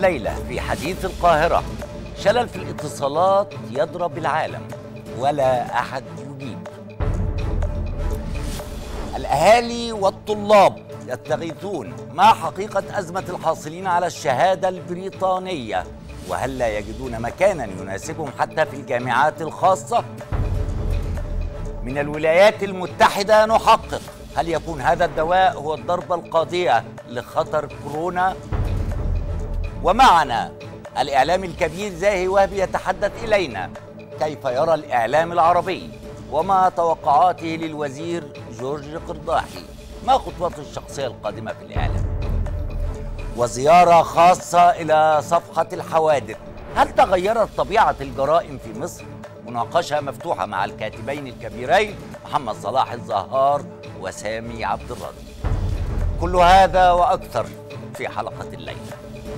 الليلة في حديث القاهرة شلل في الاتصالات يضرب العالم ولا أحد يجيب الأهالي والطلاب يستغيثون ما حقيقة أزمة الحاصلين على الشهادة البريطانية وهل لا يجدون مكانا يناسبهم حتى في الجامعات الخاصة؟ من الولايات المتحدة نحقق هل يكون هذا الدواء هو الضربة القاضية لخطر كورونا؟ ومعنا الإعلام الكبير زاهي وهبي يتحدث إلينا كيف يرى الإعلام العربي وما توقعاته للوزير جورج قرضاحي ما خطوته الشخصية القادمة في الإعلام وزيارة خاصة إلى صفحة الحوادث هل تغيرت طبيعة الجرائم في مصر؟ مناقشة مفتوحة مع الكاتبين الكبيرين محمد صلاح الزهار وسامي عبد الراضي كل هذا وأكثر في حلقة الليلة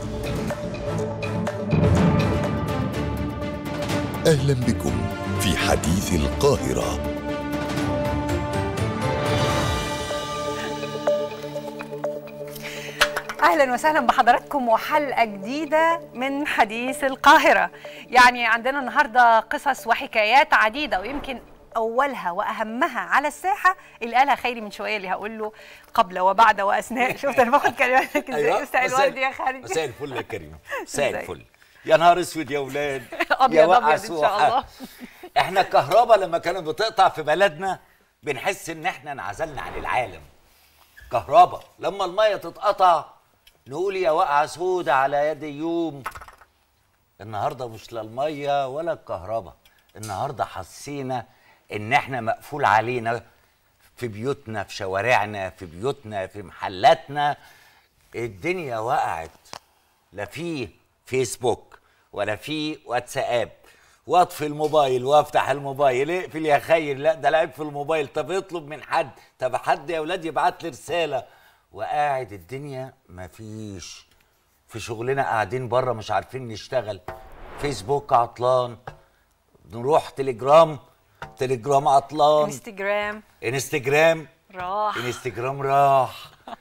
اهلا بكم في حديث القاهره اهلا وسهلا بحضراتكم وحلقه جديده من حديث القاهره يعني عندنا النهارده قصص وحكايات عديده ويمكن اولها واهمها على الساحه اللي قالها خيري من شويه اللي هقول له قبل وبعد واثناء شفت انا باخد كلماتك ازاي مساء الورد يا خالد مساء الفل يا كريم مساء إزاي؟ الفل يا نهار اسود يا اولاد أبيض يا وقع أبيض إن شاء سوحة. الله. احنا الكهرباء لما كانت بتقطع في بلدنا بنحس ان احنا انعزلنا عن العالم كهرباء لما الميه تتقطع نقول يا وقعه سودة على يد يوم النهارده مش لا الميه ولا الكهرباء النهارده حسينا ان احنا مقفول علينا في بيوتنا في شوارعنا في بيوتنا في محلاتنا الدنيا وقعت لا في فيسبوك ولا في واتساب واطفي الموبايل وافتح الموبايل اقفل يا خير لا ده لعب في الموبايل طب اطلب من حد طب حد يا اولاد يبعت لي رساله وقاعد الدنيا مفيش في شغلنا قاعدين بره مش عارفين نشتغل فيسبوك عطلان نروح تليجرام تليجرام عطلان انستجرام انستجرام راح انستجرام راح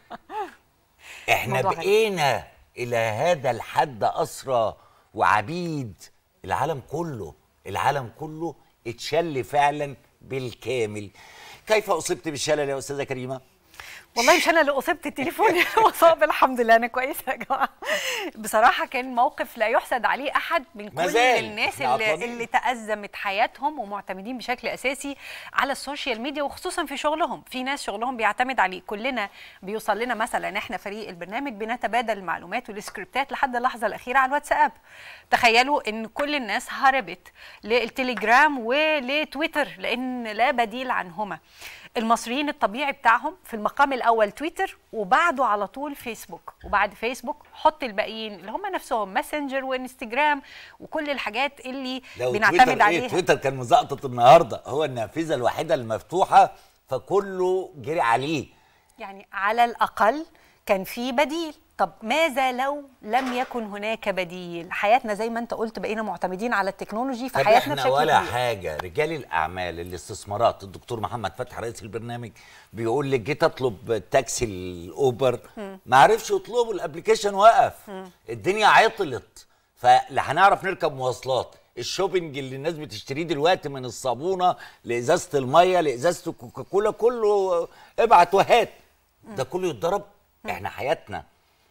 احنا موضوع غريب. بقينا الى هذا الحد اسرى وعبيد العالم كله العالم كله اتشل فعلا بالكامل كيف اصبت بالشلل يا استاذه كريمه والله مش انا اللي اصبت التليفون مصاب الحمد لله انا كويسه يا جماعه بصراحه كان موقف لا يحسد عليه احد من ما كل زال. الناس إحنا اللي, عطلانين. اللي تازمت حياتهم ومعتمدين بشكل اساسي على السوشيال ميديا وخصوصا في شغلهم في ناس شغلهم بيعتمد عليه كلنا بيوصل لنا مثلا احنا فريق البرنامج بنتبادل المعلومات والسكريبتات لحد اللحظه الاخيره على الواتساب تخيلوا ان كل الناس هربت للتليجرام ولتويتر لان لا بديل عنهما المصريين الطبيعي بتاعهم في المقام الاول تويتر وبعده على طول فيسبوك وبعد فيسبوك حط الباقيين اللي هم نفسهم ماسنجر وانستجرام وكل الحاجات اللي لو بنعتمد تويتر عليها ايه تويتر كان مزقطط النهارده هو النافذه الوحيده المفتوحه فكله جري عليه يعني على الاقل كان في بديل طب ماذا لو لم يكن هناك بديل حياتنا زي ما انت قلت بقينا معتمدين على التكنولوجي في طب حياتنا احنا بشكل ولا كبير حاجه رجال الاعمال الاستثمارات الدكتور محمد فتحي رئيس البرنامج بيقول لي جيت اطلب تاكسي الاوبر ما عرفش يطلبوا الابلكيشن وقف الدنيا عطلت فلا هنعرف نركب مواصلات الشوبينج اللي الناس بتشتريه دلوقتي من الصابونه لازازه الميه لازازه الكوكاكولا كله ابعت وهات ده كله يتضرب احنا حياتنا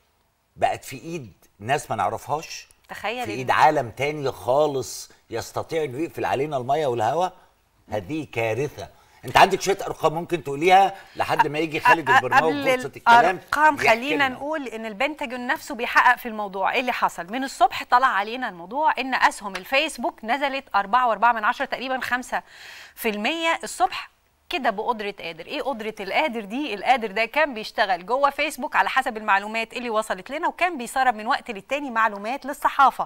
بقت في ايد ناس ما نعرفهاش تخيل في إن- ايد عالم تاني خالص يستطيع انه يقفل علينا الميه والهواء هذه كارثه انت عندك شويه ارقام ممكن تقوليها لحد ما يجي خالد البرناوي قبل فرصه الكلام الارقام يحكي خلينا لنا. نقول ان البنتاجون نفسه بيحقق في الموضوع ايه اللي حصل من الصبح طلع علينا الموضوع ان اسهم الفيسبوك نزلت 4.4 من عشرة تقريبا 5 في المية الصبح كده بقدرة قادر ايه قدرة القادر دي القادر ده كان بيشتغل جوه فيسبوك على حسب المعلومات اللي وصلت لنا وكان بيسرب من وقت للتاني معلومات للصحافة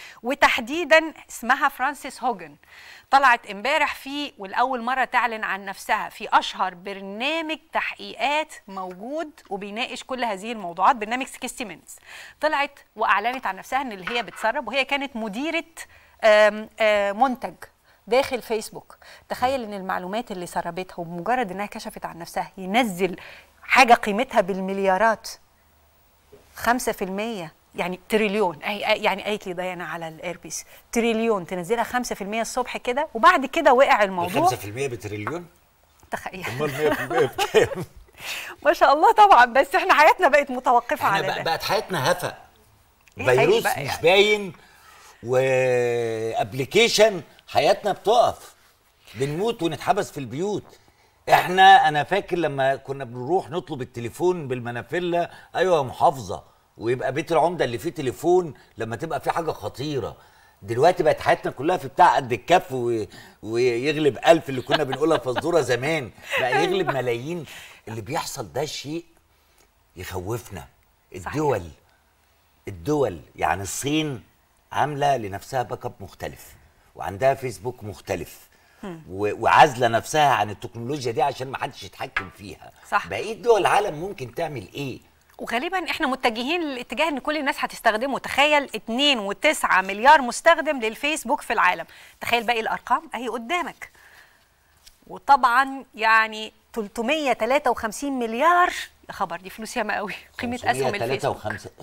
وتحديدا اسمها فرانسيس هوجن طلعت امبارح في والاول مره تعلن عن نفسها في اشهر برنامج تحقيقات موجود وبيناقش كل هذه الموضوعات برنامج 60 مينتس طلعت واعلنت عن نفسها ان اللي هي بتسرب وهي كانت مديره آم، آم، منتج داخل فيسبوك تخيل ان المعلومات اللي سربتها وبمجرد انها كشفت عن نفسها ينزل حاجه قيمتها بالمليارات 5% يعني تريليون أي أي- يعني قالت لي ديانا على الايربيس تريليون تنزلها 5% الصبح كده وبعد كده وقع الموضوع 5% بتريليون تخيل امال 100% بكام ما شاء الله طبعا بس احنا حياتنا بقت متوقفه احنا على بقى ده بقت حياتنا هفا إيه حقيقي فيروس بقى مش يعني. باين وابلكيشن حياتنا بتقف بنموت ونتحبس في البيوت احنا انا فاكر لما كنا بنروح نطلب التليفون بالمنافله ايوه يا محافظه ويبقى بيت العمده اللي فيه تليفون لما تبقى فيه حاجه خطيره دلوقتي بقت حياتنا كلها في بتاع قد الكف و... ويغلب ألف اللي كنا بنقولها فزوره زمان بقى يغلب ملايين اللي بيحصل ده شيء يخوفنا الدول الدول يعني الصين عامله لنفسها باك اب مختلف وعندها فيسبوك مختلف و- وعازله نفسها عن التكنولوجيا دي عشان ما حدش يتحكم فيها صح. بقيه دول العالم ممكن تعمل ايه وغالبا احنا متجهين للاتجاه ان كل الناس هتستخدمه تخيل 2.9 مليار مستخدم للفيسبوك في العالم تخيل باقي الارقام اهي قدامك وطبعا يعني 353 مليار يا خبر دي فلوس ياما قوي قيمه اسهم الفيسبوك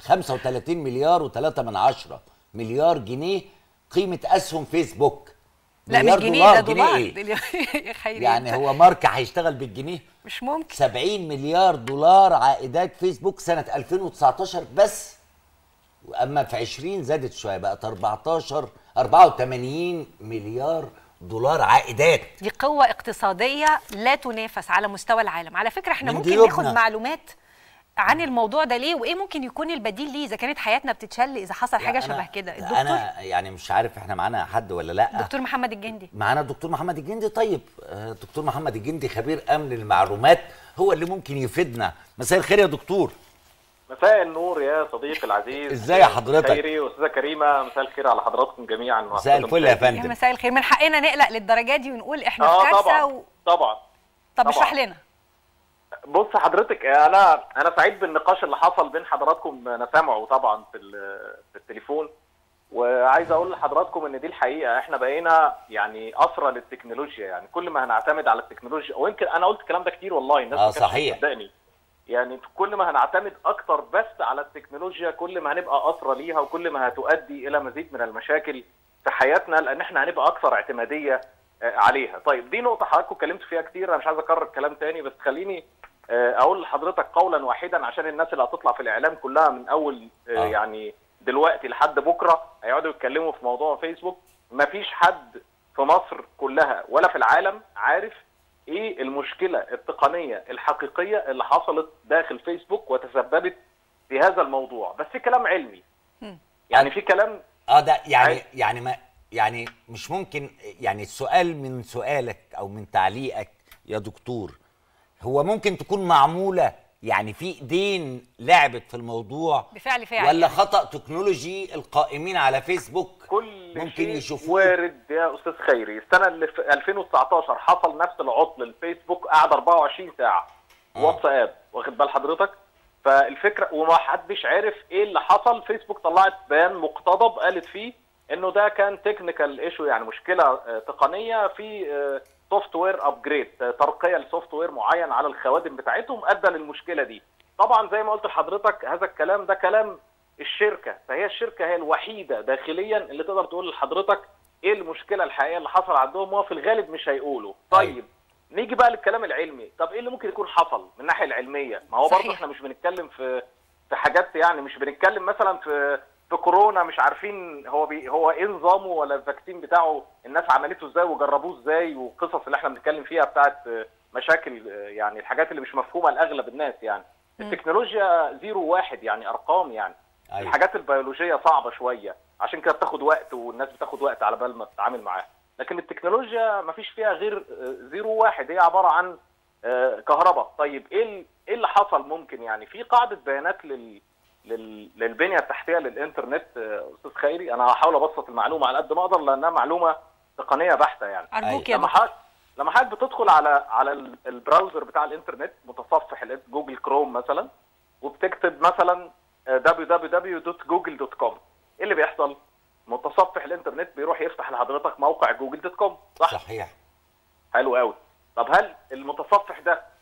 35 مليار و3 من عشرة مليار جنيه قيمه اسهم فيسبوك لا مش مليار جنيه ده جنيه دولار إيه؟ يا خيري يعني أنت. هو ماركه هيشتغل بالجنيه مش ممكن 70 مليار دولار عائدات فيسبوك سنة 2019 بس واما في 20 زادت شويه بقت 14 84 مليار دولار عائدات دي قوة اقتصادية لا تنافس على مستوى العالم على فكرة احنا من ممكن جيوبنا. ناخد معلومات عن الموضوع ده ليه وايه ممكن يكون البديل ليه اذا كانت حياتنا بتتشل اذا حصل حاجة لا، شبه أنا- كده لا، الدكتور انا يعني مش عارف احنا معانا حد ولا لا دكتور محمد الجندي معانا الدكتور محمد الجندي طيب آه، دكتور محمد الجندي خبير امن المعلومات هو اللي ممكن يفيدنا مساء الخير يا دكتور مساء النور يا صديقي العزيز إزاي حضرتك؟ خيري واستاذه كريمه مساء الخير على حضراتكم جميعا مساء الفل يا يا فندم مساء الخير من حقنا نقلق للدرجة دي ونقول احنا في اه كارثة طبعا و... طبعا طب طبعا. اشرح لنا بص حضرتك انا انا سعيد بالنقاش اللي حصل بين حضراتكم انا سامعه طبعا في ال- في التليفون وعايز اقول لحضراتكم ان دي الحقيقه احنا بقينا يعني اسرى للتكنولوجيا يعني كل ما هنعتمد على التكنولوجيا ويمكن انا قلت الكلام ده كتير والله الناس آه، ما كانتش صحيح. بتصدقني يعني كل ما هنعتمد اكتر بس على التكنولوجيا كل ما هنبقى اسرى ليها وكل ما هتؤدي الى مزيد من المشاكل في حياتنا لان احنا هنبقى اكثر اعتماديه آه، عليها طيب دي نقطه حضراتكم اتكلمتوا فيها كتير انا مش عايز اكرر الكلام تاني بس خليني آه، اقول لحضرتك قولا واحدا عشان الناس اللي هتطلع في الاعلام كلها من اول آه، آه. يعني دلوقتي لحد بكره هيقعدوا يتكلموا في موضوع فيسبوك مفيش حد في مصر كلها ولا في العالم عارف ايه المشكله التقنيه الحقيقيه اللي حصلت داخل فيسبوك وتسببت في هذا الموضوع بس في كلام علمي يعني في كلام اه ده يعني عايز- يعني ما يعني مش ممكن يعني السؤال من سؤالك او من تعليقك يا دكتور هو ممكن تكون معموله يعني في ايدين لعبت في الموضوع بفعل فاعل ولا يعني. خطا تكنولوجي القائمين على فيسبوك كل ممكن شيء يشوفوه وارد يا استاذ خيري السنه اللي في 2019 حصل نفس العطل الفيسبوك قعد 24 ساعه آه. واتساب واخد بال حضرتك فالفكره وما حدش عارف ايه اللي حصل فيسبوك طلعت بيان مقتضب قالت فيه انه ده كان تكنيكال ايشو يعني مشكله آه، تقنيه في سوفت وير ابجريد ترقيه لسوفت وير معين على الخوادم بتاعتهم ادى للمشكله دي طبعا زي ما قلت لحضرتك هذا الكلام ده كلام الشركه فهي الشركه هي الوحيده داخليا اللي تقدر تقول لحضرتك ايه المشكله الحقيقيه اللي حصل عندهم وفي الغالب مش هيقولوا طيب نيجي بقى للكلام العلمي طب ايه اللي ممكن يكون حصل من الناحيه العلميه ما هو برضه صحيح. احنا مش بنتكلم في في حاجات يعني مش بنتكلم مثلا في في كورونا مش عارفين هو بي هو ايه نظامه ولا الفاكسين بتاعه الناس عملته ازاي وجربوه ازاي والقصص اللي احنا بنتكلم فيها بتاعت مشاكل يعني الحاجات اللي مش مفهومه لاغلب الناس يعني التكنولوجيا زيرو واحد يعني ارقام يعني أيوة. الحاجات البيولوجيه صعبه شويه عشان كده بتاخد وقت والناس بتاخد وقت على بال ما تتعامل معاها لكن التكنولوجيا ما فيش فيها غير آه، زيرو واحد هي عباره عن آه، كهرباء طيب ايه ال- ايه اللي حصل ممكن يعني في قاعده بيانات لل لل- للبنيه التحتيه للانترنت آه، استاذ خيري انا هحاول ابسط المعلومه على قد ما اقدر لانها معلومه تقنيه بحته يعني ارجوك يا لما دكتور حضرتك لما حضرتك بتدخل على على ال- البراوزر بتاع الانترنت متصفح ال- جوجل كروم مثلا وبتكتب مثلا آه، www.google.com ايه اللي بيحصل؟ متصفح الانترنت بيروح يفتح لحضرتك موقع جوجل دوت كوم صح؟ صحيح حلو قوي طب هل المتصفح ده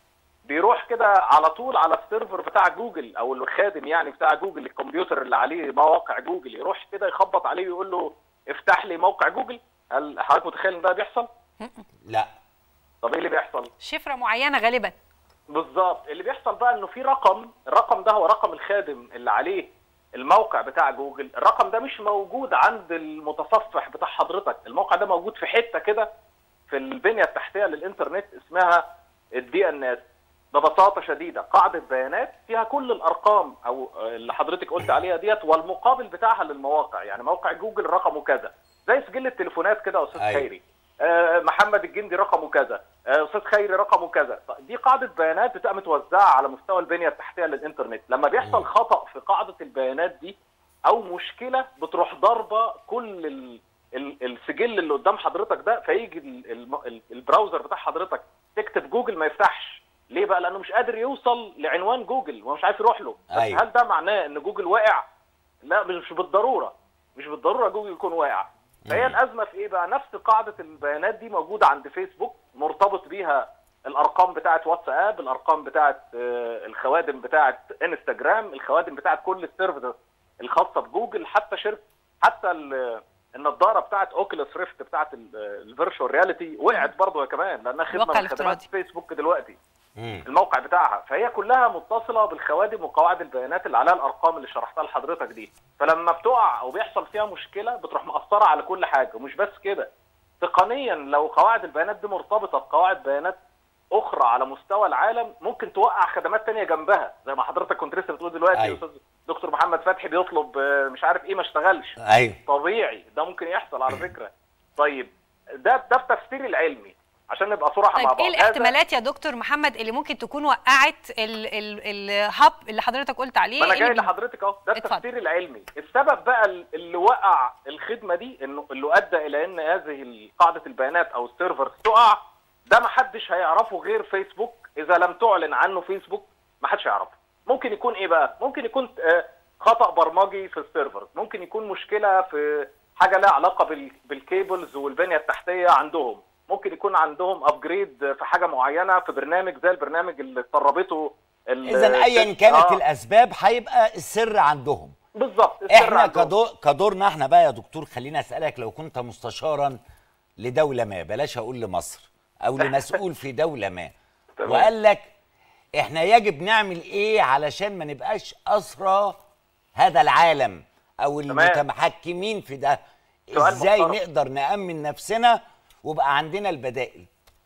بيروح كده على طول على السيرفر بتاع جوجل او الخادم يعني بتاع جوجل الكمبيوتر اللي عليه مواقع جوجل يروح كده يخبط عليه ويقول له افتح لي موقع جوجل هل حضرتك متخيل ان ده بيحصل؟ لا طب ايه اللي بيحصل؟ شفره معينه غالبا بالظبط اللي بيحصل بقى انه في رقم الرقم ده هو رقم الخادم اللي عليه الموقع بتاع جوجل الرقم ده مش موجود عند المتصفح بتاع حضرتك الموقع ده موجود في حته كده في البنيه التحتيه للانترنت اسمها الدي ان اس ببساطه شديده قاعده بيانات فيها كل الارقام او اللي حضرتك قلت عليها ديت والمقابل بتاعها للمواقع يعني موقع جوجل رقمه كذا زي سجل التليفونات كده يا استاذ أيوة. خيري آه، محمد الجندي رقمه كذا آه، استاذ خيري رقمه كذا دي قاعده بيانات بتبقى متوزعه على مستوى البنيه التحتيه للانترنت لما بيحصل خطا في قاعده البيانات دي او مشكله بتروح ضاربه كل ال... ال- السجل اللي قدام حضرتك ده فيجي ال- الم- ال- البراوزر بتاع حضرتك تكتب جوجل ما يفتحش ليه بقى لانه مش قادر يوصل لعنوان جوجل ومش عارف يروح له بس أيوة. هل ده معناه ان جوجل واقع لا مش بالضروره مش بالضروره جوجل يكون واقع فهي الازمه في ايه بقى نفس قاعده البيانات دي موجوده عند فيسبوك مرتبط بيها الارقام بتاعه واتساب الارقام بتاعه آه، الخوادم بتاعه انستجرام الخوادم بتاعه كل السيرفيسز الخاصه بجوجل حتى شركه حتى ال- النضاره بتاعه اوكيلس ريفت بتاعه الفيرتشوال رياليتي وقعت برضه هي كمان لانها خدمه الواقع من خدمات الافتراضي. فيسبوك دلوقتي مم. الموقع بتاعها فهي كلها متصله بالخوادم وقواعد البيانات اللي عليها الارقام اللي شرحتها لحضرتك دي فلما بتقع او بيحصل فيها مشكله بتروح مأثره على كل حاجه ومش بس كده تقنيا لو قواعد البيانات دي مرتبطه بقواعد بيانات اخرى على مستوى العالم ممكن توقع خدمات تانية جنبها زي ما حضرتك كنت لسه بتقول دلوقتي أيوة. استاذ دكتور محمد فتحي بيطلب آه، مش عارف ايه ما اشتغلش ايوه طبيعي ده ممكن يحصل على فكره طيب ده ده التفسير العلمي عشان نبقى صراحه مع طيب بعض ايه هذا- الاحتمالات يا دكتور محمد اللي ممكن تكون وقعت ال- ال- الهاب اللي حضرتك قلت عليه ما انا اللي جاي بي- لحضرتك اهو ده اتفضل. التفسير العلمي السبب بقى اللي وقع الخدمه دي انه اللي ادى الى ان هذه قاعده البيانات او السيرفر تقع ده ما حدش هيعرفه غير فيسبوك اذا لم تعلن عنه فيسبوك ما حدش هيعرفه ممكن يكون ايه بقى ممكن يكون آه، خطا برمجي في السيرفر ممكن يكون مشكله في حاجه لها علاقه بال- بالكيبلز والبنيه التحتيه عندهم ممكن يكون عندهم ابجريد في حاجه معينه في برنامج زي البرنامج اللي سربته ال- اذا ايا كانت آه. الاسباب هيبقى السر عندهم بالظبط السر احنا عندهم. كدور كدورنا احنا بقى يا دكتور خليني اسالك لو كنت مستشارا لدوله ما بلاش اقول لمصر او لمسؤول في دوله ما تمام. وقال لك احنا يجب نعمل ايه علشان ما نبقاش اسرى هذا العالم او تمام. المتحكمين في ده سؤال ازاي محترم. نقدر نامن نفسنا وبقى عندنا البدائل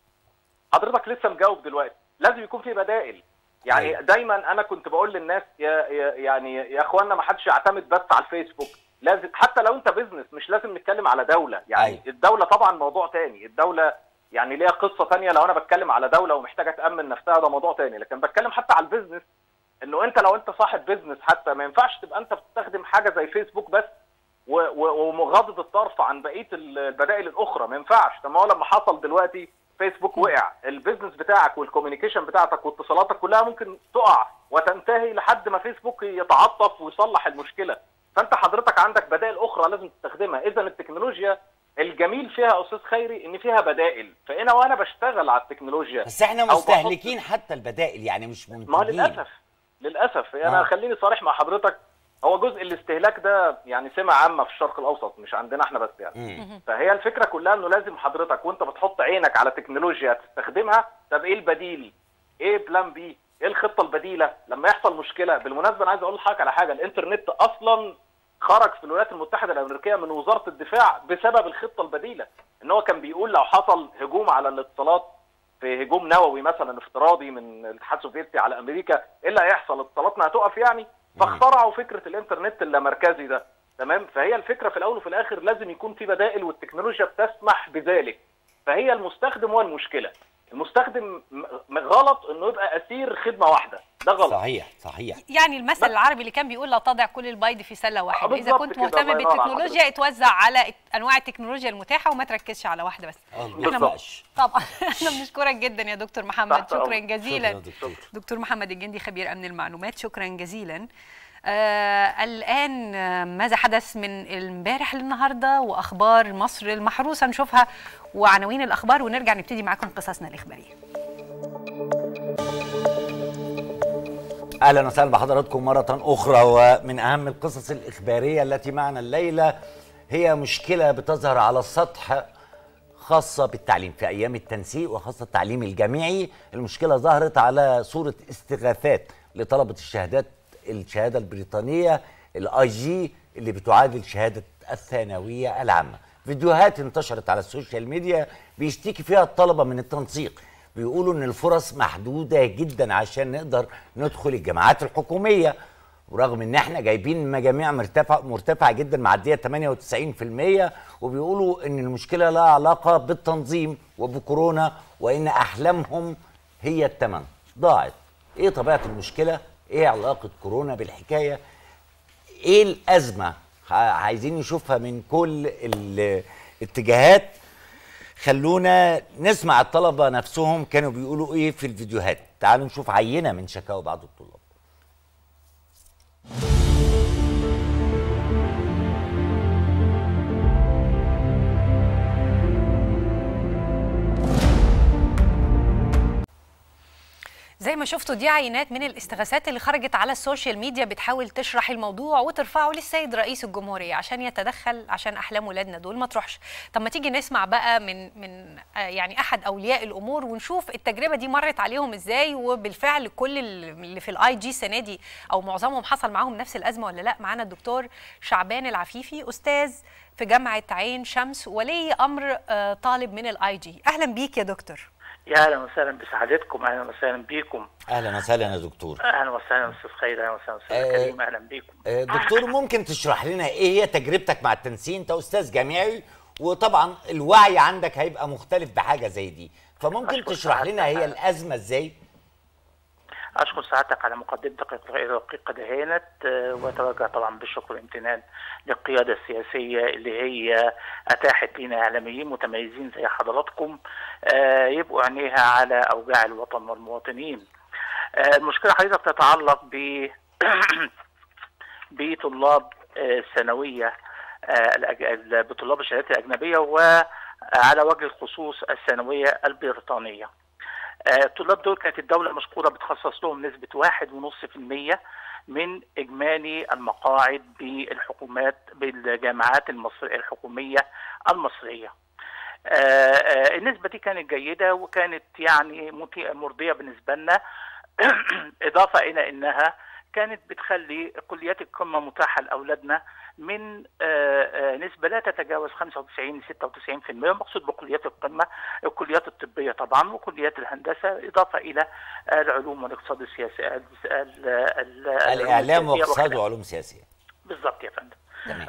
حضرتك لسه مجاوب دلوقتي لازم يكون في بدائل يعني أيوة. دايما انا كنت بقول للناس يا يا- يعني يا اخوانا ما حدش يعتمد بس على الفيسبوك لازم حتى لو انت بيزنس مش لازم نتكلم على دوله يعني أيوة. الدوله طبعا موضوع تاني الدوله يعني ليها قصه تانية لو انا بتكلم على دوله ومحتاجه تامن نفسها ده موضوع تاني لكن بتكلم حتى على البيزنس انه انت لو انت صاحب بيزنس حتى ما ينفعش تبقى انت بتستخدم حاجه زي فيسبوك بس و- و- ومغاضض الطرف عن بقيه البدائل الاخرى ما ينفعش طب ما هو لما حصل دلوقتي فيسبوك وقع البيزنس بتاعك والكوميونيكيشن بتاعتك واتصالاتك كلها ممكن تقع وتنتهي لحد ما فيسبوك يتعاطف ويصلح المشكله فانت حضرتك عندك بدائل اخرى لازم تستخدمها اذا التكنولوجيا الجميل فيها يا استاذ خيري ان فيها بدائل فانا وانا بشتغل على التكنولوجيا بس احنا أو بحط- مستهلكين حتى البدائل يعني مش ما هو منتجين للاسف للاسف انا آه. خليني صريح مع حضرتك هو جزء الاستهلاك ده يعني سمة عامة في الشرق الأوسط مش عندنا احنا بس يعني مم. فهي الفكرة كلها انه لازم حضرتك وانت بتحط عينك على تكنولوجيا تستخدمها طب ايه البديل؟ ايه بلان بي؟ ايه الخطة البديلة؟ لما يحصل مشكلة بالمناسبة انا عايز اقول لحضرتك على حاجة الانترنت اصلا خرج في الولايات المتحدة الامريكية من وزارة الدفاع بسبب الخطة البديلة ان هو كان بيقول لو حصل هجوم على الاتصالات في هجوم نووي مثلا افتراضي من الاتحاد السوفيتي على امريكا ايه اللي هيحصل اتصالاتنا هتقف يعني فاخترعوا فكره الانترنت اللامركزي ده تمام فهي الفكره في الاول وفي الاخر لازم يكون في بدائل والتكنولوجيا بتسمح بذلك فهي المستخدم هو المشكله المستخدم م- م- غلط انه يبقى اسير خدمه واحده ده غلط صحيح صحيح يعني المثل العربي اللي كان بيقول لا تضع كل البيض في سله واحده اذا بالظبط كنت كده، مهتم الله ينور على بالتكنولوجيا اتوزع على انواع التكنولوجيا المتاحه وما تركزش على واحده بس الله احنا يبقاش. طبعا احنا بنشكرك جدا يا دكتور محمد تحت شكرا أمرك. جزيلا شكراً يا دكتور. دكتور محمد الجندي خبير امن المعلومات شكرا جزيلا آه الان آه، ماذا حدث من امبارح للنهارده واخبار مصر المحروسه نشوفها وعناوين الاخبار ونرجع نبتدي معاكم قصصنا الاخباريه اهلا وسهلا بحضراتكم مره اخرى ومن اهم القصص الاخباريه التي معنا الليله هي مشكله بتظهر على السطح خاصه بالتعليم في ايام التنسيق وخاصه التعليم الجامعي المشكله ظهرت على صوره استغاثات لطلبه الشهادات الشهاده البريطانيه الاي جي اللي بتعادل شهاده الثانويه العامه فيديوهات انتشرت على السوشيال ميديا بيشتكي فيها الطلبه من التنسيق بيقولوا ان الفرص محدوده جدا عشان نقدر ندخل الجامعات الحكوميه ورغم ان احنا جايبين مجاميع مرتفعه مرتفعه جدا معديه 98% وبيقولوا ان المشكله لها علاقه بالتنظيم وبكورونا وان احلامهم هي التمن ضاعت ايه طبيعه المشكله ايه علاقه كورونا بالحكايه ايه الازمه ع- عايزين نشوفها من كل الاتجاهات خلونا نسمع الطلبه نفسهم كانوا بيقولوا ايه في الفيديوهات تعالوا نشوف عينه من شكاوى بعض الطلاب زي ما شفتوا دي عينات من الاستغاثات اللي خرجت على السوشيال ميديا بتحاول تشرح الموضوع وترفعه للسيد رئيس الجمهورية عشان يتدخل عشان أحلام ولادنا دول ما تروحش طب ما تيجي نسمع بقى من من آه، يعني أحد أولياء الأمور ونشوف التجربة دي مرت عليهم إزاي وبالفعل كل اللي في الاي جي السنة دي أو معظمهم حصل معاهم نفس الأزمة ولا لا معانا الدكتور شعبان العفيفي أستاذ في جامعة عين شمس ولي أمر آه، طالب من الاي جي أهلا بيك يا دكتور يا اهلا وسهلا بسعادتكم اهلا وسهلا بيكم اهلا وسهلا يا دكتور اهلا وسهلا استاذ خير اهلا وسهلا استاذ آه، كريم اهلا بيكم آه، دكتور ممكن تشرح لنا ايه هي تجربتك مع التنسيق انت استاذ جامعي وطبعا الوعي عندك هيبقى مختلف بحاجه زي دي فممكن أشكر تشرح لنا هي سعادتك. الازمه ازاي اشكر سعادتك على مقدمتك الدقيقه دهانت آه، واتوجه طبعا بالشكر والامتنان للقياده السياسيه اللي هي اتاحت لنا اعلاميين متميزين زي حضراتكم آه، يبقوا عينيها على اوجاع الوطن والمواطنين آه، المشكله حضرتك تتعلق ب بطلاب آه، الثانويه آه، الأج- ال- بطلاب الشهادات الاجنبيه وعلى وجه الخصوص الثانويه البريطانيه. آه، الطلاب دول كانت الدولة مشكورة بتخصص لهم نسبة واحد ونص في المية من إجمالي المقاعد بالحكومات بالجامعات المصرية الحكومية المصرية. آه، آه، النسبة دي كانت جيدة وكانت يعني مطي- مرضية بالنسبة لنا إضافة إلى أنها كانت بتخلي كليات القمة متاحة لأولادنا من آه، آه، نسبة لا تتجاوز 95 ل 96% مقصود بكليات القمة الكليات الطبية طبعا وكليات الهندسة إضافة إلى آه، العلوم والاقتصاد السياسي ال- ال- ال- الاعلام السياسية واقتصاد وخلافه. وعلوم سياسيه بالظبط يا فندم تمام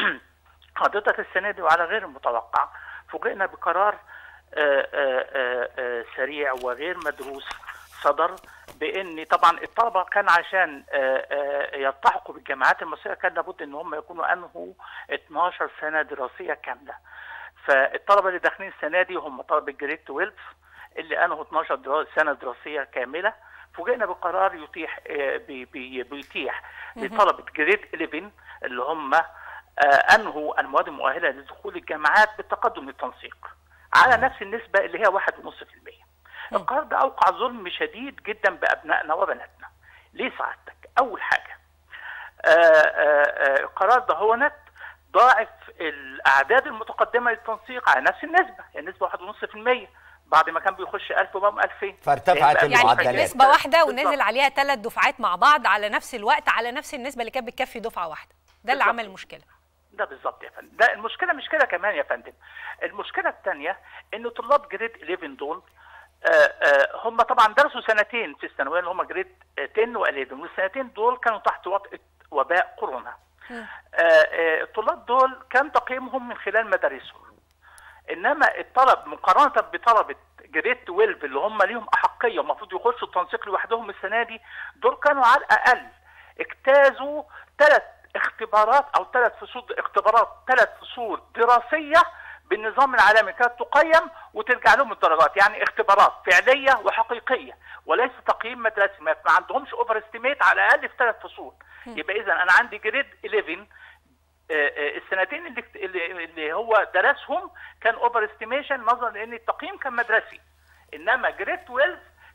حضرتك السنه دي وعلى غير المتوقع فوجئنا بقرار آه، آه، آه، آه، سريع وغير مدروس صدر بان طبعا الطلبه كان عشان آه، آه، يلتحقوا بالجامعات المصريه كان لابد ان هم يكونوا انهوا 12 سنه دراسيه كامله فالطلبه اللي داخلين السنه دي هم طلبه جريد 12 اللي انهوا 12 درا- سنه دراسيه كامله فوجئنا بقرار يتيح آه، بي- بي- بيتيح لطلبه جريد 11 اللي هم آه، انهوا المواد المؤهله لدخول الجامعات بالتقدم للتنسيق على نفس النسبه اللي هي 1.5% القرار ده اوقع ظلم شديد جدا بابنائنا وبناتنا ليه سعادتك اول حاجه آه، آه، آه، القرار ده هو نت ضاعف الاعداد المتقدمه للتنسيق على نفس النسبه هي النسبه 1.5% بعد ما كان بيخش 1000 وبقى 2000 فارتفعت يعني المعدلات. يعني نسبة واحدة بالظبط. ونزل عليها ثلاث دفعات مع بعض على نفس الوقت على نفس النسبة اللي كانت بتكفي دفعة واحدة ده اللي بالظبط. عمل المشكلة ده بالظبط يا فندم ده المشكله مش كده كمان يا فندم المشكله الثانيه ان طلاب جريد 11 دول آه، آه، هم طبعا درسوا سنتين في الثانويه اللي هم جريد 10 و11 والسنتين دول كانوا تحت وطأة وباء كورونا آه، آه، الطلاب دول كان تقييمهم من خلال مدارسهم انما الطلب مقارنه بطلبه جريد 12 اللي هم ليهم احقيه المفروض يخشوا التنسيق لوحدهم السنه دي دول كانوا على الاقل اجتازوا ثلاث اختبارات او ثلاث فصول اختبارات ثلاث فصول دراسيه بالنظام العالمي كانت تقيم وترجع لهم الدرجات يعني اختبارات فعليه وحقيقيه وليس تقييم مدرسي ما ما عندهمش اوفر استيميت على الاقل في ثلاث فصول يبقى اذا انا عندي جريد 11 آه، آه، السنتين اللي اللي اللي هو درسهم كان اوفر استيميشن نظرا لان التقييم كان مدرسي انما جريد 12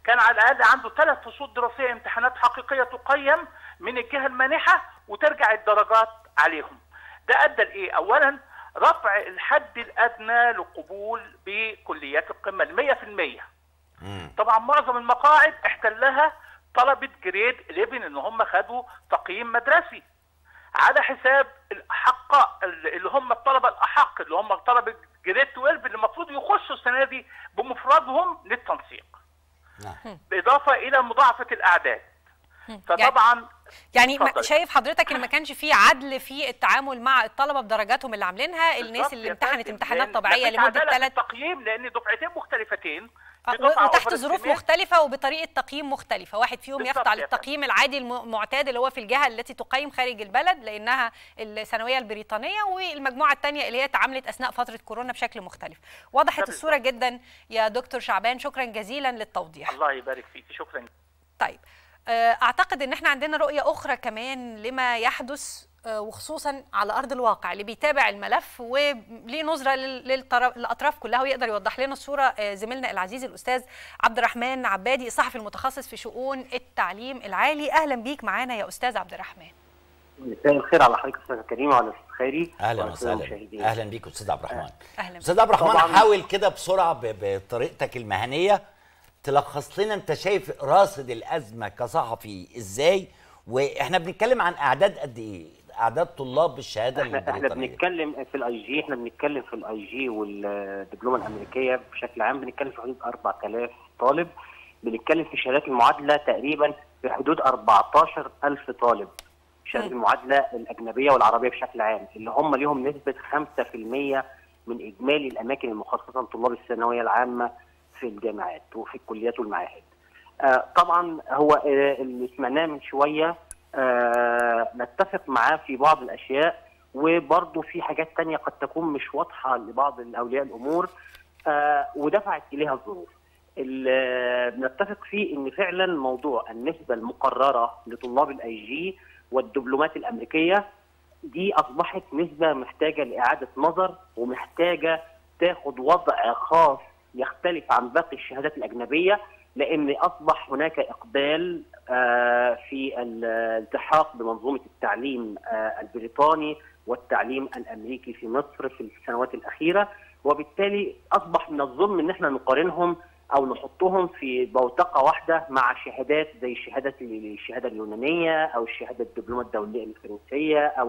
كان على الاقل عنده ثلاث فصول دراسيه امتحانات حقيقيه تقيم من الجهه المانحه وترجع الدرجات عليهم. ده ادى لايه؟ اولا رفع الحد الادنى للقبول بكليات القمه ل 100%. طبعا معظم المقاعد احتلها طلبه جريد 11 ان هم خدوا تقييم مدرسي على حساب الاحق اللي هم الطلبه الاحق اللي هم طلبه جريد 12 اللي المفروض يخشوا السنه دي بمفردهم للتنسيق نعم. بالاضافه الى مضاعفه الاعداد فطبعا يعني ما- اتفضل. شايف حضرتك ان ما كانش في عدل في التعامل مع الطلبه بدرجاتهم اللي عاملينها الناس بالظبط اللي يا امتحنت فندم، امتحانات لأن طبيعيه مفيش لمده عدالة في ثلاث التقييم لان دفعتين مختلفتين في دفعة وتحت أوفر ظروف استيميت. مختلفه وبطريقه تقييم مختلفه واحد فيهم بالظبط يخضع يا فندم. للتقييم العادي الم- المعتاد اللي هو في الجهه التي تقيم خارج البلد لانها الثانويه البريطانيه والمجموعه الثانيه اللي هي اتعاملت اثناء فتره كورونا بشكل مختلف وضحت بالظبط. الصوره جدا يا دكتور شعبان شكرا جزيلا للتوضيح الله يبارك فيك شكرا طيب آه، اعتقد ان احنا عندنا رؤيه اخرى كمان لما يحدث آه، وخصوصا على ارض الواقع اللي بيتابع الملف وليه نظره لل- للطرف- للاطراف كلها ويقدر يوضح لنا الصوره آه، زميلنا العزيز الاستاذ عبد الرحمن عبادي الصحفي المتخصص في شؤون التعليم العالي اهلا بيك معانا يا استاذ عبد الرحمن مساء الخير على حضرتك استاذ كريم وعلى الاستاذ خيري اهلا وعلى السادة وسهلا المشاهدين. اهلا بيك استاذ عبد الرحمن اهلا استاذ عبد الرحمن طبعاً. حاول كده بسرعه ب- بطريقتك المهنيه تلخص لنا انت شايف راصد الازمه كصحفي ازاي واحنا بنتكلم عن اعداد قد ايه اعداد طلاب بالشهاده احنا احنا البريطانيه بنتكلم في الاي جي احنا بنتكلم في الاي جي والدبلومه الامريكيه بشكل عام بنتكلم في حدود 4000 طالب بنتكلم في شهادات المعادله تقريبا في حدود 14000 طالب شهاده المعادله الاجنبيه والعربيه بشكل عام اللي هم ليهم نسبه 5% من اجمالي الاماكن المخصصه لطلاب الثانويه العامه في الجامعات وفي الكليات والمعاهد. آه طبعا هو آه اللي سمعناه من شويه آه نتفق معاه في بعض الاشياء وبرضه في حاجات تانية قد تكون مش واضحه لبعض اولياء الامور آه ودفعت اليها الظروف. ال- بنتفق فيه ان فعلا موضوع النسبه المقرره لطلاب الاي جي والدبلومات الامريكيه دي اصبحت نسبه محتاجه لاعاده نظر ومحتاجه تاخد وضع خاص يختلف عن باقي الشهادات الاجنبيه لان اصبح هناك اقبال آه، في الالتحاق بمنظومه التعليم آه، البريطاني والتعليم الامريكي في مصر في السنوات الاخيره وبالتالي اصبح من الظلم ان احنا نقارنهم او نحطهم في بوتقه واحده مع شهادات زي شهاده الشهاده اليونانيه او الشهاده الدبلومه الدوليه الفرنسيه او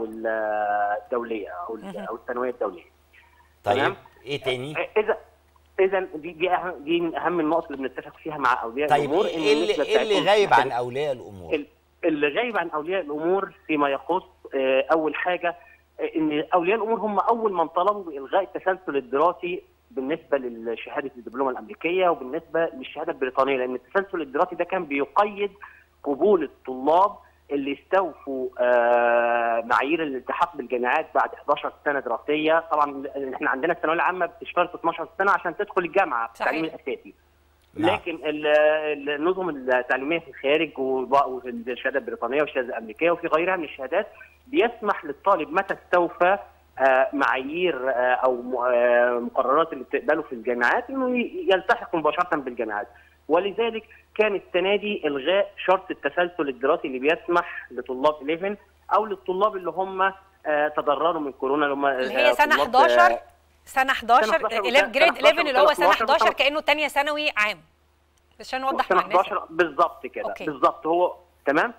الدوليه او ال- او الثانويه الدوليه. طيب تمام. ايه تاني اذا اذا دي دي أهم دي من اهم النقط اللي بنتفق فيها مع اولياء طيب الامور ايه اللي, النسبة إيه اللي بتاعتهم غايب عن محتاجة- اولياء الامور ال- اللي غايب عن اولياء الامور فيما يخص آه، اول حاجه آه، ان اولياء الامور هم اول من طلبوا بالغاء التسلسل الدراسي بالنسبه لشهاده الدبلومه الامريكيه وبالنسبه للشهاده البريطانيه لان التسلسل الدراسي ده كان بيقيد قبول الطلاب اللي استوفوا آه، معايير الالتحاق بالجامعات بعد 11 سنه دراسيه طبعا احنا عندنا الثانويه العامه بتشترط 12 سنه عشان تدخل الجامعه في صحيح. التعليم الاساسي نعم. لكن ال- النظم التعليميه في الخارج وب- وفي الشهاده البريطانيه والشهاده الامريكيه وفي غيرها من الشهادات بيسمح للطالب متى استوفى آه، معايير آه، او م- آه، مقررات اللي بتقبله في الجامعات انه ي- يلتحق مباشره بالجامعات ولذلك كان السنه دي الغاء شرط التسلسل الدراسي اللي بيسمح لطلاب 11 او للطلاب اللي هم آه، تضرروا من كورونا اللي هم اللي هي آه، سنه طلاب، 11 آه، سنه 11 سنة 11 11 جريد سنة 11 اللي هو سنه 11 11 سنة- كانه ثانيه ثانوي عام بس عشان نوضح سنه مع الناس 11 بالظبط كده أوكي. بالظبط هو تمام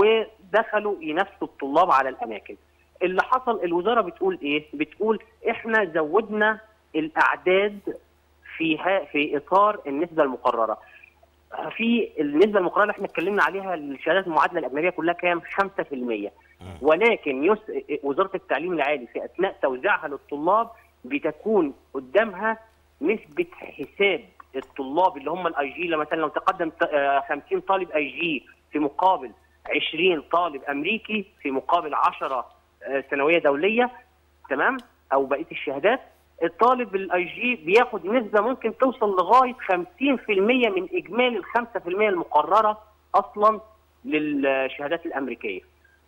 ودخلوا ينافسوا الطلاب على الاماكن اللي حصل الوزاره بتقول ايه بتقول احنا زودنا الاعداد في ها في اطار النسبه المقرره في النسبه المقرره اللي احنا اتكلمنا عليها الشهادات المعادله الاجنبيه كلها كام 5% ولكن يس... وزاره التعليم العالي في اثناء توزيعها للطلاب بتكون قدامها نسبه حساب الطلاب اللي هم الاي جي لما مثلا لو تقدم ت- آه، 50 طالب اي جي في مقابل 20 طالب امريكي في مقابل 10 آه، ثانويه دوليه تمام او بقيه الشهادات الطالب الاي جي بياخد نسبه ممكن توصل لغايه 50% من اجمالي ال 5% المقرره اصلا للشهادات الامريكيه.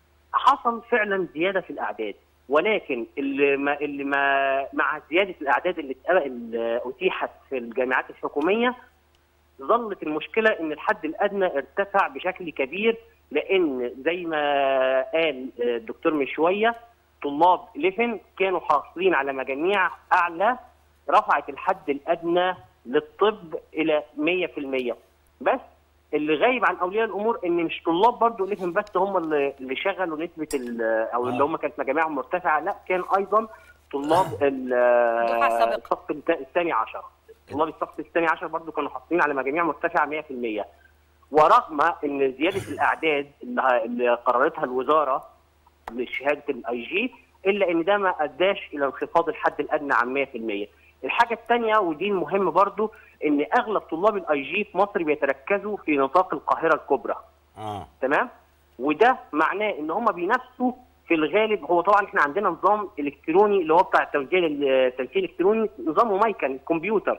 حصل فعلا زياده في الاعداد ولكن اللي ما اللي ما مع زياده الاعداد اللي اتق- اللي اتيحت في الجامعات الحكوميه ظلت المشكله ان الحد الادنى ارتفع بشكل كبير لان زي ما قال الدكتور من شويه طلاب ليفن كانوا حاصلين على مجاميع اعلى رفعت الحد الادنى للطب الى 100% بس اللي غايب عن اولياء الامور ان مش طلاب برضه ليفن بس هم اللي اللي شغلوا نسبه ال- او اللي هم كانت مجاميعهم مرتفعه لا كان ايضا طلاب ال- الدفعة السابقة. الصف الت- الثاني عشر طلاب الصف الثاني عشر برضه كانوا حاصلين على مجاميع مرتفعه 100% ورغم ان زياده الاعداد اللي اللي قررتها الوزاره لشهاده الاي جي الا ان ده ما اداش الى انخفاض الحد الادنى عن 100%. الحاجه الثانيه ودي المهم برضو ان اغلب طلاب الاي جي في مصر بيتركزوا في نطاق القاهره الكبرى اه تمام وده معناه ان هم بينافسوا في الغالب هو طبعا احنا عندنا نظام الكتروني اللي هو بتاع التسجيل التسجيل الالكتروني نظام مايكن كمبيوتر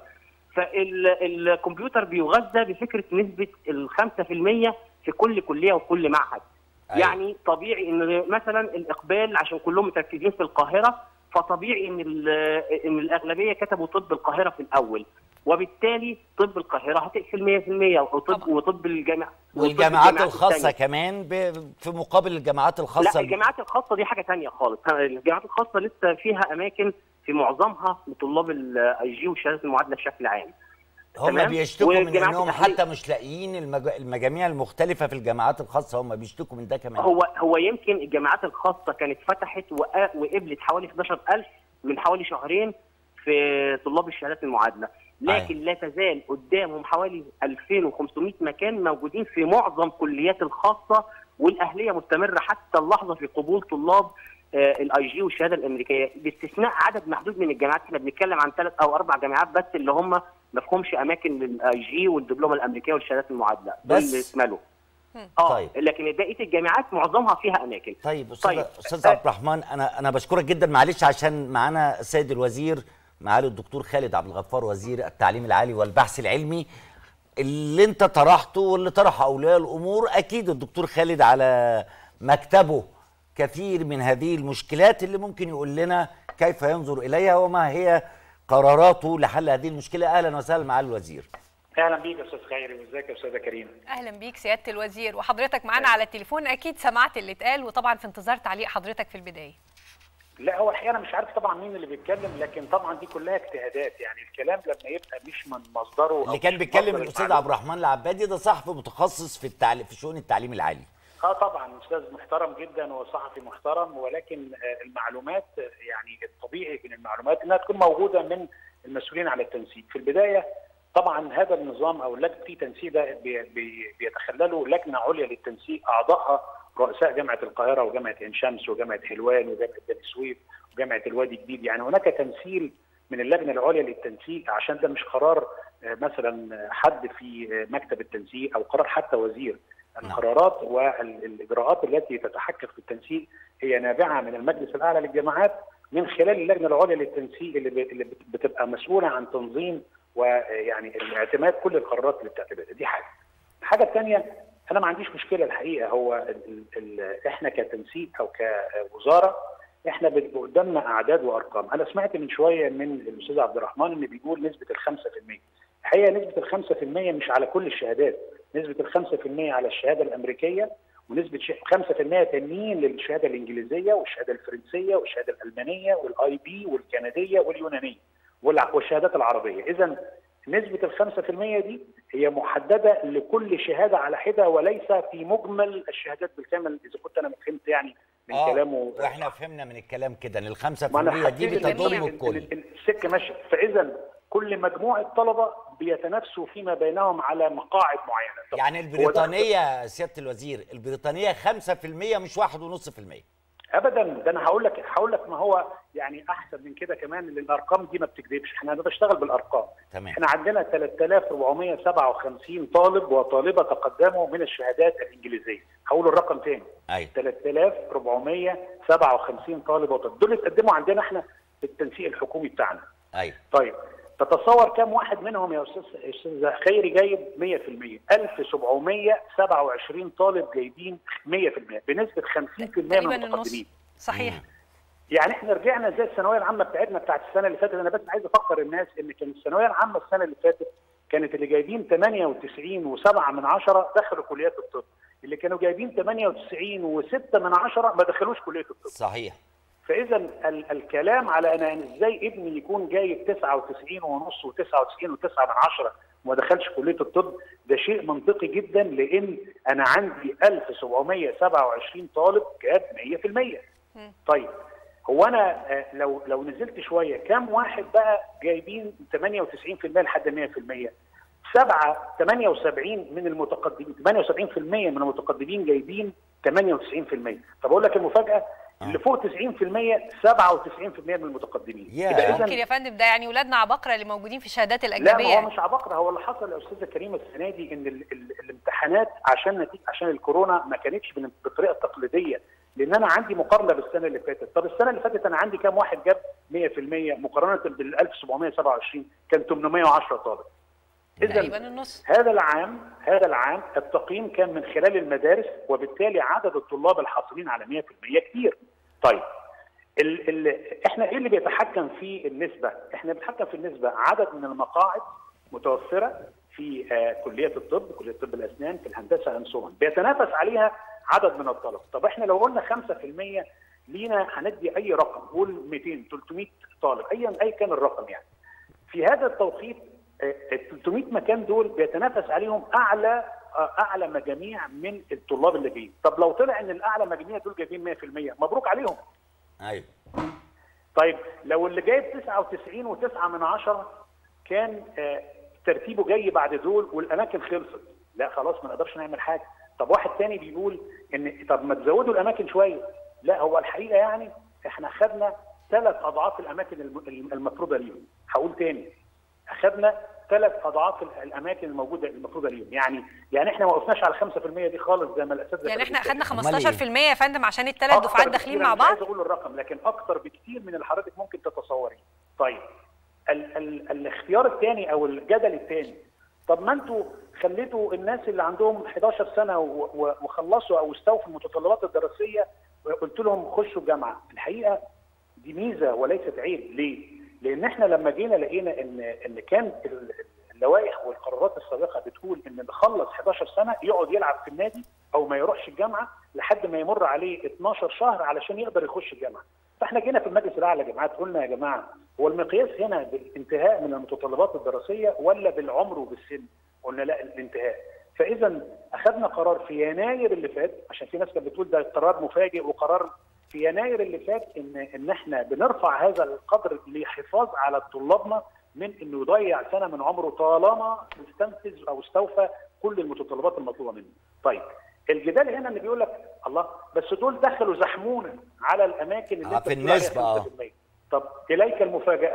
فالكمبيوتر بيغذى بفكره نسبه ال 5% في كل كليه وكل معهد أيوة. يعني طبيعي ان مثلا الاقبال عشان كلهم متركزين في القاهره فطبيعي ان ال- ان الاغلبيه كتبوا طب القاهره في الاول وبالتالي طب القاهره هتقفل 100% وطب طبعا. وطب الجامعه والجامعات الخاصه التانية. كمان ب... في مقابل الجامعات الخاصه لا الجامعات الخاصه دي حاجه تانية خالص الجامعات الخاصه لسه فيها اماكن في معظمها لطلاب الاي جي وشهاده المعادله بشكل عام هم تمام؟ بيشتكوا من والجامعات انهم الأهلية. حتى مش لاقيين المج... المجاميع المختلفه في الجامعات الخاصه هم بيشتكوا من ده كمان هو هو يمكن الجامعات الخاصه كانت فتحت وق- وقبلت حوالي 11000 من حوالي شهرين في طلاب الشهادات المعادله لكن لا تزال قدامهم حوالي 2500 مكان موجودين في معظم كليات الخاصه والاهليه مستمره حتى اللحظه في قبول طلاب الاي جي والشهاده الامريكيه باستثناء عدد محدود من الجامعات احنا بنتكلم عن ثلاث او اربع جامعات بس اللي هم ما فيهمش اماكن للاي جي والدبلومه الامريكيه والشهادات المعادله دول بس. اللي اتملوا اه طيب. لكن بقيه الجامعات معظمها فيها اماكن طيب استاذ طيب. استاذ عبد الرحمن انا انا بشكرك جدا معلش عشان معانا السيد الوزير معالي الدكتور خالد عبد الغفار وزير التعليم العالي والبحث العلمي اللي انت طرحته واللي طرحه اولياء الامور اكيد الدكتور خالد على مكتبه كثير من هذه المشكلات اللي ممكن يقول لنا كيف ينظر اليها وما هي قراراته لحل هذه المشكله اهلا وسهلا مع الوزير اهلا بيك يا استاذ خيري وازيك يا استاذه كريم اهلا بيك سياده الوزير وحضرتك معانا على التليفون اكيد سمعت اللي اتقال وطبعا في انتظار تعليق حضرتك في البدايه لا هو الحقيقه انا مش عارف طبعا مين اللي بيتكلم لكن طبعا دي كلها اجتهادات يعني الكلام لما يبقى مش من مصدره أو اللي كان مش بيتكلم مصدر الاستاذ المعلومة. عبد الرحمن العبادي ده صحفي متخصص في التعليم في شؤون التعليم العالي اه طبعا استاذ محترم جدا وصحفي محترم ولكن آه، المعلومات آه، يعني الطبيعي من المعلومات انها تكون موجوده من المسؤولين على التنسيق في البدايه طبعا هذا النظام او لجنه في تنسيق ده بي- بي- بيتخلله لجنه عليا للتنسيق اعضائها رؤساء جامعه القاهره وجامعه عين شمس وجامعه حلوان وجامعه بني سويف وجامعه الوادي الجديد يعني هناك تمثيل من اللجنه العليا للتنسيق عشان ده مش قرار آه، مثلا حد في آه، مكتب التنسيق او قرار حتى وزير القرارات والاجراءات التي تتحقق في التنسيق هي نابعه من المجلس الاعلى للجامعات من خلال اللجنه العليا للتنسيق اللي ب- اللي بت- بتبقى مسؤوله عن تنظيم ويعني اعتماد كل القرارات اللي بتعتمدها دي حاجه. الحاجه الثانيه انا ما عنديش مشكله الحقيقه هو ال ال ال احنا كتنسيق او كوزاره احنا بت- قدامنا اعداد وارقام، انا سمعت من شويه من الاستاذ عبد الرحمن ان بيقول نسبه ال 5%. الحقيقه نسبه ال 5% مش على كل الشهادات، نسبه ال 5% على الشهاده الامريكيه ونسبه ش- 5% تانيين للشهاده الانجليزيه والشهاده الفرنسيه والشهاده الالمانيه والاي بي والكنديه واليونانيه والع- والشهادات العربيه، اذا نسبه ال 5% دي هي محدده لكل شهاده على حده وليس في مجمل الشهادات بالكامل اذا كنت انا فهمت يعني من آه، كلامه واحنا فهمنا من الكلام كده ان ال 5% ما انا دي حسيت إن بتضم ال- الكل ال- ال- السكه ماشيه فاذا كل مجموعه طلبه بيتنافسوا فيما بينهم على مقاعد معينه طب يعني هو ده- البريطانيه سياده الوزير البريطانيه 5% مش 1.5% ابدا ده انا هقول لك هقول لك ما هو يعني احسن من كده كمان لان الارقام دي ما بتكذبش احنا بشتغل بالارقام تمام. احنا عندنا 3457 طالب وطالبه تقدموا من الشهادات الانجليزيه هقول الرقم تاني ايوه 3457 طالب وطالب دول اتقدموا عندنا احنا في التنسيق الحكومي بتاعنا ايوه طيب تتصور كم واحد منهم يا استاذ استاذ خيري جايب 100% 1727 طالب جايبين 100% بنسبه 50% من تقريبا النص المتقدمين صحيح يعني احنا رجعنا زي الثانويه العامه بتاعتنا بتاعت السنه اللي فاتت انا بس عايز افكر الناس ان كان الثانويه العامه السنه اللي فاتت كانت اللي جايبين 98 و7 من عشرة دخلوا كليات الطب اللي كانوا جايبين 98 و6 من عشرة ما دخلوش كليه الطب صحيح فاذا ال- الكلام على انا أنا ازاي ابني يكون جايب 99 ونص و99 و9 من عشرة وما دخلش كليه الطب ده شيء منطقي جدا لان انا عندي 1727 طالب جاب 100% طيب هو انا آه، لو لو نزلت شويه كام واحد بقى جايبين 98% لحد 100% سبعة 78 من المتقدمين 78% من المتقدمين جايبين 98% طب اقول لك المفاجاه اللي فوق 90% 97% من المتقدمين ياه. يبقى إذن- ممكن يا فندم ده يعني ولادنا عبقرة اللي موجودين في الشهادات لا ما الأجنبية هو مش عبقرة هو اللي حصل يا استاذه كريمه السنه دي ان ال ال الامتحانات عشان نتيجه عشان الكورونا ما كانتش بال- بالطريقه التقليديه لان انا عندي مقارنه بالسنه اللي فاتت طب السنه اللي فاتت انا عندي كام واحد جاب 100% مقارنه بال 1727 كان 810 طالب تقريبا اذا النص هذا العام هذا العام التقييم كان من خلال المدارس وبالتالي عدد الطلاب الحاصلين على 100% كتير. طيب ال ال احنا ايه اللي بيتحكم في النسبه؟ احنا بنتحكم في النسبه عدد من المقاعد متوفره في آه كليه الطب، كليه طب الاسنان، في الهندسه and so on. بيتنافس عليها عدد من الطلبه، طب احنا لو قلنا 5% لينا هندي اي رقم، قول 200 300 طالب، ايا اي كان الرقم يعني. في هذا التوقيت آه، ال 300 مكان دول بيتنافس عليهم اعلى آه، اعلى مجاميع من الطلاب اللي جايين، طب لو طلع ان الاعلى مجاميع دول جايبين 100% مبروك عليهم. ايوه طيب لو اللي جايب 99 و9 من عشرة كان آه، ترتيبه جاي بعد دول والاماكن خلصت لا خلاص ما نقدرش نعمل حاجه طب واحد تاني بيقول ان طب ما تزودوا الاماكن شويه لا هو الحقيقه يعني احنا خدنا ثلاث اضعاف الاماكن الم- المفروضه ليهم هقول تاني اخذنا ثلاث اضعاف ال- الاماكن الموجوده المفروضه ليهم يعني يعني احنا ما وقفناش على 5% دي خالص زي ما الاساتذه يعني كانوا احنا بيتكلموا. اخدنا أمال إيه؟ 15% يا فندم عشان الثلاث أكتر دفعات بكتير، داخلين أنا مع مش بعض عايز اقول الرقم لكن اكتر بكتير من اللي حضرتك ممكن تتصوريه طيب ال ال الاختيار الثاني او الجدل الثاني طب ما انتوا خليتوا الناس اللي عندهم 11 سنه و- و- وخلصوا او استوفوا المتطلبات الدراسيه قلت لهم خشوا الجامعه الحقيقه دي ميزه وليست عيب ليه لان احنا لما جينا لقينا ان ان كان ال- اللوائح والقرارات السابقه بتقول ان اللي خلص 11 سنه يقعد يلعب في النادي او ما يروحش الجامعه لحد ما يمر عليه 12 شهر علشان يقدر يخش الجامعه. فاحنا جينا في المجلس الاعلى للجامعات قلنا يا جماعه هو المقياس هنا بالانتهاء من المتطلبات الدراسيه ولا بالعمر وبالسن؟ قلنا لا الانتهاء. فاذا اخذنا قرار في يناير اللي فات عشان في ناس كانت بتقول ده قرار مفاجئ وقرار في يناير اللي فات ان ان احنا بنرفع هذا القدر للحفاظ على طلابنا من انه يضيع سنه من عمره طالما استنفذ او استوفى كل المتطلبات المطلوبه منه. طيب الجدال هنا اللي بيقول لك الله بس دول دخلوا زحمونا على الاماكن اللي آه، انت في بتقول عليها النسبة، آه. 5%. طب اليك المفاجاه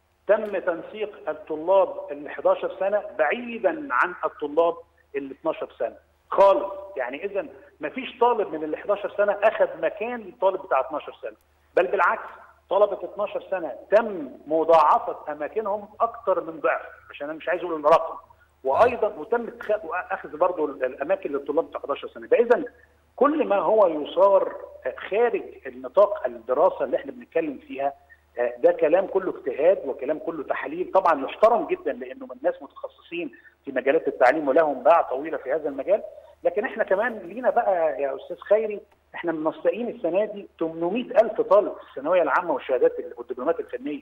تم تنسيق الطلاب ال 11 سنه بعيدا عن الطلاب ال 12 سنه خالص يعني اذا ما فيش طالب من ال 11 سنه اخذ مكان الطالب بتاع 12 سنه بل بالعكس طلبه 12 سنه تم مضاعفه اماكنهم اكثر من ضعف عشان انا مش عايز اقول الرقم وايضا وتم اتخاذ- اخذ برضه الاماكن للطلاب بتاع 11 سنه فاذا كل ما هو يصار خارج النطاق الدراسه اللي احنا بنتكلم فيها آه، ده كلام كله اجتهاد وكلام كله تحليل طبعا يحترم جدا لانه من ناس متخصصين في مجالات التعليم ولهم باع طويله في هذا المجال لكن احنا كمان لينا بقى يا استاذ خيري احنا منسقين السنه دي 800 الف طالب في الثانويه العامه والشهادات ال- والدبلومات الفنيه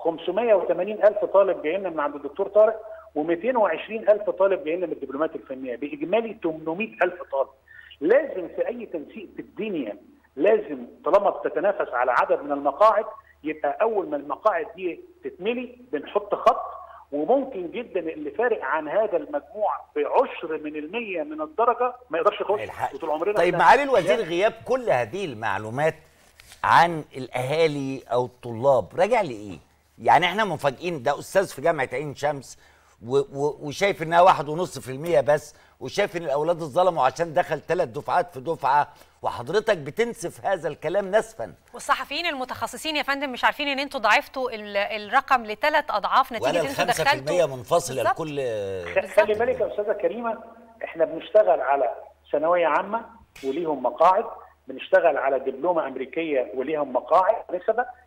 580 الف طالب جاي لنا من عند الدكتور طارق و220 الف طالب جاي لنا من الدبلومات الفنيه باجمالي 800 الف طالب لازم في اي تنسيق في الدنيا لازم طالما بتتنافس على عدد من المقاعد يبقى اول ما المقاعد دي تتملي بنحط خط وممكن جدا اللي فارق عن هذا المجموع بعشر من المية من الدرجة ما يقدرش ما يخش يلحقش. وطول عمرنا طيب إحنا- معالي الوزير غياب كل هذه المعلومات عن الاهالي او الطلاب راجع لايه؟ يعني احنا مفاجئين ده استاذ في جامعه عين شمس و و وشايف انها واحد ونص في المية بس وشايف ان الاولاد اتظلموا عشان دخل ثلاث دفعات في دفعه وحضرتك بتنسف هذا الكلام نسفا والصحفيين المتخصصين يا فندم مش عارفين ان انتوا ضاعفتوا ال- الرقم لثلاث اضعاف نتيجه ولا ان ال انتوا 5% دخلتوا منفصله بالظبط. لكل خ- خلي بالك يا استاذه كريمه احنا بنشتغل على ثانويه عامه وليهم مقاعد بنشتغل على دبلومه امريكيه وليهم مقاعد نسبه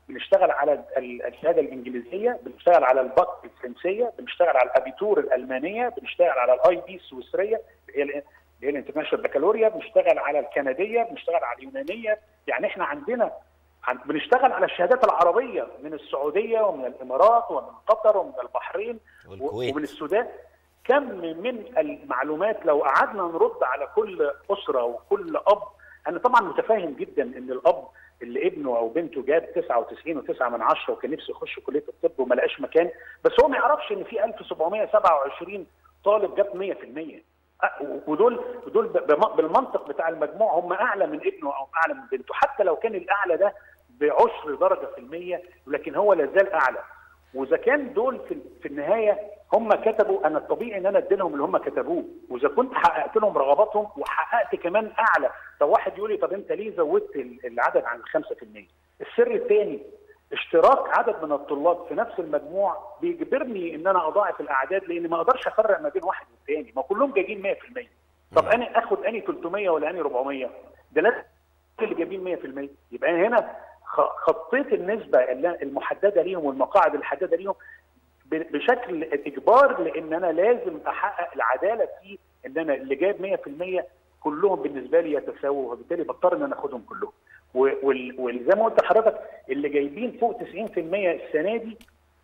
بنشتغل على ال- الشهاده الانجليزيه بنشتغل على الباك الفرنسيه بنشتغل على الابيتور الالمانيه بنشتغل على الاي بي السويسريه اللي هي ال- اللي هي الانترناشونال بكالوريا بنشتغل على الكنديه بنشتغل على اليونانيه يعني احنا عندنا عن- بنشتغل على الشهادات العربيه من السعوديه ومن الامارات ومن قطر ومن البحرين والكويت. ومن السودان كم من المعلومات لو قعدنا نرد على كل اسره وكل اب انا طبعا متفاهم جدا ان الاب اللي ابنه او بنته جاب 99 و9 من 10 وكان نفسه يخش كليه الطب وما لقاش مكان بس هو ما يعرفش ان في 1727 طالب جاب 100% أه، ودول ودول بم- بالمنطق بتاع المجموع هم اعلى من ابنه او اعلى من بنته حتى لو كان الاعلى ده بعشر درجه في المية لكن هو لا زال اعلى واذا كان دول في, في النهايه هم كتبوا انا الطبيعي ان انا ادي لهم اللي هم كتبوه واذا كنت حققت لهم رغباتهم وحققت كمان اعلى طب واحد يقول لي طب انت ليه زودت ال- العدد عن 5% السر الثاني اشتراك عدد من الطلاب في نفس المجموع بيجبرني ان انا اضاعف الاعداد لان ما اقدرش افرق ما بين واحد والثاني ما كلهم جايبين 100% طب انا اخد اني 300 ولا اني 400 ده لازم اللي جايبين 100% يبقى أنا هنا خ- خطيت النسبه اللي- المحدده ليهم والمقاعد المحدده ليهم ب- بشكل اجبار لان انا لازم احقق العداله في ان انا اللي جايب 100% كلهم بالنسبه لي يتساووا وبالتالي بضطر ان انا اخدهم كلهم و- وال- وزي ما قلت لحضرتك اللي جايبين فوق 90% السنه دي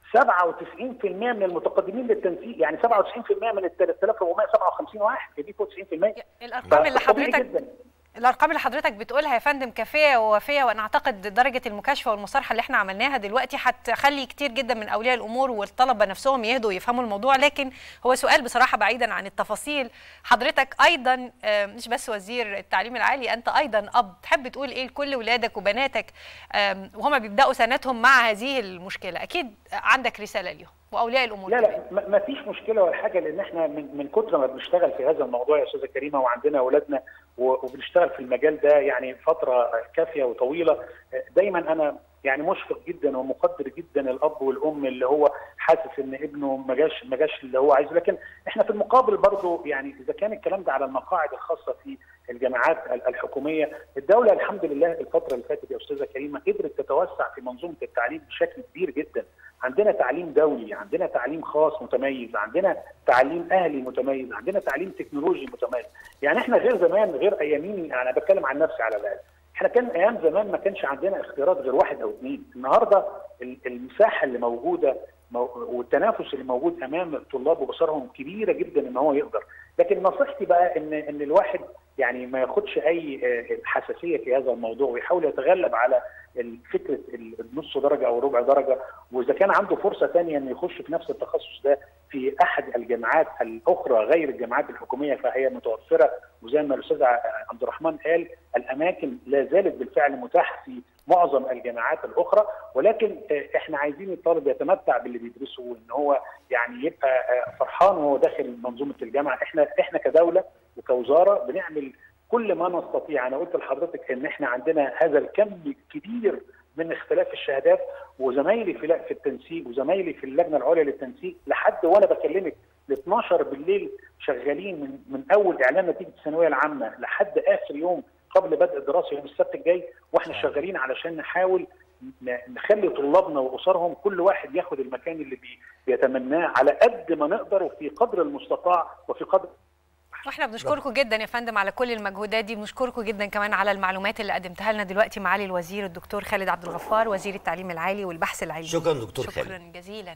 97% من المتقدمين للتنسيق يعني 97% من ال 3457 واحد جايبين فوق 90% الارقام اللي فطبيعي حضرتك جدا الارقام اللي حضرتك بتقولها يا فندم كافيه ووافيه وانا اعتقد درجه المكاشفه والمصارحه اللي احنا عملناها دلوقتي هتخلي كتير جدا من اولياء الامور والطلبه نفسهم يهدوا ويفهموا الموضوع لكن هو سؤال بصراحه بعيدا عن التفاصيل حضرتك ايضا آه، مش بس وزير التعليم العالي انت ايضا اب تحب تقول ايه لكل ولادك وبناتك آم، وهم بيبداوا سنتهم مع هذه المشكله اكيد عندك رساله ليهم واولياء الامور لا كمان. لا ما- ما فيش مشكله ولا حاجه لان احنا من من كتر ما بنشتغل في هذا الموضوع يا استاذه كريمه وعندنا اولادنا و- وبنشتغل في المجال ده يعني فتره كافيه وطويله دايما انا يعني مشفق جدا ومقدر جدا الاب والام اللي هو حاسس ان ابنه ما جاش ما جاش اللي هو عايزه لكن احنا في المقابل برضه يعني اذا كان الكلام ده على المقاعد الخاصه في الجامعات ال- الحكوميه الدوله الحمد لله الفتره اللي فاتت يا استاذه كريمه قدرت تتوسع في منظومه التعليم بشكل كبير جدا عندنا تعليم دولي عندنا تعليم خاص متميز عندنا تعليم اهلي متميز عندنا تعليم تكنولوجي متميز يعني احنا غير زمان غير ايامين انا بتكلم عن نفسي على الاقل احنا كان ايام زمان ما كانش عندنا اختيارات غير واحد او اثنين النهارده ال- المساحه اللي موجوده مو- والتنافس اللي موجود امام الطلاب وبصرهم كبيره جدا ان هو يقدر لكن نصيحتي بقى ان ان الواحد يعني ما ياخدش اي آه، حساسيه في هذا الموضوع ويحاول يتغلب على فكره النص درجه او ربع درجه واذا كان عنده فرصه ثانيه انه يخش في نفس التخصص ده في احد الجامعات الاخرى غير الجامعات الحكوميه فهي متوفره وزي ما الاستاذ عبد الرحمن قال الاماكن لا زالت بالفعل متاحه في معظم الجامعات الاخرى ولكن آه، احنا عايزين الطالب يتمتع باللي بيدرسه وان هو يعني يبقى آه، فرحان وهو داخل منظومه الجامعه احنا احنا كدوله وكوزاره بنعمل كل ما نستطيع انا قلت لحضرتك ان احنا عندنا هذا الكم الكبير من اختلاف الشهادات وزمايلي في في التنسيق وزمايلي في اللجنه العليا للتنسيق لحد وانا بكلمك ل 12 بالليل شغالين من من اول اعلان نتيجه الثانويه العامه لحد اخر يوم قبل بدء الدراسه يوم السبت الجاي واحنا شغالين علشان نحاول ن- نخلي طلابنا واسرهم كل واحد ياخد المكان اللي بي- بيتمناه على قد ما نقدر وفي قدر المستطاع وفي قدر واحنا بنشكركم جدا يا فندم على كل المجهودات دي بنشكركم جدا كمان على المعلومات اللي قدمتها لنا دلوقتي معالي الوزير الدكتور خالد عبد الغفار وزير التعليم العالي والبحث العلمي شكراً دكتور شكرا خالد. جزيلا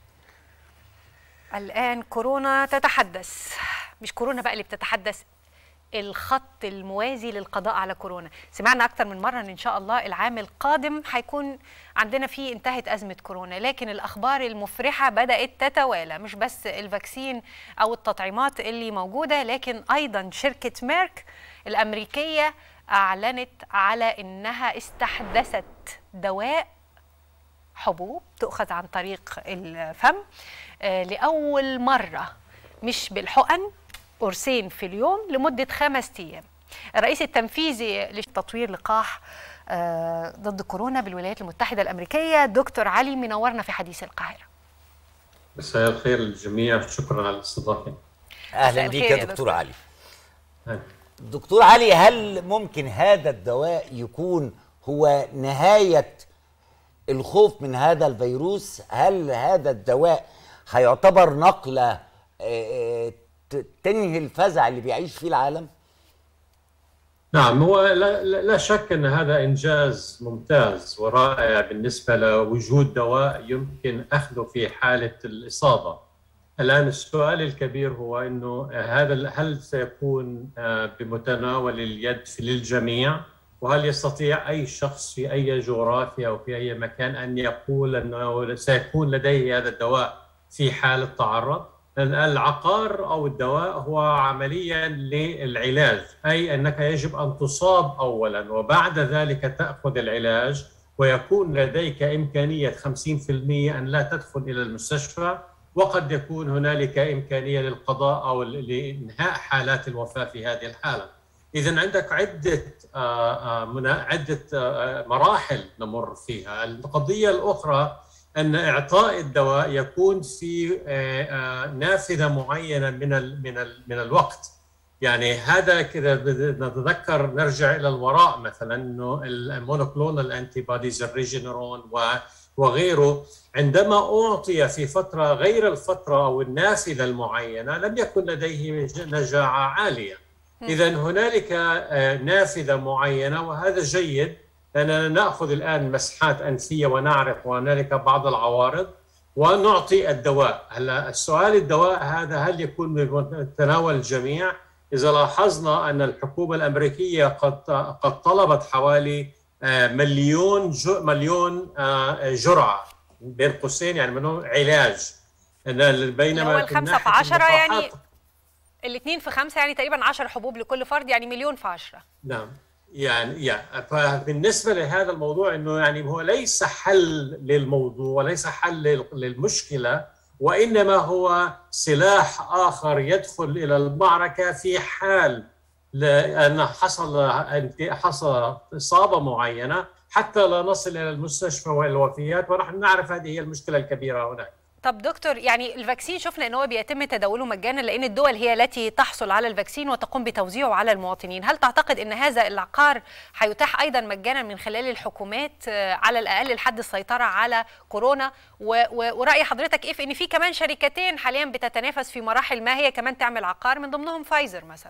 الان كورونا تتحدث مش كورونا بقى اللي بتتحدث الخط الموازي للقضاء على كورونا سمعنا اكتر من مره ان ان شاء الله العام القادم هيكون عندنا فيه انتهت ازمه كورونا لكن الاخبار المفرحه بدات تتوالى مش بس الفاكسين او التطعيمات اللي موجوده لكن ايضا شركه ميرك الامريكيه اعلنت على انها استحدثت دواء حبوب تؤخذ عن طريق الفم آه، لأول مرة مش بالحقن قرصين في اليوم لمدة خمس أيام الرئيس التنفيذي لتطوير لقاح آه، ضد كورونا بالولايات المتحدة الأمريكية دكتور علي منورنا في حديث القاهرة مساء الخير للجميع شكرا على الاستضافه اهلا مساء بيك الخير يا يا دكتور دكتور. علي هاي. دكتور علي هل ممكن هذا الدواء يكون هو نهايه الخوف من هذا الفيروس هل هذا الدواء هيعتبر نقله آه، آه، ت- تنهي الفزع اللي بيعيش فيه العالم نعم هو لا, لا لا شك ان هذا انجاز ممتاز ورائع بالنسبه لوجود دواء يمكن اخذه في حاله الاصابه. الان السؤال الكبير هو انه هذا ال- هل سيكون آه، بمتناول اليد في- للجميع؟ وهل يستطيع اي شخص في اي جغرافيا او في اي مكان ان يقول انه سيكون لديه هذا الدواء في حاله تعرض؟ العقار او الدواء هو عمليا للعلاج اي انك يجب ان تصاب اولا وبعد ذلك تاخذ العلاج ويكون لديك امكانيه 50% ان لا تدخل الى المستشفى وقد يكون هنالك امكانيه للقضاء او لانهاء حالات الوفاه في هذه الحاله. اذا عندك عده آه، آه، منا- عده آه، مراحل نمر فيها، القضيه الاخرى ان اعطاء الدواء يكون في آه، آه، نافذه معينه من ال من ال من الوقت يعني هذا كذا بد- نتذكر نرجع الى الوراء مثلا انه المونوكلونال انتي بوديز الريجينرون و- وغيره عندما اعطي في فتره غير الفتره او النافذه المعينه لم يكن لديه نجاعه عاليه اذا هنالك آه، نافذه معينه وهذا جيد لاننا ناخذ الان مسحات انفيه ونعرف هنالك بعض العوارض ونعطي الدواء هلا السؤال الدواء هذا هل يكون بمتناول الجميع اذا لاحظنا ان الحكومه الامريكيه قد قد طلبت حوالي آه، مليون جو مليون آه، جرعه بين قوسين يعني منهم علاج إن بينما اللي هو من الخمسة في ناحية عشرة يعني اللقاحات الاثنين في خمسة يعني تقريبا 10 حبوب لكل فرد يعني مليون في 10 نعم يعني يا فبالنسبه لهذا الموضوع انه يعني هو ليس حل للموضوع وليس حل لل- للمشكله وانما هو سلاح اخر يدخل الى المعركه في حال لان حصل حصل اصابه معينه حتى لا نصل الى المستشفى والوفيات ونحن نعرف هذه هي المشكله الكبيره هناك. طب دكتور يعني الفاكسين شفنا ان هو بيتم تداوله مجانا لان الدول هي التي تحصل على الفاكسين وتقوم بتوزيعه على المواطنين هل تعتقد ان هذا العقار هيتاح ايضا مجانا من خلال الحكومات آه، على الاقل لحد السيطره على كورونا و- و- وراي حضرتك ايه في ان في كمان شركتين حاليا بتتنافس في مراحل ما هي كمان تعمل عقار من ضمنهم فايزر مثلا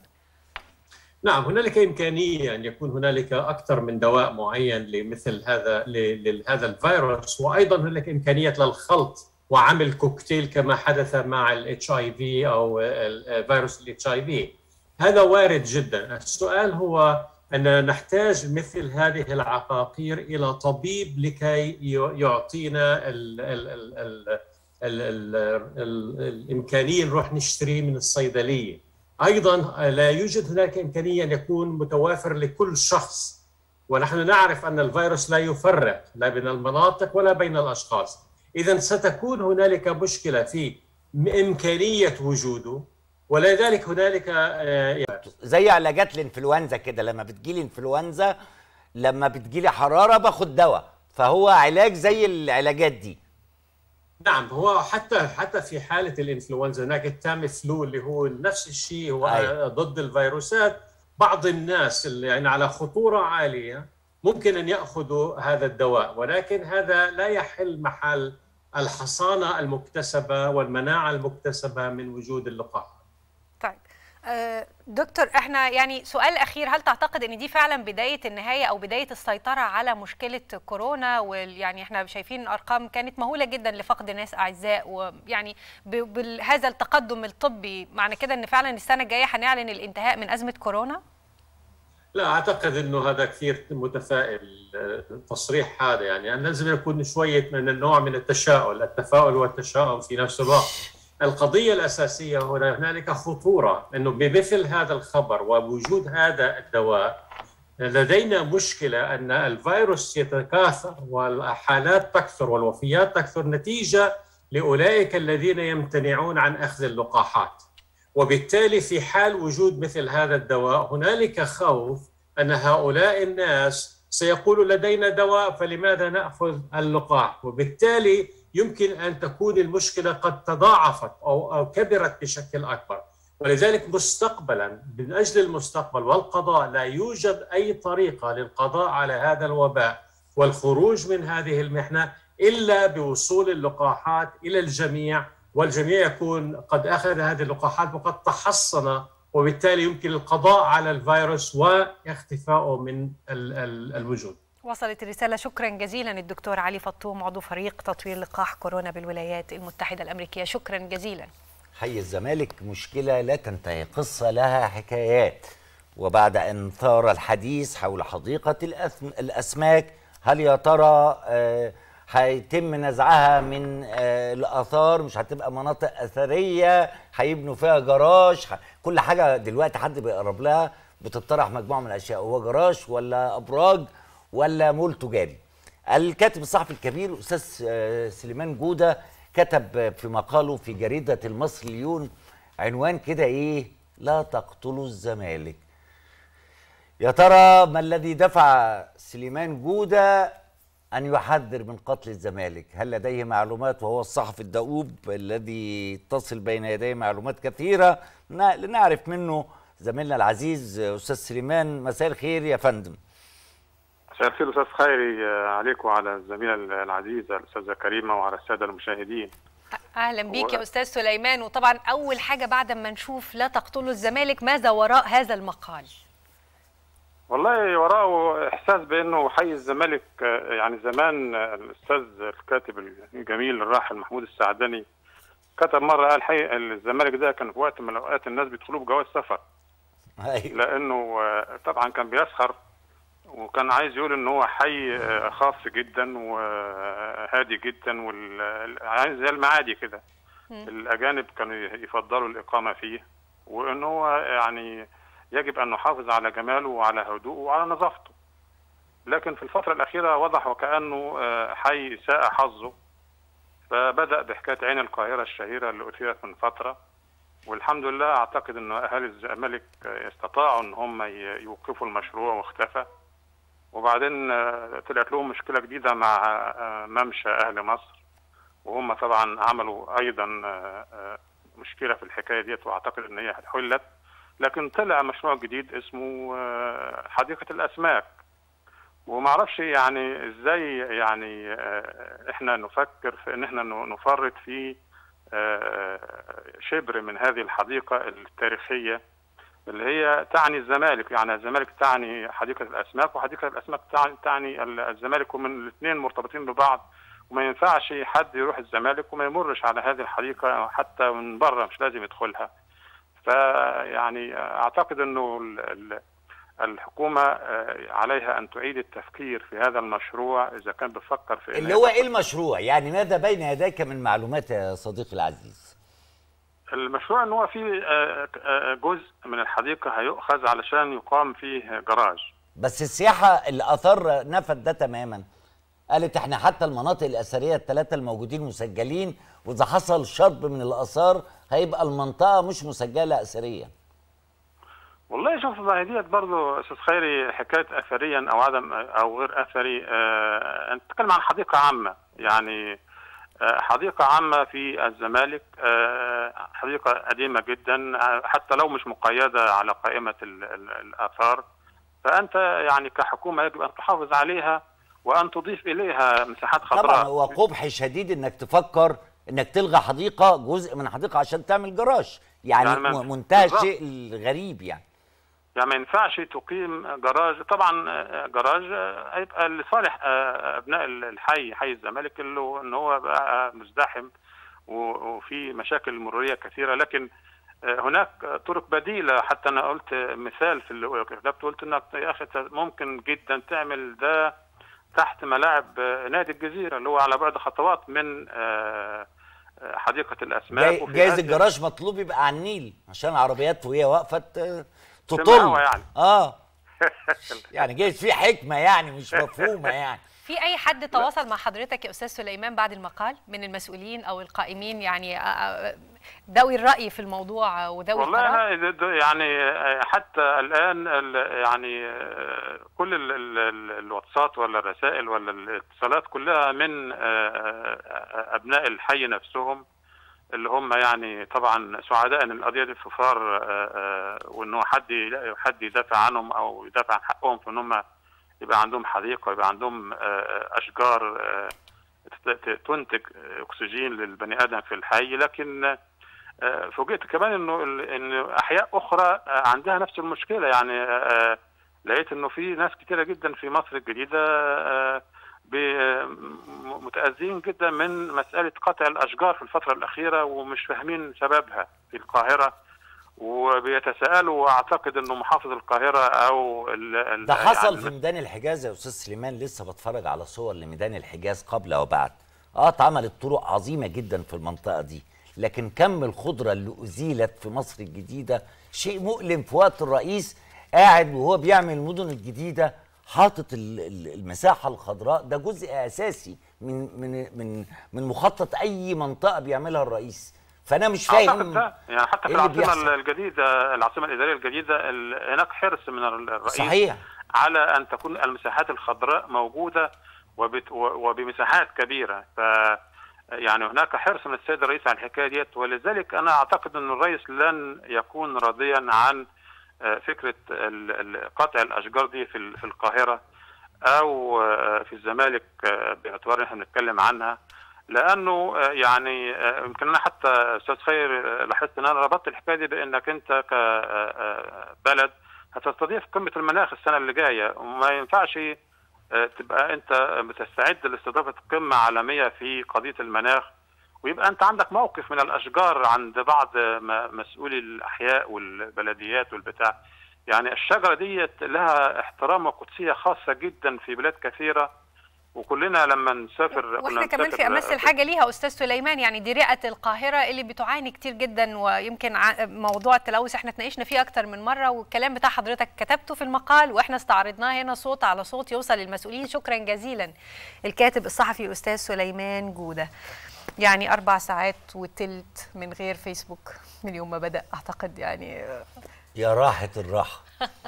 نعم هنالك إمكانية أن يكون هنالك أكثر من دواء معين لمثل هذا ل- لهذا الفيروس وأيضا هنالك إمكانية للخلط وعمل كوكتيل كما حدث مع الاتش اي في او ال- فيروس الاتش اي في هذا وارد جدا السؤال هو أن نحتاج مثل هذه العقاقير إلى طبيب لكي ي- يعطينا ال ال ال ال ال ال ال الإمكانية نروح نشتريه من الصيدلية ايضا لا يوجد هناك امكانيه ان يكون متوافر لكل شخص ونحن نعرف ان الفيروس لا يفرق لا بين المناطق ولا بين الاشخاص اذا ستكون هنالك مشكله في امكانيه وجوده ولذلك هنالك آه، زي علاجات الانفلونزا كده لما بتجيلي انفلونزا لما بتجيلي حراره باخد دواء فهو علاج زي العلاجات دي نعم هو حتى حتى في حاله الانفلونزا هناك التامي فلو اللي هو نفس الشيء هو أيوة. ضد الفيروسات بعض الناس اللي يعني على خطوره عاليه ممكن ان ياخذوا هذا الدواء ولكن هذا لا يحل محل الحصانه المكتسبه والمناعه المكتسبه من وجود اللقاح طيب آه، دكتور احنا يعني سؤال اخير هل تعتقد ان دي فعلا بدايه النهايه او بدايه السيطره على مشكله كورونا ويعني احنا شايفين ارقام كانت مهوله جدا لفقد ناس اعزاء ويعني ب- بهذا التقدم الطبي معنى كده ان فعلا السنه الجايه هنعلن الانتهاء من ازمه كورونا لا اعتقد انه هذا كثير متفائل آه، التصريح هذا يعني أن لازم يكون شويه من النوع من التشاؤل، التفاؤل والتشاؤم في نفس الوقت. القضيه الاساسيه هنا هنالك خطوره انه بمثل هذا الخبر ووجود هذا الدواء لدينا مشكله ان الفيروس يتكاثر والحالات تكثر والوفيات تكثر نتيجه لاولئك الذين يمتنعون عن اخذ اللقاحات. وبالتالي في حال وجود مثل هذا الدواء هنالك خوف ان هؤلاء الناس سيقولوا لدينا دواء فلماذا ناخذ اللقاح وبالتالي يمكن ان تكون المشكله قد تضاعفت او او كبرت بشكل اكبر ولذلك مستقبلا من اجل المستقبل والقضاء لا يوجد اي طريقه للقضاء على هذا الوباء والخروج من هذه المحنه الا بوصول اللقاحات الى الجميع والجميع يكون قد اخذ هذه اللقاحات وقد تحصن وبالتالي يمكن القضاء على الفيروس واختفائه من ال- ال- الوجود. وصلت الرسالة شكرا جزيلا الدكتور علي فطوم عضو فريق تطوير لقاح كورونا بالولايات المتحدة الأمريكية شكرا جزيلا حي الزمالك مشكلة لا تنتهي قصة لها حكايات وبعد أن ثار الحديث حول حديقة الأثم- الأسماك هل يا ترى آه، هيتم نزعها من آه، الآثار مش هتبقى مناطق أثرية هيبنوا فيها جراج ح- كل حاجة دلوقتي حد بيقرب لها بتطرح مجموعة من الأشياء هو جراج ولا أبراج ولا مول تجاري الكاتب الصحفي الكبير الاستاذ آه، سليمان جوده كتب آه، في مقاله في جريده المصري اليوم عنوان كده ايه لا تقتلوا الزمالك يا ترى ما الذي دفع سليمان جوده ان يحذر من قتل الزمالك هل لديه معلومات وهو الصحفي الدؤوب الذي تصل بين يديه معلومات كثيره نا- لنعرف منه زميلنا العزيز آه، استاذ سليمان مساء الخير يا فندم مساء الخير استاذ خيري آه، عليك وعلى الزميله العزيزه الاستاذه كريمه وعلى الساده المشاهدين أهلا بيك هو- يا أستاذ سليمان وطبعا أول حاجة بعد ما نشوف لا تقتلوا الزمالك ماذا وراء هذا المقال والله وراءه احساس بانه حي الزمالك آه، يعني زمان آه، الاستاذ الكاتب الجميل الراحل محمود السعدني كتب مره قال حي الزمالك ده كان في وقت من الاوقات الناس بيدخلوا بجواز سفر أيوة. لانه آه، طبعا كان بيسخر وكان عايز يقول ان هو حي آه، خاص جدا وهادي جدا وال- عايز زي المعادي كده الاجانب كانوا يفضلوا الاقامه فيه وان هو يعني يجب ان نحافظ على جماله وعلى هدوءه وعلى نظافته لكن في الفتره الاخيره وضح وكانه آه، حي ساء حظه فبدا بحكايه عين القاهره الشهيره اللي اثيرت من فتره والحمد لله اعتقد ان اهالي الزمالك آه، استطاعوا ان هم ي- يوقفوا المشروع واختفى وبعدين آه، طلعت لهم مشكله جديده مع آه، ممشى اهل مصر وهم طبعا عملوا ايضا آه، آه، مشكله في الحكايه ديت واعتقد ان هي حلت لكن طلع مشروع جديد اسمه آه، حديقه الاسماك وما اعرفش يعني ازاي يعني آه، احنا نفكر في ان احنا ن- نفرط في آه، شبر من هذه الحديقه التاريخيه اللي هي تعني الزمالك يعني الزمالك تعني حديقه الاسماك وحديقه الاسماك تعني, تعني الزمالك ومن الاثنين مرتبطين ببعض وما ينفعش حد يروح الزمالك وما يمرش على هذه الحديقه حتى من بره مش لازم يدخلها فيعني اعتقد انه ال- ال- الحكومه آه، عليها ان تعيد التفكير في هذا المشروع اذا كان بتفكر في إن اللي هي هو ايه المشروع يعني ماذا بين يديك من معلومات يا صديقي العزيز المشروع ان هو في آه، آه، جزء من الحديقه هيؤخذ علشان يقام فيه جراج بس السياحه الاثار نفت ده تماما قالت احنا حتى المناطق الاثريه الثلاثه الموجودين مسجلين واذا حصل شطب من الاثار هيبقى المنطقه مش مسجله اثريا والله شوف ما هي ديت برضه استاذ خيري حكايه اثريا او عدم او غير اثري آه انت بتتكلم عن حديقه عامه يعني آه حديقه عامه في الزمالك آه حديقه قديمه جدا آه، حتى لو مش مقيده على قائمه ال- ال- الاثار فانت يعني كحكومه يجب ان تحافظ عليها وان تضيف اليها مساحات طبعا خضراء هو قبح شديد انك تفكر انك تلغي حديقه جزء من حديقه عشان تعمل جراج يعني, يعني ما- م- منتهى بالظبط. الشيء الغريب يعني يعني ما ينفعش تقيم جراج طبعا آه، جراج آه، هيبقى لصالح آه، ابناء الحي حي الزمالك اللي هو ان هو بقى مزدحم و- وفي مشاكل مروريه كثيره لكن آه، هناك طرق بديله حتى انا قلت مثال في اللي كتبت قلت انك يا اخي أنت ممكن جدا تعمل ده تحت ملاعب آه، نادي الجزيره اللي هو على بعد خطوات من آه، آه، حديقه الاسماك جاي وفي جايز هذه- الجراج مطلوب يبقى على النيل عشان العربيات وهي واقفه ت- تمام تطل يعني. اه يعني جايز في حكمه يعني مش مفهومه يعني في أي حد تواصل مع حضرتك يا أستاذ سليمان بعد المقال من المسؤولين أو القائمين يعني آه، آه، ذوي الرأي في الموضوع وذوي والله القرار انا د- د- يعني آه، حتى الان ال- يعني آه، كل ال- ال- ال- الواتساب ولا الرسائل ولا الاتصالات كلها من آه، آه، ابناء الحي نفسهم اللي هم يعني طبعا سعداء ان القضيه دي في فار آه، آه، وان هو حد يلاقي حد يدافع عنهم او يدافع عن حقهم في ان هم يبقى عندهم حديقه يبقى عندهم آه، اشجار آه، ت- ت- تنتج اكسجين للبني ادم في الحي لكن آه، فوجئت كمان انه ال- ان احياء اخرى آه، عندها نفس المشكله يعني آه، لقيت انه في ناس كتيره جدا في مصر الجديده آه، ب- م- متاذين جدا من مساله قطع الاشجار في الفتره الاخيره ومش فاهمين سببها في القاهره وبيتساءلوا واعتقد انه محافظ القاهره او ال- ال- ده حصل يعني في ميدان الحجاز يا استاذ سليمان لسه بتفرج على صور لميدان الحجاز قبل وبعد اه اتعملت طرق عظيمه جدا في المنطقه دي لكن كم الخضره اللي ازيلت في مصر الجديده شيء مؤلم في وقت الرئيس قاعد وهو بيعمل المدن الجديده حاطط ال- ال- المساحه الخضراء ده جزء اساسي من من من من مخطط اي منطقه بيعملها الرئيس فانا مش اعتقد فاهم ده يعني حتى في إيه اللي العاصمه بيحصل؟ الجديده العاصمه الاداريه الجديده ال- هناك حرص من الرئيس صحيح على ان تكون المساحات الخضراء موجوده وبت و- وبمساحات كبيره ف يعني هناك حرص من السيد الرئيس على الحكايه ديت ولذلك انا اعتقد ان الرئيس لن يكون راضيا عن آه، فكره ال- ال- قطع الاشجار دي في ال- في القاهره او آه، في الزمالك آه، باعتبار ان احنا بنتكلم عنها لانه آه، يعني آه، يمكن انا حتى استاذ خير آه، لاحظت ان انا ربطت الحكايه دي بانك انت كبلد هتستضيف قمه المناخ السنه اللي جايه وما ينفعش آه، تبقى انت بتستعد لاستضافه قمه عالميه في قضيه المناخ ويبقى انت عندك موقف من الاشجار عند بعض م- مسؤولي الاحياء والبلديات والبتاع يعني الشجره ديت لها احترام وقدسيه خاصه جدا في بلاد كثيره وكلنا لما نسافر واحنا كنا كمان في نسافر امس الحاجه ليها استاذ سليمان يعني دي رئه القاهره اللي بتعاني كتير جدا ويمكن ع- موضوع التلوث احنا اتناقشنا فيه اكتر من مره والكلام بتاع حضرتك كتبته في المقال واحنا استعرضناه هنا صوت على صوت يوصل للمسؤولين شكرا جزيلا الكاتب الصحفي استاذ سليمان جوده يعني اربع ساعات وتلت من غير فيسبوك من يوم ما بدا اعتقد يعني يا راحه الراحه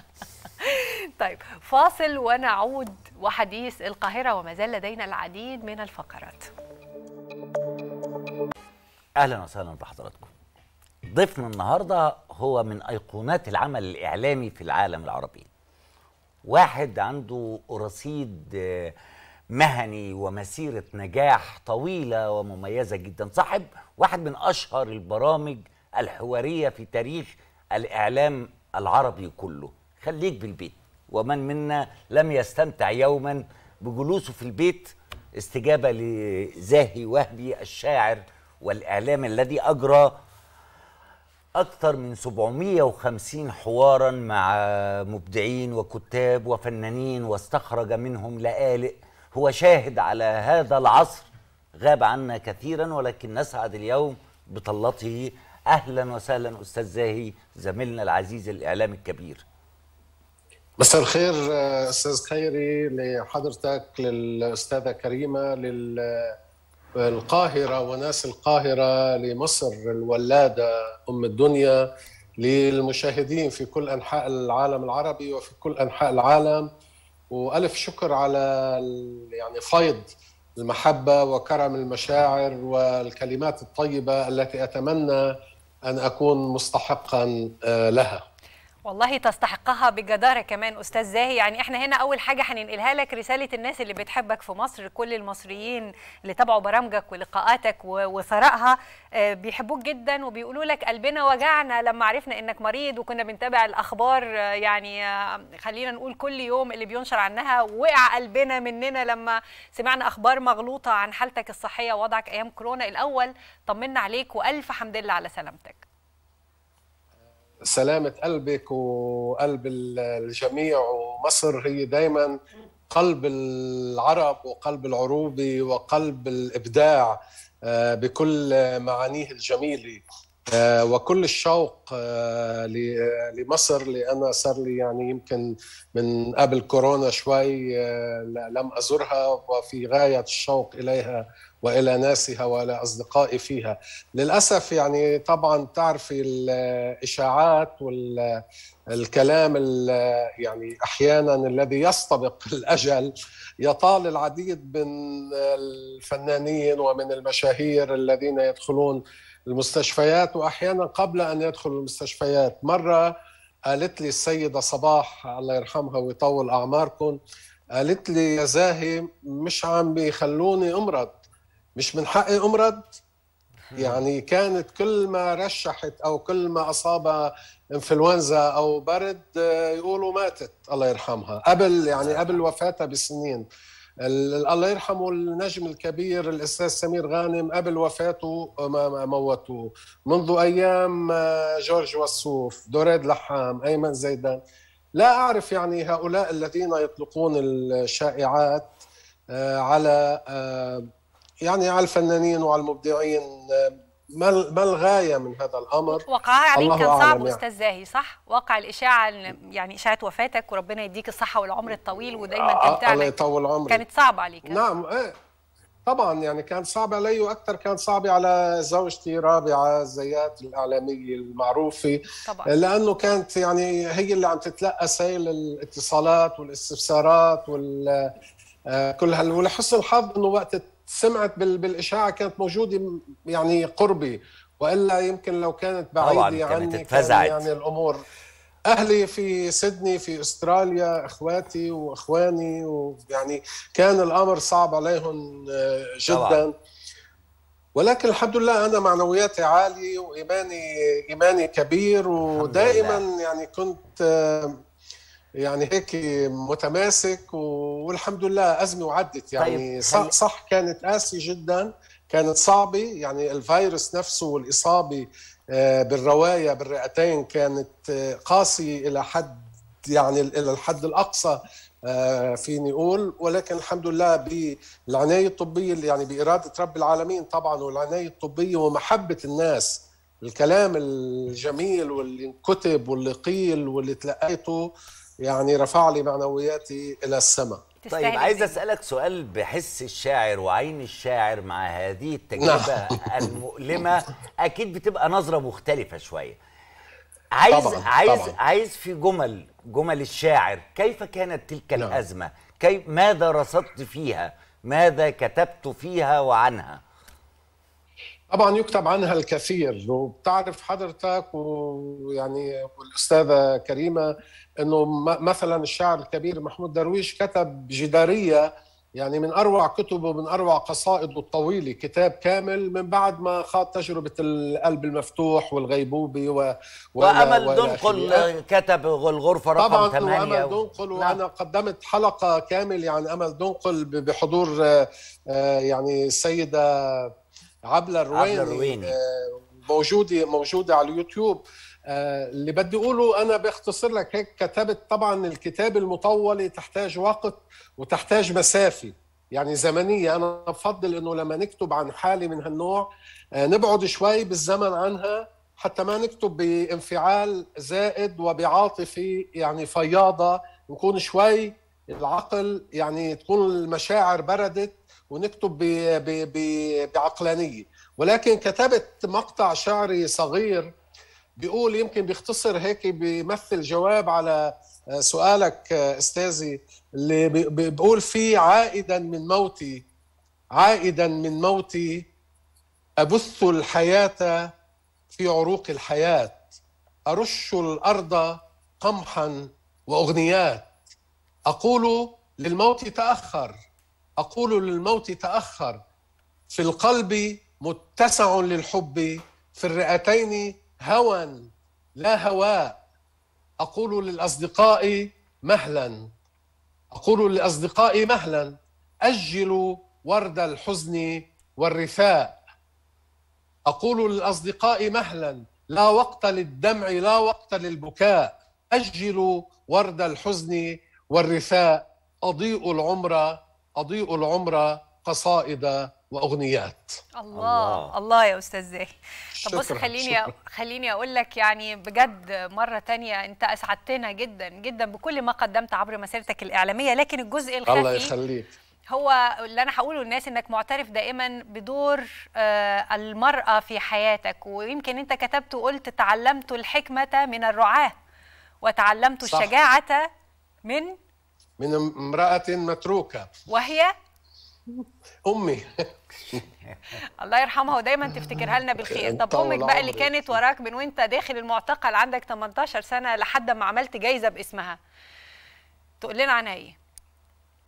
طيب فاصل ونعود وحديث القاهره وما زال لدينا العديد من الفقرات اهلا وسهلا بحضراتكم ضيفنا النهارده هو من ايقونات العمل الاعلامي في العالم العربي واحد عنده رصيد آه، مهني ومسيره نجاح طويله ومميزه جدا صاحب واحد من اشهر البرامج الحواريه في تاريخ الاعلام العربي كله خليك بالبيت ومن منا لم يستمتع يوما بجلوسه في البيت استجابه لزاهي وهبي الشاعر والاعلام الذي اجرى أكثر من 750 حوارا مع مبدعين وكتاب وفنانين واستخرج منهم لآلئ هو شاهد على هذا العصر غاب عنا كثيرا ولكن نسعد اليوم بطلته أهلا وسهلا أستاذ زاهي زميلنا العزيز الإعلام الكبير مساء الخير آه، استاذ خيري لحضرتك للاستاذه كريمه للقاهره وناس القاهره لمصر الولاده ام الدنيا للمشاهدين في كل انحاء العالم العربي وفي كل انحاء العالم والف شكر على ال- يعني فيض المحبه وكرم المشاعر والكلمات الطيبه التي اتمنى ان اكون مستحقا آه، لها والله تستحقها بجدارة كمان أستاذ زاهي يعني احنا هنا أول حاجة هننقلها لك رسالة الناس اللي بتحبك في مصر كل المصريين اللي تابعوا برامجك ولقاءاتك و- وثرائها آه، بيحبوك جدا وبيقولوا لك قلبنا وجعنا لما عرفنا انك مريض وكنا بنتابع الأخبار آه، يعني آه، خلينا نقول كل يوم اللي بينشر عنها وقع قلبنا مننا لما سمعنا أخبار مغلوطة عن حالتك الصحية ووضعك أيام كورونا الأول طمنا عليك وألف حمد لله على سلامتك سلامة قلبك وقلب ال- الجميع ومصر هي دايما قلب العرب وقلب العروبي وقلب الإبداع آه، بكل معانيه الجميلة آه، وكل الشوق آه، ل- لمصر لأنا صار لي يعني يمكن من قبل كورونا شوي آه، ل- لم أزرها وفي غاية الشوق إليها وإلى ناسها وإلى أصدقائي فيها للاسف يعني طبعا تعرفي الاشاعات والكلام يعني احيانا الذي يستبق الاجل يطال العديد من الفنانين ومن المشاهير الذين يدخلون المستشفيات واحيانا قبل ان يدخلوا المستشفيات مره قالت لي السيده صباح الله يرحمها ويطول اعماركم قالت لي يا زاهي مش عم بيخلوني امرض مش من حقي امرض يعني كانت كل ما رشحت او كل ما اصابها انفلونزا او برد آه، يقولوا ماتت الله يرحمها قبل يعني قبل وفاتها بسنين ال- الله يرحمه النجم الكبير الاستاذ سمير غانم قبل وفاته ما ما موتوه منذ ايام آه، جورج وسوف دوريد لحام ايمن زيدان لا اعرف يعني هؤلاء الذين يطلقون الشائعات آه، على آه، يعني على الفنانين وعلى المبدعين آه، ما ال- ما الغايه من هذا الامر وقعها عليك الله كان أعلم صعب يعني. استاذ زاهي صح واقع الاشاعه إن- يعني اشاعه وفاتك وربنا يديك الصحه والعمر الطويل ودايما آه، تمتعنا الله يطول عمرك كانت صعبه عليك نعم ايه طبعا يعني كان صعب علي واكثر كان صعب على زوجتي رابعه زيات الاعلاميه المعروفه طبعا لانه كانت يعني هي اللي عم تتلقى سيل الاتصالات والاستفسارات وال آه، كل هال ولحسن الحظ انه وقت سمعت بال- بالاشاعه كانت موجوده م- يعني قربي والا يمكن لو كانت طبعاً بعيده كانت عني كان اتفزعت. يعني الامور اهلي في سيدني في استراليا اخواتي واخواني ويعني كان الامر صعب عليهم آه، جدا طبعاً. ولكن الحمد لله انا معنوياتي عاليه وايماني ايماني كبير ودائما يعني كنت آه، يعني هيك متماسك و- والحمد لله ازمه وعدت يعني طيب، صح, خلي- صح كانت قاسيه جدا كانت صعبه يعني الفيروس نفسه والاصابه آه، بالروايه بالرئتين كانت آه، قاسيه الى حد يعني الى الحد الاقصى آه، فيني اقول ولكن الحمد لله بالعنايه الطبيه اللي يعني باراده رب العالمين طبعا والعنايه الطبيه ومحبه الناس الكلام الجميل واللي انكتب واللي قيل واللي تلقيته يعني رفع لي معنوياتي الى السماء تستاهل طيب عايز الدنيا. اسالك سؤال بحس الشاعر وعين الشاعر مع هذه التجربه المؤلمه اكيد بتبقى نظره مختلفه شويه عايز طبعاً، عايز طبعاً. عايز في جمل جمل الشاعر كيف كانت تلك نعم. الازمه كيف ماذا رصدت فيها ماذا كتبت فيها وعنها طبعا يكتب عنها الكثير وبتعرف حضرتك ويعني والاستاذه كريمه انه م- مثلا الشاعر الكبير محمود درويش كتب جداريه يعني من اروع كتبه من اروع قصائده الطويله كتاب كامل من بعد ما خاض تجربه القلب المفتوح والغيبوبه و... وإلى- وامل وإلى آخره. دنقل كتب الغرفه رقم طبعا 8 وامل دنقل وانا قدمت حلقه كامله عن امل دنقل ب- بحضور آه، آه، يعني السيده عبله الرويني, عبلة الرويني. آه، موجوده موجوده على اليوتيوب آه، اللي بدي اقوله انا باختصر لك هيك كتبت طبعا الكتاب المطوله تحتاج وقت وتحتاج مسافه يعني زمنيه انا بفضل انه لما نكتب عن حاله من هالنوع آه، نبعد شوي بالزمن عنها حتى ما نكتب بانفعال زائد وبعاطفه يعني فياضه نكون شوي العقل يعني تكون المشاعر بردت ونكتب ب ب ب بعقلانيه ولكن كتبت مقطع شعري صغير بيقول يمكن بيختصر هيك بيمثل جواب على سؤالك استاذي اللي بي- بي- بيقول فيه عائدا من موتي عائدا من موتي ابث الحياه في عروق الحياه ارش الارض قمحا واغنيات اقول للموت تاخر اقول للموت تاخر في القلب متسع للحب في الرئتين هوى لا هواء اقول للاصدقاء مهلا اقول للاصدقاء مهلا اجلوا ورد الحزن والرثاء اقول للاصدقاء مهلا لا وقت للدمع لا وقت للبكاء اجلوا ورد الحزن والرثاء اضيء العمر اضيء العمر قصائد واغنيات الله الله. الله يا استاذ زاهي طب بص شكراً، خليني شكراً. خليني اقول لك يعني بجد مره تانية انت اسعدتنا جدا جدا بكل ما قدمت عبر مسيرتك الاعلاميه لكن الجزء الله الخفي يخليك هو اللي انا هقوله للناس انك معترف دائما بدور آه، المراه في حياتك ويمكن انت كتبت وقلت تعلمت الحكمه من الرعاه وتعلمت صح. الشجاعه من من امراه متروكه وهي امي الله يرحمها ودايما تفتكرها لنا بالخير طب طول امك بقى اللي عمرك. كانت وراك من وانت داخل المعتقل عندك 18 سنه لحد ما عملت جايزه باسمها تقول لنا عنها ايه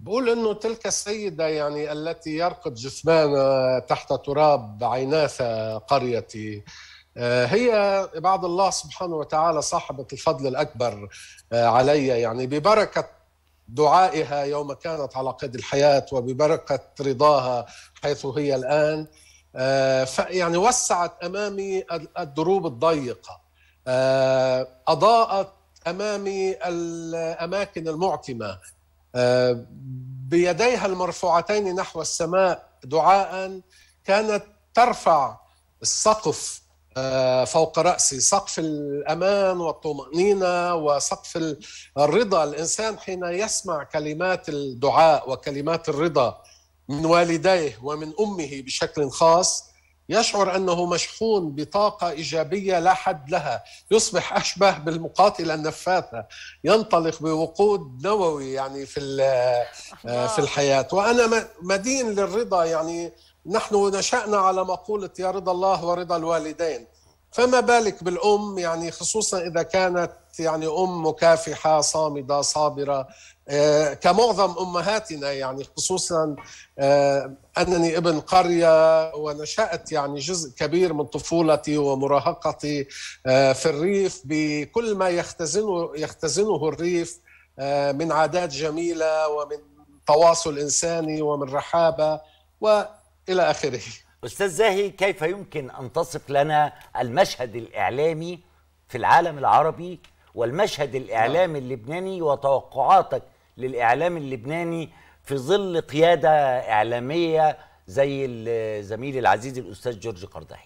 بقول انه تلك السيده يعني التي يرقد جثمانها تحت تراب عيناث قريتي آه، هي عباد الله سبحانه وتعالى صاحبه الفضل الاكبر آه، علي يعني ببركه دعائها يوم كانت على قيد الحياه وببركه رضاها حيث هي الان آه، يعني وسعت امامي الدروب الضيقه آه، اضاءت امامي الاماكن المعتمه آه، بيديها المرفوعتين نحو السماء دعاء كانت ترفع السقف فوق راسي سقف الامان والطمانينه وسقف الرضا الانسان حين يسمع كلمات الدعاء وكلمات الرضا من والديه ومن امه بشكل خاص يشعر انه مشحون بطاقه ايجابيه لا حد لها، يصبح اشبه بالمقاتله النفاثه، ينطلق بوقود نووي يعني في في الحياه، وانا مدين للرضا يعني نحن نشأنا على مقوله يا رضا الله ورضا الوالدين، فما بالك بالام يعني خصوصا اذا كانت يعني ام مكافحه صامده صابره كمعظم امهاتنا يعني خصوصا انني ابن قريه ونشات يعني جزء كبير من طفولتي ومراهقتي في الريف بكل ما يختزنه يختزنه الريف من عادات جميله ومن تواصل انساني ومن رحابه والى اخره. استاذ زاهي كيف يمكن ان تصف لنا المشهد الاعلامي في العالم العربي والمشهد الاعلامي اللبناني وتوقعاتك للاعلام اللبناني في ظل قياده اعلاميه زي الزميل العزيز الاستاذ جورج قرداحي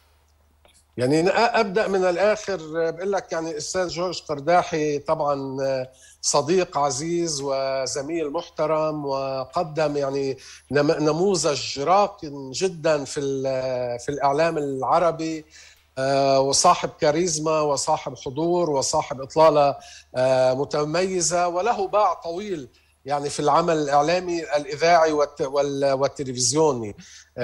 يعني ابدا من الاخر بقول لك يعني الاستاذ جورج قرداحي طبعا صديق عزيز وزميل محترم وقدم يعني نموذج راق جدا في في الاعلام العربي وصاحب كاريزما وصاحب حضور وصاحب اطلاله متميزه وله باع طويل يعني في العمل الاعلامي الاذاعي والتلفزيوني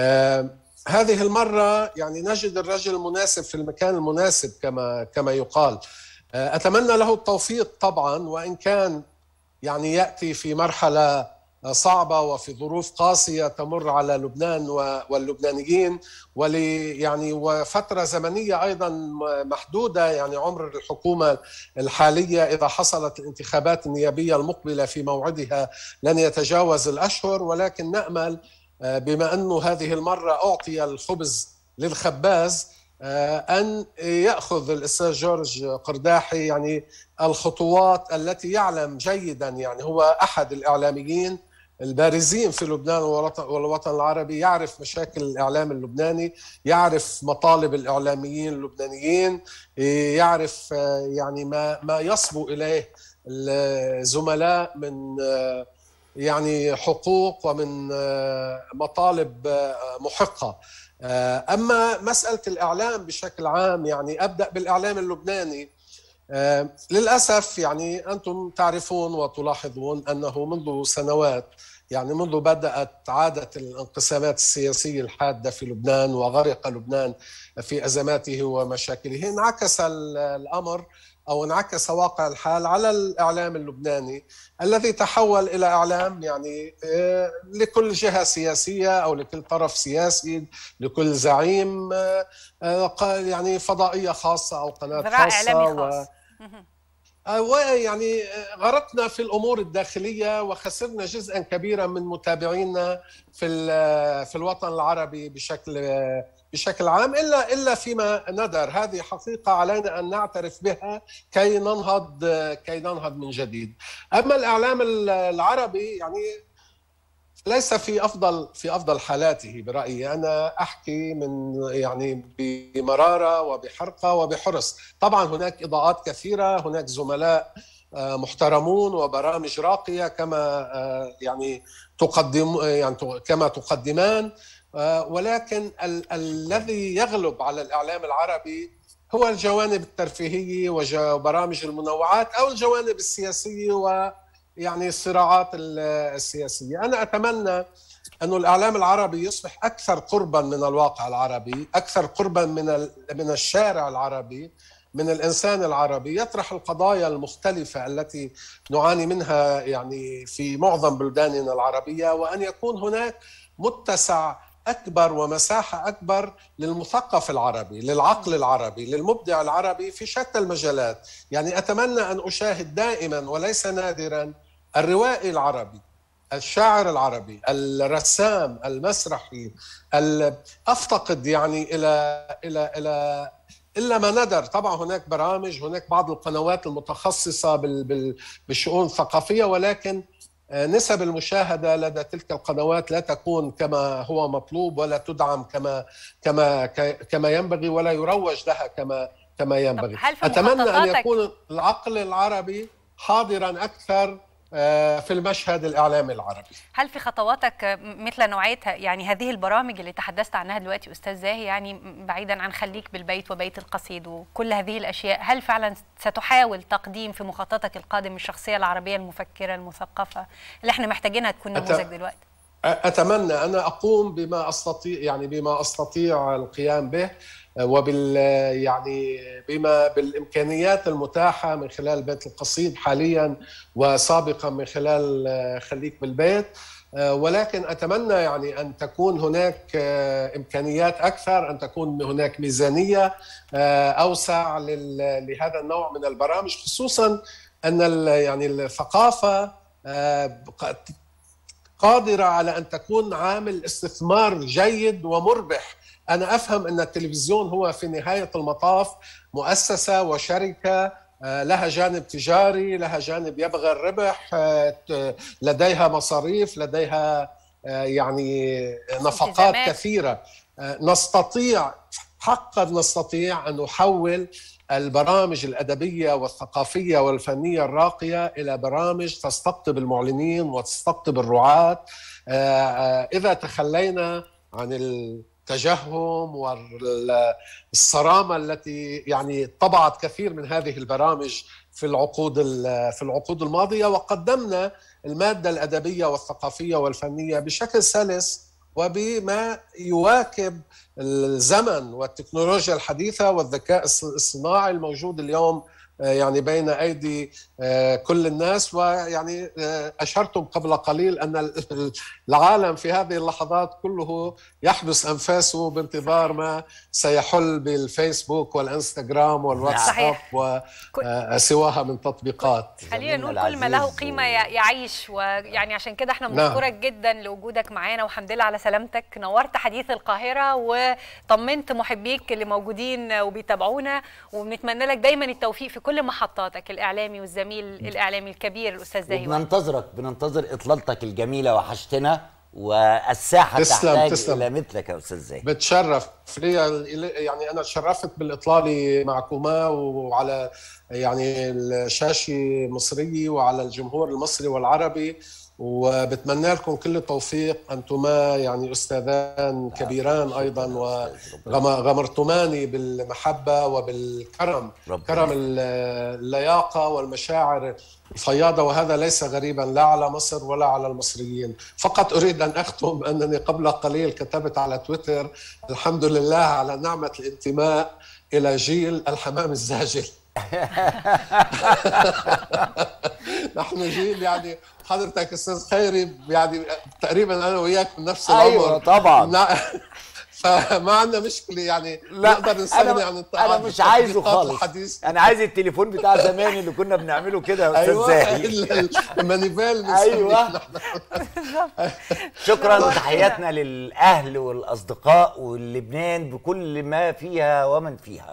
هذه المره يعني نجد الرجل المناسب في المكان المناسب كما كما يقال اتمنى له التوفيق طبعا وان كان يعني ياتي في مرحله صعبه وفي ظروف قاسيه تمر على لبنان واللبنانيين ولي يعني وفتره زمنيه ايضا محدوده يعني عمر الحكومه الحاليه اذا حصلت الانتخابات النيابيه المقبله في موعدها لن يتجاوز الاشهر ولكن نامل بما انه هذه المره اعطي الخبز للخباز ان ياخذ الاستاذ جورج قرداحي يعني الخطوات التي يعلم جيدا يعني هو احد الاعلاميين البارزين في لبنان والوطن العربي يعرف مشاكل الاعلام اللبناني يعرف مطالب الاعلاميين اللبنانيين يعرف يعني ما ما يصبو اليه الزملاء من يعني حقوق ومن مطالب محقه اما مساله الاعلام بشكل عام يعني ابدا بالاعلام اللبناني للاسف يعني انتم تعرفون وتلاحظون انه منذ سنوات يعني منذ بدات عاده الانقسامات السياسيه الحاده في لبنان وغرق لبنان في ازماته ومشاكله انعكس الامر او انعكس واقع الحال على الاعلام اللبناني الذي تحول الى اعلام يعني لكل جهه سياسيه او لكل طرف سياسي لكل زعيم يعني فضائيه خاصه او قناه خاصه و... ويعني غرقنا في الامور الداخليه وخسرنا جزءا كبيرا من متابعينا في في الوطن العربي بشكل بشكل عام الا الا فيما ندر هذه حقيقه علينا ان نعترف بها كي ننهض كي ننهض من جديد اما الاعلام العربي يعني ليس في افضل في افضل حالاته برايي انا احكي من يعني بمراره وبحرقه وبحرص طبعا هناك اضاءات كثيره هناك زملاء محترمون وبرامج راقيه كما يعني تقدم يعني كما تقدمان ولكن ال الذي يغلب على الاعلام العربي هو الجوانب الترفيهيه وبرامج المنوعات او الجوانب السياسيه و يعني الصراعات السياسيه، انا اتمنى أن الإعلام العربي يصبح أكثر قربا من الواقع العربي أكثر قربا من من الشارع العربي من الانسان العربي يطرح القضايا المختلفه التي نعاني منها يعني في معظم بلداننا العربيه وان يكون هناك متسع اكبر ومساحه اكبر للمثقف العربي، للعقل العربي، للمبدع العربي في شتى المجالات، يعني اتمنى ان اشاهد دائما وليس نادرا الروائي العربي الشاعر العربي الرسام المسرحي ال- افتقد يعني الى الى الى الا ما ندر طبعا هناك برامج هناك بعض القنوات المتخصصه بال- بال- بالشؤون الثقافيه ولكن آه، نسب المشاهده لدى تلك القنوات لا تكون كما هو مطلوب ولا تدعم كما كما ك- كما ينبغي ولا يروج لها كما كما ينبغي هل في اتمنى ان مخططاتك- يكون العقل العربي حاضرا اكثر آه، في المشهد الاعلامي العربي هل في خطواتك مثل نوعيه يعني هذه البرامج اللي تحدثت عنها دلوقتي استاذ زاهي يعني بعيدا عن خليك بالبيت وبيت القصيد وكل هذه الاشياء هل فعلا ستحاول تقديم في مخططك القادم الشخصيه العربيه المفكره المثقفه اللي احنا محتاجينها تكون أت- نموذج دلوقتي اتمنى انا اقوم بما استطيع يعني بما استطيع القيام به وبال يعني بما بالامكانيات المتاحه من خلال بيت القصيد حاليا وسابقا من خلال خليك بالبيت ولكن اتمنى يعني ان تكون هناك امكانيات اكثر ان تكون هناك ميزانيه اوسع لل- لهذا النوع من البرامج خصوصا ان ال- يعني الثقافه قادرة على أن تكون عامل استثمار جيد ومربح أنا أفهم أن التلفزيون هو في نهاية المطاف مؤسسة وشركة آه، لها جانب تجاري لها جانب يبغى الربح آه، ت- لديها مصاريف لديها آه، يعني نفقات التزامات. كثيرة آه، نستطيع حقا نستطيع أن نحول البرامج الأدبية والثقافية والفنية الراقية إلى برامج تستقطب المعلنين وتستقطب الرعاة آه، آه، إذا تخلينا عن التجهم والصرامة التي يعني طبعت كثير من هذه البرامج في العقود ال- في العقود الماضية وقدمنا المادة الأدبية والثقافية والفنية بشكل سلس وبما يواكب الزمن والتكنولوجيا الحديثة والذكاء الص- الصناعي الموجود اليوم آه، يعني بين أيدي آه، كل الناس ويعني آه، أشرتم قبل قليل أن ال- العالم في هذه اللحظات كله يحبس أنفاسه بانتظار ما سيحل بالفيسبوك والإنستغرام والواتساب صحيح. وسواها من تطبيقات خلينا زميلنا نقول كل ما له العزيز قيمه و- ي- يعيش ويعني عشان كده احنا نعم. بنشكرك جدا لوجودك معانا والحمد لله على سلامتك نورت حديث القاهره وطمنت محبيك اللي موجودين وبيتابعونا وبنتمنى لك دايما التوفيق في كل محطاتك الاعلامي والزميل الاعلامي الكبير الاستاذ زاهي وائل. وبننتظرك بننتظر اطلالتك الجميله وحشتنا والساحه تسلم، تحتاج تسلم. الى مثلك يا استاذ زاهي بتشرف لي يعني انا تشرفت بالاطلاله معكما وعلى يعني الشاشه المصريه وعلى الجمهور المصري والعربي وبتمنى لكم كل التوفيق انتما يعني استاذان كبيران ايضا وغمرتماني بالمحبه وبالكرم ربنا كرم اللياقه والمشاعر الفياضه وهذا ليس غريبا لا على مصر ولا على المصريين فقط اريد ان اختم انني قبل قليل كتبت على تويتر الحمد لله على نعمه الانتماء الى جيل الحمام الزاجل نحن جيل يعني حضرتك استاذ خيري يعني تقريبا انا وياك من نفس العمر ايوه طبعا نع- فما عندنا مشكله يعني لا نقدر نستغني انا عن الت- انا عن مش عايزه التطبيقات خالص الحديثة. انا عايز التليفون بتاع زمان اللي كنا بنعمله كده يا استاذ ايوه زاهي ال- ال- المانيفال أيوة. بنسميه نحن. شكرا الله وتحياتنا للاهل والاصدقاء ولبنان بكل ما فيها ومن فيها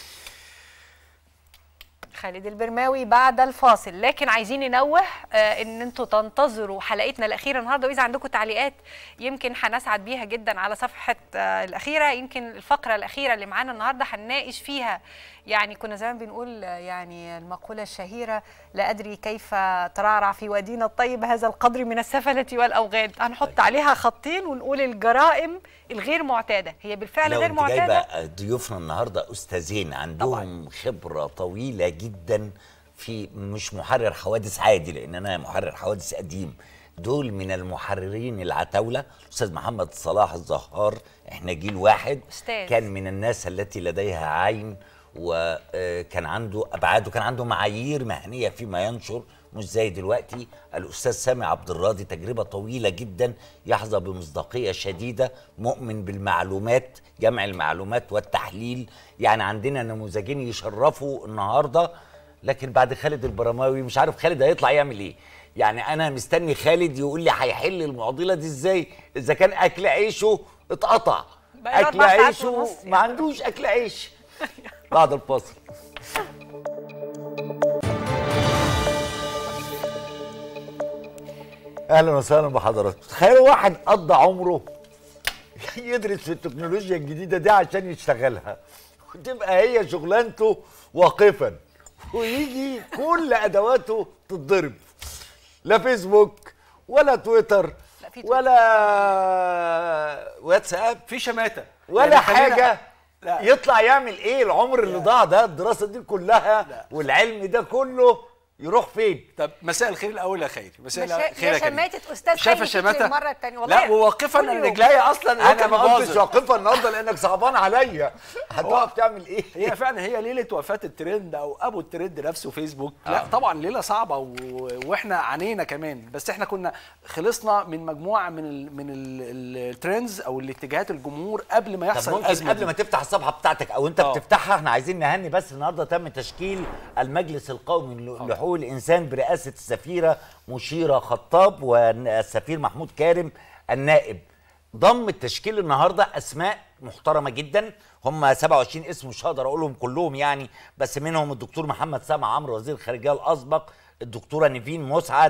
خالد البرماوي بعد الفاصل لكن عايزين ننوه آه ان انتوا تنتظروا حلقتنا الاخيره النهارده واذا عندكم تعليقات يمكن هنسعد بيها جدا على صفحه آه الاخيره يمكن الفقره الاخيره اللي معانا النهارده هنناقش فيها يعني كنا زمان بنقول آه، يعني المقوله الشهيره لا ادري كيف ترعرع في وادينا الطيب هذا القدر من السفله والاوغاد هنحط عليها خطين ونقول الجرائم الغير معتاده هي بالفعل لو غير انت معتاده جايبه ضيوفنا النهارده استاذين عندهم خبره طويله جدا في مش محرر حوادث عادي لان انا محرر حوادث قديم دول من المحررين العتاوله الاستاذ محمد صلاح الزهار احنا جيل واحد أستاذ. كان من الناس التي لديها عين وكان عنده ابعاد وكان عنده معايير مهنيه فيما ينشر مش زي دلوقتي الاستاذ سامي عبد الراضي تجربه طويله جدا يحظى بمصداقيه شديده مؤمن بالمعلومات جمع المعلومات والتحليل يعني عندنا نموذجين يشرفوا النهارده لكن بعد خالد البرماوي مش عارف خالد هيطلع يعمل ايه يعني انا مستني خالد يقول لي هيحل المعضله دي ازاي اذا كان اكل عيشه اتقطع بقى له اكل أربع ساعات عيشه ونص ما عندوش اكل عيش بعد الفاصل اهلا وسهلا بحضراتكم تخيلوا واحد قضى عمره يدرس في التكنولوجيا الجديده دي عشان يشتغلها وتبقى هي شغلانته واقفا ويجي كل ادواته تتضرب لا فيسبوك ولا تويتر لا، في تويتر. ولا واتساب في شماته ولا يعني خلينا- حاجه لا. يطلع يعمل ايه العمر اللي ضاع ده الدراسه دي كلها والعلم ده كله يروح فين طب مساء الخير الاول يا خير مساء مشا- الخير يا كريم. شماتة أستاذ شايفه خالد الشماته المرة التانية والله لا وواقفا كل يوم. رجليا اصلا انا ركبي ما قلتش باظت. واقفه النهارده لانك صعبان عليا هتقف تعمل ايه هي فعلا هي ليله وفاه الترند او ابو الترند نفسه فيسبوك لا طبعا ليله صعبه و... واحنا عانينا كمان بس احنا كنا خلصنا من مجموعه من ال... من ال... الترندز او الاتجاهات الجمهور قبل ما طب يحصل ممكن الازمه قبل دي. ما تفتح الصفحه بتاعتك او انت آه. بتفتحها احنا عايزين نهني بس النهارده تم تشكيل المجلس القومي لحقوق الانسان برئاسه السفيره مشيره خطاب والسفير محمود كارم النائب ضم التشكيل النهارده اسماء محترمه جدا هم 27 اسم مش هقدر اقولهم كلهم يعني بس منهم الدكتور محمد سامع عمرو وزير الخارجيه الاسبق الدكتوره نيفين مسعد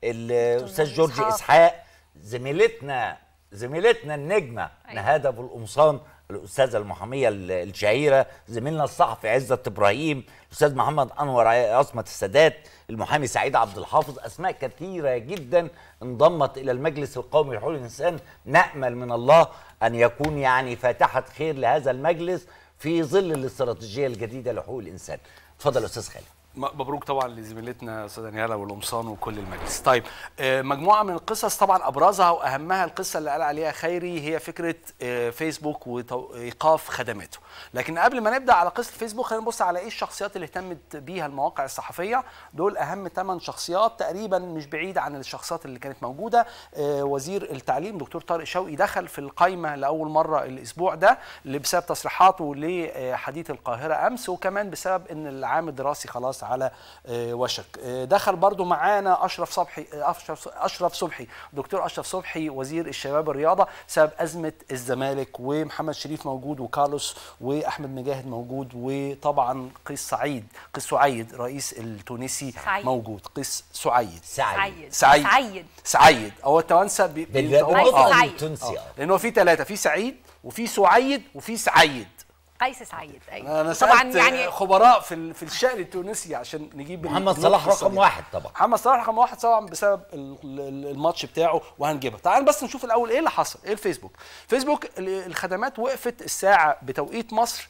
الاستاذ جورج إسحاق. اسحاق زميلتنا زميلتنا النجمه نهاد ابو القمصان الاستاذه المحاميه ال- الشهيره زميلنا الصحفي عزت ابراهيم الاستاذ محمد انور ع- عصمه السادات المحامي سعيد عبد الحافظ اسماء كثيره جدا انضمت الى المجلس القومي لحقوق الانسان نامل من الله ان يكون يعني فاتحه خير لهذا المجلس في ظل الاستراتيجيه الجديده لحقوق الانسان اتفضل يا استاذ خالد م- مبروك طبعا لزميلتنا استاذه نيالا والقمصان وكل المجلس. طيب آه، مجموعه من القصص طبعا ابرزها واهمها القصه اللي قال عليها خيري هي فكره آه، فيسبوك وايقاف خدماته. لكن قبل ما نبدا على قصه فيسبوك خلينا نبص على ايه الشخصيات اللي اهتمت بيها المواقع الصحفيه دول اهم 8 شخصيات تقريبا مش بعيد عن الشخصيات اللي كانت موجوده آه، وزير التعليم دكتور طارق شوقي دخل في القائمه لاول مره الاسبوع ده اللي بسبب تصريحاته لحديث القاهره امس وكمان بسبب ان العام الدراسي خلاص على آه، وشك آه، دخل برضو معانا اشرف صبحي آه، اشرف اشرف صبحي دكتور اشرف صبحي وزير الشباب والرياضه بسبب ازمه الزمالك ومحمد شريف موجود وكارلوس واحمد مجاهد موجود وطبعا قيس سعيد قيس سعيد رئيس التونسي سعيد. موجود قيس سعيد سعيد سعيد سعيد سعيد هو التوانسه بي- بال- بينطقوها- قيس بالنطق سعيد. التونسي آه. لان هو في ثلاثه في سعيد وفي سعيد وفي سعيد قيس سعيد ايوه انا طبعا سالت يعني خبراء في ال- في الشأن التونسي عشان نجيب محمد النقطة صلاح رقم الصديقة. واحد طبعا محمد صلاح رقم واحد طبعا بسبب ال- ال- الماتش بتاعه وهنجيبها تعال بس نشوف الاول ايه اللي حصل ايه الفيسبوك فيسبوك ال- الخدمات وقفت الساعه بتوقيت مصر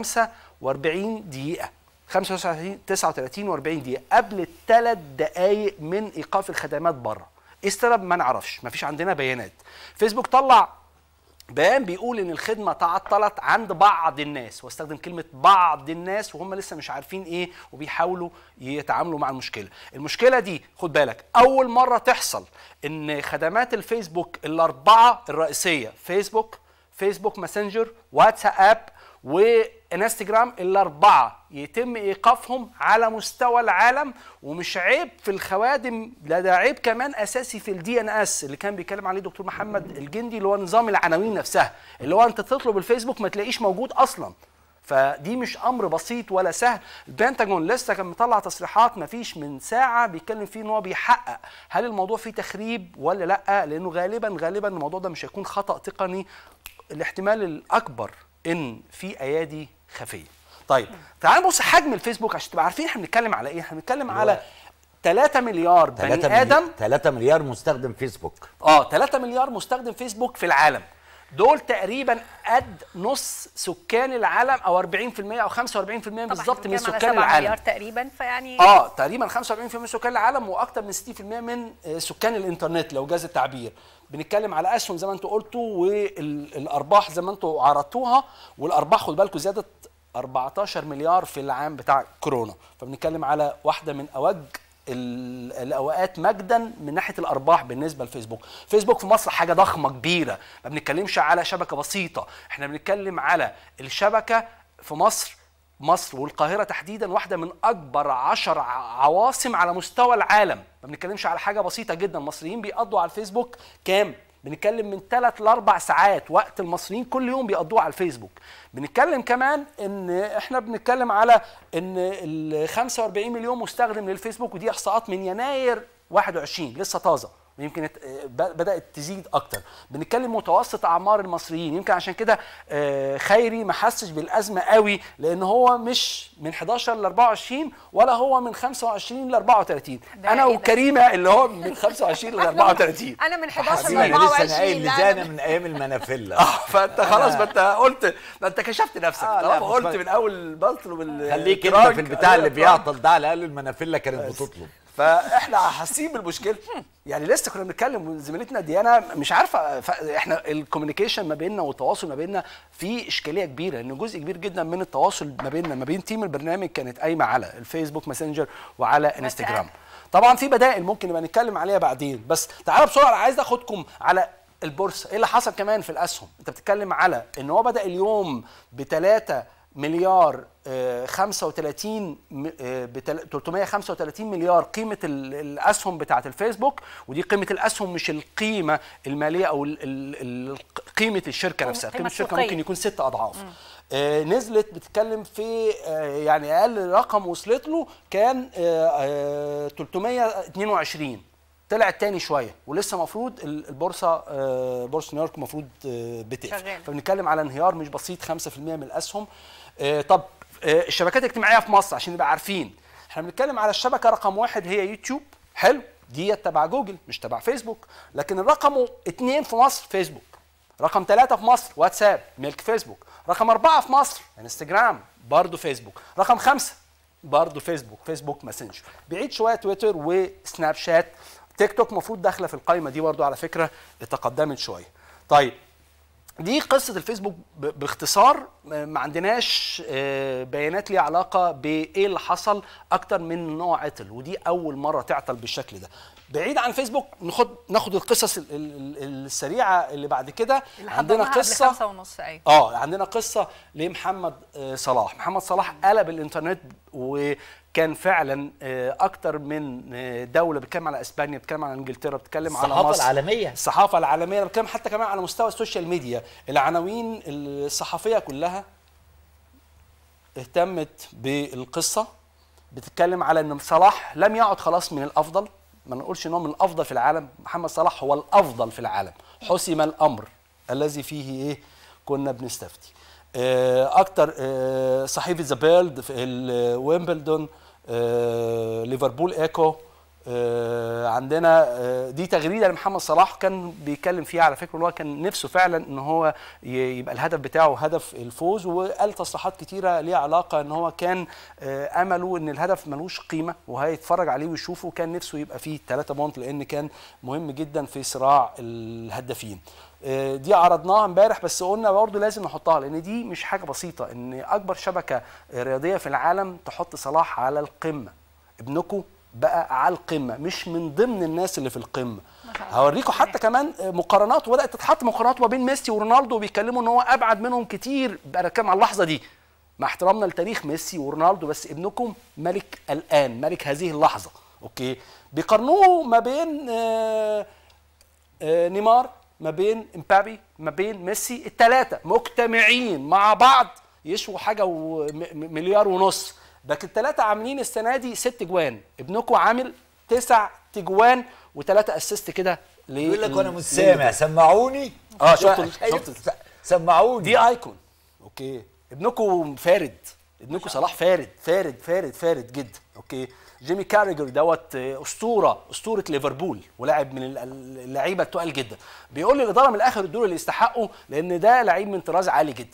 45 دقيقه 35 39 و40 دقيقه قبل ثلاث دقائق من ايقاف الخدمات بره ايه السبب ما نعرفش مفيش عندنا بيانات فيسبوك طلع بيان بيقول ان الخدمه تعطلت عند بعض الناس واستخدم كلمه بعض الناس وهم لسه مش عارفين ايه وبيحاولوا يتعاملوا مع المشكله المشكله دي خد بالك اول مره تحصل ان خدمات الفيسبوك الاربعه الرئيسيه فيسبوك فيسبوك ماسنجر واتساب وانستجرام الاربعه يتم ايقافهم على مستوى العالم ومش عيب في الخوادم لا ده عيب كمان اساسي في الدي ان اس اللي كان بيتكلم عليه دكتور محمد الجندي اللي هو نظام العناوين نفسها اللي هو انت تطلب الفيسبوك ما تلاقيش موجود اصلا فدي مش امر بسيط ولا سهل البنتاجون لسه كان مطلع تصريحات ما فيش من ساعه بيتكلم فيه ان هو بيحقق هل الموضوع فيه تخريب ولا لا لانه غالبا غالبا الموضوع ده مش هيكون خطا تقني الاحتمال الاكبر ان في ايادي خفيه طيب تعال نبص حجم الفيسبوك عشان تبقى عارفين احنا بنتكلم على ايه احنا بنتكلم على 3 مليار بني ادم 3 مليار مستخدم فيسبوك اه 3 مليار مستخدم فيسبوك في العالم دول تقريبا قد نص سكان العالم او 40% او 45% بالظبط من سكان مليار العالم تقريبا فيعني اه تقريبا 45% من سكان العالم واكثر من 60% من آه، سكان الانترنت لو جاز التعبير بنتكلم على اسهم زي ما انتم قلتوا والارباح زي ما انتم عرضتوها والارباح خد بالكم زادت 14 مليار في العام بتاع كورونا فبنتكلم على واحده من اوج ال- الاوقات مجدا من ناحيه الارباح بالنسبه لفيسبوك فيسبوك في مصر حاجه ضخمه كبيره ما بنتكلمش على شبكه بسيطه احنا بنتكلم على الشبكه في مصر مصر والقاهره تحديدا واحده من اكبر عشر ع- عواصم على مستوى العالم ما بنتكلمش على حاجه بسيطه جدا المصريين بيقضوا على الفيسبوك كام بنتكلم من ثلاث لاربع ساعات وقت المصريين كل يوم بيقضوه على الفيسبوك بنتكلم كمان ان احنا بنتكلم على ان ال 45 مليون مستخدم للفيسبوك ودي احصاءات من يناير 21 لسه طازه ويمكن ات- ب- بدات تزيد اكتر بنتكلم متوسط اعمار المصريين يمكن عشان كده آه، خيري ما حسش بالازمه قوي لان هو مش من 11 ل 24 ولا هو من 25 ل 34 ده انا إيه ده؟ وكريمه اللي هو من 25 ل 34 انا من 11 حسيت ل انا لسه 24 انا قايل لا، لزانه أنا- من ايام المنافله اه فانت خلاص ما انت قلت ما انت كشفت نفسك آه، لا، طالما مش قلت فاهم. من اول البطل وال خليك انت الإدراج، في البتاع اللي الإدراج. بيعطل ده على الاقل المنافله كانت بتطلب فاحنا حاسين بالمشكله يعني لسه كنا بنتكلم زميلتنا ديانا مش عارفه ف... احنا الكوميونيكيشن ما بيننا والتواصل ما بيننا في اشكاليه كبيره لان جزء كبير جدا من التواصل ما بيننا ما بين تيم البرنامج كانت قايمه على الفيسبوك ماسنجر وعلى انستجرام طبعا في بدائل ممكن نبقى نتكلم عليها بعدين بس تعالى بسرعه أنا عايز اخدكم على البورصه ايه اللي حصل كمان في الاسهم انت بتتكلم على ان هو بدا اليوم ب 3 مليار آه، 35 م- آه، بتل- 335 مليار قيمه ال- الاسهم بتاعه الفيسبوك ودي قيمه الاسهم مش القيمه الماليه او ال- ال- ال- قيمه الشركه نفسها قيمة قيمه الشركه سوقية. ممكن يكون ست اضعاف آه، نزلت بتتكلم في آه، يعني اقل رقم وصلت له كان آه، آه، 322 طلعت تاني شويه ولسه المفروض البورصه آه، بورصه نيويورك المفروض آه، بتقفل شغال. فبنتكلم على انهيار مش بسيط 5% من الاسهم آه، طب آه، الشبكات الاجتماعيه في مصر عشان نبقى عارفين احنا بنتكلم على الشبكه رقم واحد هي يوتيوب حلو دي تبع جوجل مش تبع فيسبوك لكن الرقم اتنين في مصر فيسبوك رقم ثلاثة في مصر واتساب ملك فيسبوك رقم أربعة في مصر انستجرام برضه فيسبوك رقم خمسة برضه فيسبوك فيسبوك ماسنجر بعيد شوية تويتر وسناب شات تيك توك المفروض داخلة في القائمة دي برضه على فكرة تقدمت شوية طيب دي قصه الفيسبوك ب- باختصار م- ما عندناش آه، بيانات ليها علاقه بايه اللي حصل اكتر من نوع عطل ودي اول مره تعطل بالشكل ده بعيد عن فيسبوك ناخد ناخد القصص ال- ال- ال- السريعه اللي بعد كده اللي عندنا حضرناها قبل قصه خمسة ونص ايوه اه عندنا قصه لمحمد آه، صلاح محمد صلاح قلب الانترنت وكان فعلا آه، اكتر من آه، دوله بتتكلم على اسبانيا بتتكلم على انجلترا بتتكلم على الصحافة مصر العالمية. الصحافه العالميه أنا بتكلم حتى كمان على مستوى السوشيال ميديا العناوين الصحفيه كلها اهتمت بالقصه بتتكلم على ان صلاح لم يعد خلاص من الافضل ما نقولش ان هو من الافضل في العالم محمد صلاح هو الافضل في العالم حسم الامر الذي فيه ايه كنا بنستفتي آه، اكتر آه، صحيفه ذا بيلد في ال- ويمبلدون آه، ليفربول ايكو آه، عندنا آه، دي تغريده لمحمد صلاح كان بيتكلم فيها على فكره ان هو كان نفسه فعلا ان هو ي- يبقى الهدف بتاعه هدف الفوز وقال تصريحات كتيره ليها علاقه ان هو كان آه، امله ان الهدف ملوش قيمه وهيتفرج عليه ويشوفه كان نفسه يبقى فيه 3 بونت لان كان مهم جدا في صراع الهدافين آه، دي عرضناها امبارح بس قلنا برضه لازم نحطها لان دي مش حاجه بسيطه ان اكبر شبكه رياضيه في العالم تحط صلاح على القمه ابنكم بقى على القمه مش من ضمن الناس اللي في القمه هوريكم حتى كمان مقارنات وبدات تتحط مقارنات ما بين ميسي ورونالدو وبيتكلموا ان هو ابعد منهم كتير بقى كام على اللحظه دي مع احترامنا لتاريخ ميسي ورونالدو بس ابنكم ملك الان ملك هذه اللحظه اوكي بيقارنوه ما بين آه آه، نيمار ما بين امبابي ما بين ميسي الثلاثه مجتمعين مع بعض يشوا حاجه ومليار ونص لكن الثلاثه عاملين السنه دي ست جوان ابنكم عامل تسع تجوان وثلاثه اسيست كده يقول لك وانا مش سامع سمعوني اه شفت شايف؟ شفت سمعوني دي ايكون اوكي ابنكم فارد ابنكم صلاح فارد فارد فارد فارد جدا اوكي جيمي كاريجر دوت آه، اسطوره اسطوره ليفربول ولاعب من ال- ال- اللعيبه التقال جدا بيقول لي الاداره من الاخر دول اللي يستحقوا لان ده لعيب من طراز عالي جدا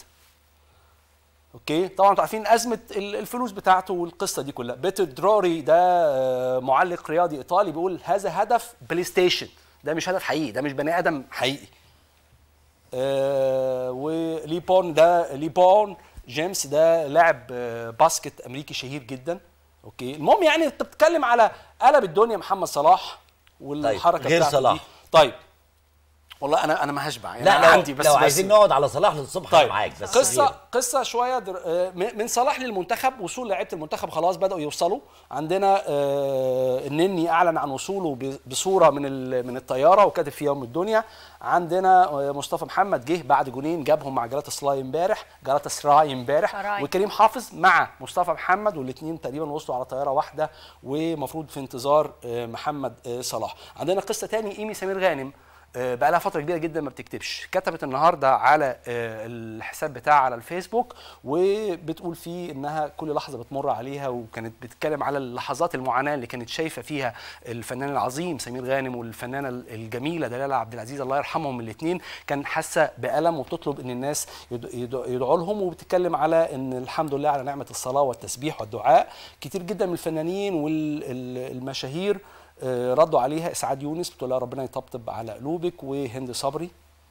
اوكي طبعا انتوا عارفين ازمه ال- الفلوس بتاعته والقصه دي كلها بيتر دروري ده آه، معلق رياضي ايطالي بيقول هذا هدف بلاي ستيشن ده مش هدف حقيقي ده مش بني ادم حقيقي آه وليبون ده ليبون جيمس ده لاعب آه، باسكت امريكي شهير جدا اوكي المهم يعني انت بتتكلم على قلب الدنيا محمد صلاح والحركه غير بتاعته صلاح. دي طيب والله انا انا ما هشبع يعني لا أنا لو, عندي بس لو بس عايزين نقعد على صلاح للصبح طيب أنا معاك بس قصه غير. قصه شويه در... آه، من من صلاح للمنتخب وصول لعيبه المنتخب خلاص بداوا يوصلوا عندنا آه، النني اعلن عن وصوله ب- بصوره من ال- من الطياره وكاتب في يوم الدنيا عندنا آه، مصطفى محمد جه بعد جونين جابهم مع جلاتا سراي امبارح جلاتا سراي امبارح سراي. وكريم حافظ مع مصطفى محمد والاثنين تقريبا وصلوا على طياره واحده ومفروض في انتظار آه، محمد آه، صلاح عندنا قصه تاني ايمي سمير غانم آه، بقى لها فتره كبيره جدا ما بتكتبش كتبت النهارده على آه، الحساب بتاعها على الفيسبوك وبتقول فيه انها كل لحظه بتمر عليها وكانت بتتكلم على اللحظات المعاناه اللي كانت شايفه فيها الفنان العظيم سمير غانم والفنانه الجميله دلال عبد العزيز الله يرحمهم الاثنين كان حاسه بالم وبتطلب ان الناس يد- يد- يدعوا لهم وبتتكلم على ان الحمد لله على نعمه الصلاه والتسبيح والدعاء كتير جدا من الفنانين والمشاهير آه، ردوا عليها اسعاد يونس بتقول لها ربنا يطبطب على قلوبك وهند صبري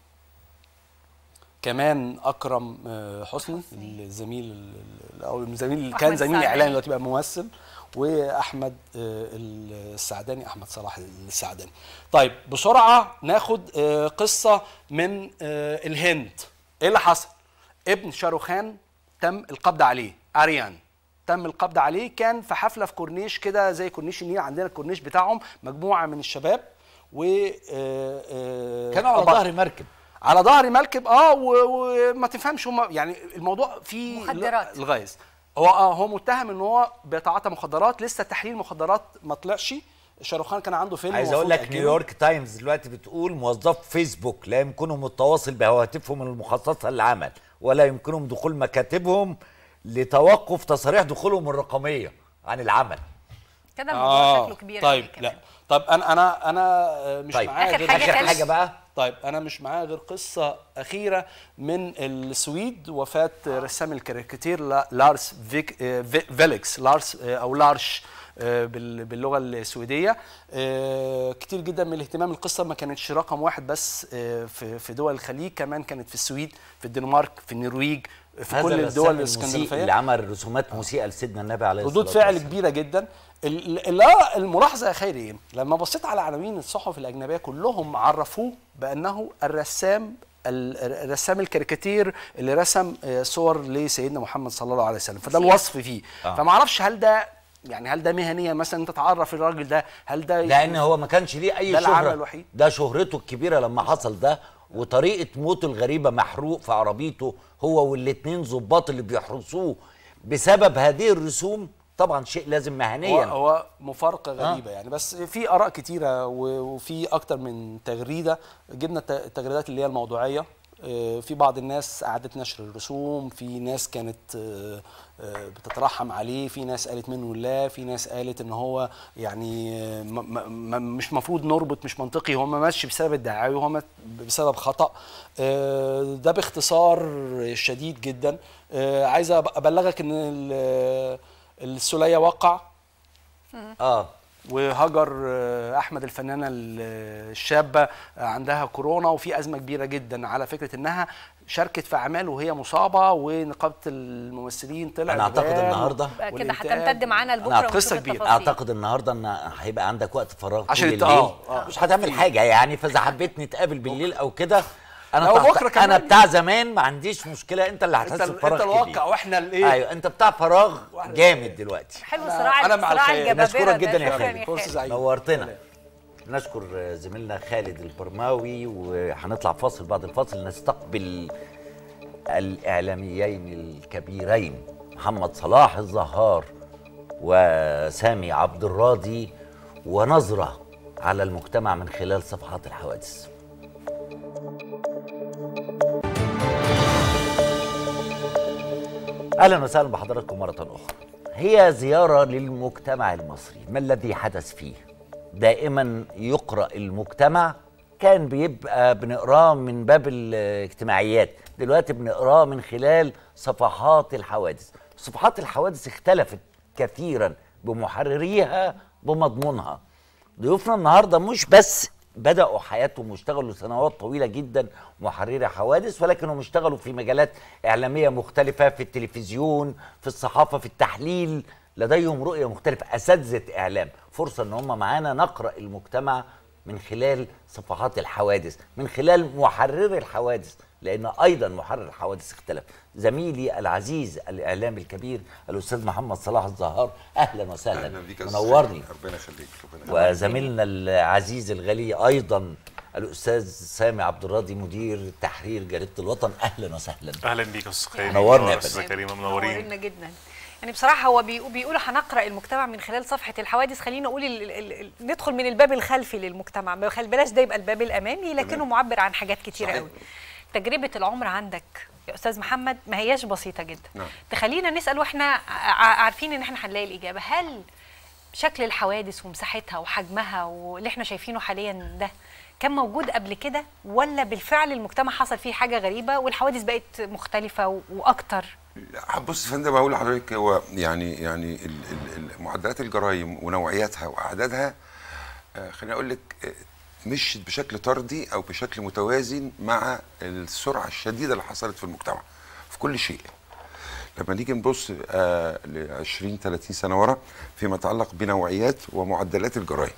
كمان اكرم آه، حسني الزميل ال- ال- او الزميل اللي كان أحمد زميل السعداني. اعلامي دلوقتي بقى ممثل واحمد آه، السعداني احمد صلاح السعداني طيب بسرعه ناخد آه، قصه من آه، الهند ايه اللي حصل ابن شاروخان تم القبض عليه اريان تم القبض عليه كان في حفله في كورنيش كده زي كورنيش النيل عندنا الكورنيش بتاعهم مجموعه من الشباب و آه، آه، كانوا على طبعاً- ظهر مركب على ظهر مركب اه و- وما تفهمش هم يعني الموضوع فيه مخدرات. الغاز هو اه هو متهم ان هو بيتعاطى مخدرات لسه تحليل مخدرات ما طلعش شاروخان كان عنده فيلم عايز اقول المفروض لك يأجله. نيويورك تايمز دلوقتي بتقول موظف فيسبوك لا يمكنهم التواصل بهواتفهم المخصصه للعمل ولا يمكنهم دخول مكاتبهم لتوقف تصاريح دخولهم الرقميه عن العمل كده الموضوع شكله كبير طيب أوي لا كمان. طب انا انا انا آه، مش طيب، معايا آخر غير حاجة اخر خالص. حاجه بقى طيب انا مش معايا غير قصه اخيره من السويد وفاه رسام الكاريكاتير لا- لارس فيك آه، في- فيليكس لارس آه، او لارش آه، بال- باللغه السويديه آه، كتير جدا من الاهتمام القصه ما كانتش رقم واحد بس آه، في في دول الخليج كمان كانت في السويد في الدنمارك في النرويج في هذا كل الرسام الدول الموسيقي الاسكندنافيه اللي عمل رسومات موسيقى لسيدنا النبي عليه الصلاه ردود والسلام فعل كبيره جدا ال- ال- لا الملاحظه يا خيري ايه لما بصيت على عناوين الصحف الاجنبيه كلهم عرفوه بانه الرسام ال- الرسام الكاريكاتير اللي رسم آه، صور لسيدنا محمد صلى الله عليه وسلم فده الوصف فيه آه. فما اعرفش هل ده يعني هل ده مهنيا مثلا انت تعرف الراجل ده هل ده لان هو ما كانش ليه اي ده العمل شهره الوحيد. ده شهرته الكبيره لما حصل ده وطريقه موته الغريبه محروق في عربيته هو والاتنين ظباط اللي بيحرسوه بسبب هذه الرسوم طبعا شيء لازم هو, مهنيا هو مفارقه غريبه يعني بس في اراء كتيره و- وفي اكتر من تغريده جبنا الت- التغريدات اللي هي الموضوعيه آه، في بعض الناس اعادت نشر الرسوم في ناس كانت آه، آه، بتترحم عليه في ناس قالت منه لا في ناس قالت ان هو يعني آه، م- م- م- مش مفروض نربط مش منطقي هو ما ماتش بسبب الدعاوي هو مات بسبب خطا آه، ده باختصار شديد جدا آه، عايز أب- ابلغك ان ال- السوليه وقع اه وهجر آه، احمد الفنانه ال- الشابه آه، عندها كورونا وفي ازمه كبيره جدا على فكره انها شاركت في اعمال وهي مصابه ونقابه الممثلين طلع أنا أعتقد بيان النهاردة بقى كده والإنتاج. هتمتد معانا أنا لبكره قصة ونشوف كبيرة. التفاصيل. اعتقد النهارده ان هيبقى عندك وقت فراغ عشان طول الت- الليل آه، آه. مش هتعمل حاجه يعني فاذا حبيت نتقابل بالليل او كده انا لو تحت- بكرة كمان. انا بتاع زمان ما عنديش مشكله انت اللي انت هتحس انت بفراغ الواقع كبير واحنا الايه ايوه انت بتاع فراغ جامد دلوقتي حلو أنا- صراع أنا مع صراع الخير. الجبابره نشكرك ده. جدا يا شكراً خالد. فرصه خالد. سعيده نورتنا نشكر زميلنا خالد البرماوي وهنطلع فاصل بعد الفاصل نستقبل الإعلاميين الكبيرين محمد صلاح الزهار وسامي عبد الراضي ونظرة على المجتمع من خلال صفحات الحوادث اهلا وسهلا بحضراتكم مره اخرى هي زياره للمجتمع المصري ما الذي حدث فيه دائما يقرا المجتمع كان بيبقى بنقراه من باب الاجتماعيات دلوقتي بنقراه من خلال صفحات الحوادث صفحات الحوادث اختلفت كثيرا بمحرريها بمضمونها ضيوفنا النهارده مش بس بداوا حياتهم واشتغلوا سنوات طويله جدا محرري حوادث ولكنهم اشتغلوا في مجالات اعلاميه مختلفه في التلفزيون في الصحافه في التحليل لديهم رؤيه مختلفه اساتذه اعلام فرصه ان هم معانا نقرا المجتمع من خلال صفحات الحوادث من خلال محرري الحوادث لان ايضا محرر الحوادث اختلف زميلي العزيز الاعلامي الكبير الاستاذ محمد صلاح الزهار اهلا وسهلا اهلا بيك يا أستاذ منورني ربنا يخليك ربنا يخليك. وزميلنا العزيز الغالي ايضا الاستاذ سامي عبد الراضي مدير تحرير جريده الوطن اهلا وسهلا اهلا بيك يا استاذ كريم نورنا يا استاذ فندم. كريم منورين منورنا جدا يعني بصراحة هو بيقو- بيقولوا هنقرأ المجتمع من خلال صفحة الحوادث خلينا نقول ال ال ال ندخل من الباب الخلفي للمجتمع ما خل- بلاش ده يبقى الباب الأمامي لكنه معبر عن حاجات كتيرة قوي تجربة العمر عندك يا أستاذ محمد ما هياش بسيطة جدا نعم. تخلينا نسأل واحنا ع- عارفين ان احنا هنلاقي الإجابة هل شكل الحوادث ومساحتها وحجمها واللي احنا شايفينه حاليا ده كان موجود قبل كده ولا بالفعل المجتمع حصل فيه حاجة غريبة والحوادث بقت مختلفة و- وأكتر بص يا فندم بقول لحضرتك هو يعني يعني ال- ال- ال- معدلات الجرائم ونوعياتها واعدادها آه، خليني اقول لك آه، مشت بشكل طردي او بشكل متوازن مع السرعه الشديده اللي حصلت في المجتمع في كل شيء لما نيجي نبص آه ل 20 30 سنه ورا فيما يتعلق بنوعيات ومعدلات الجرائم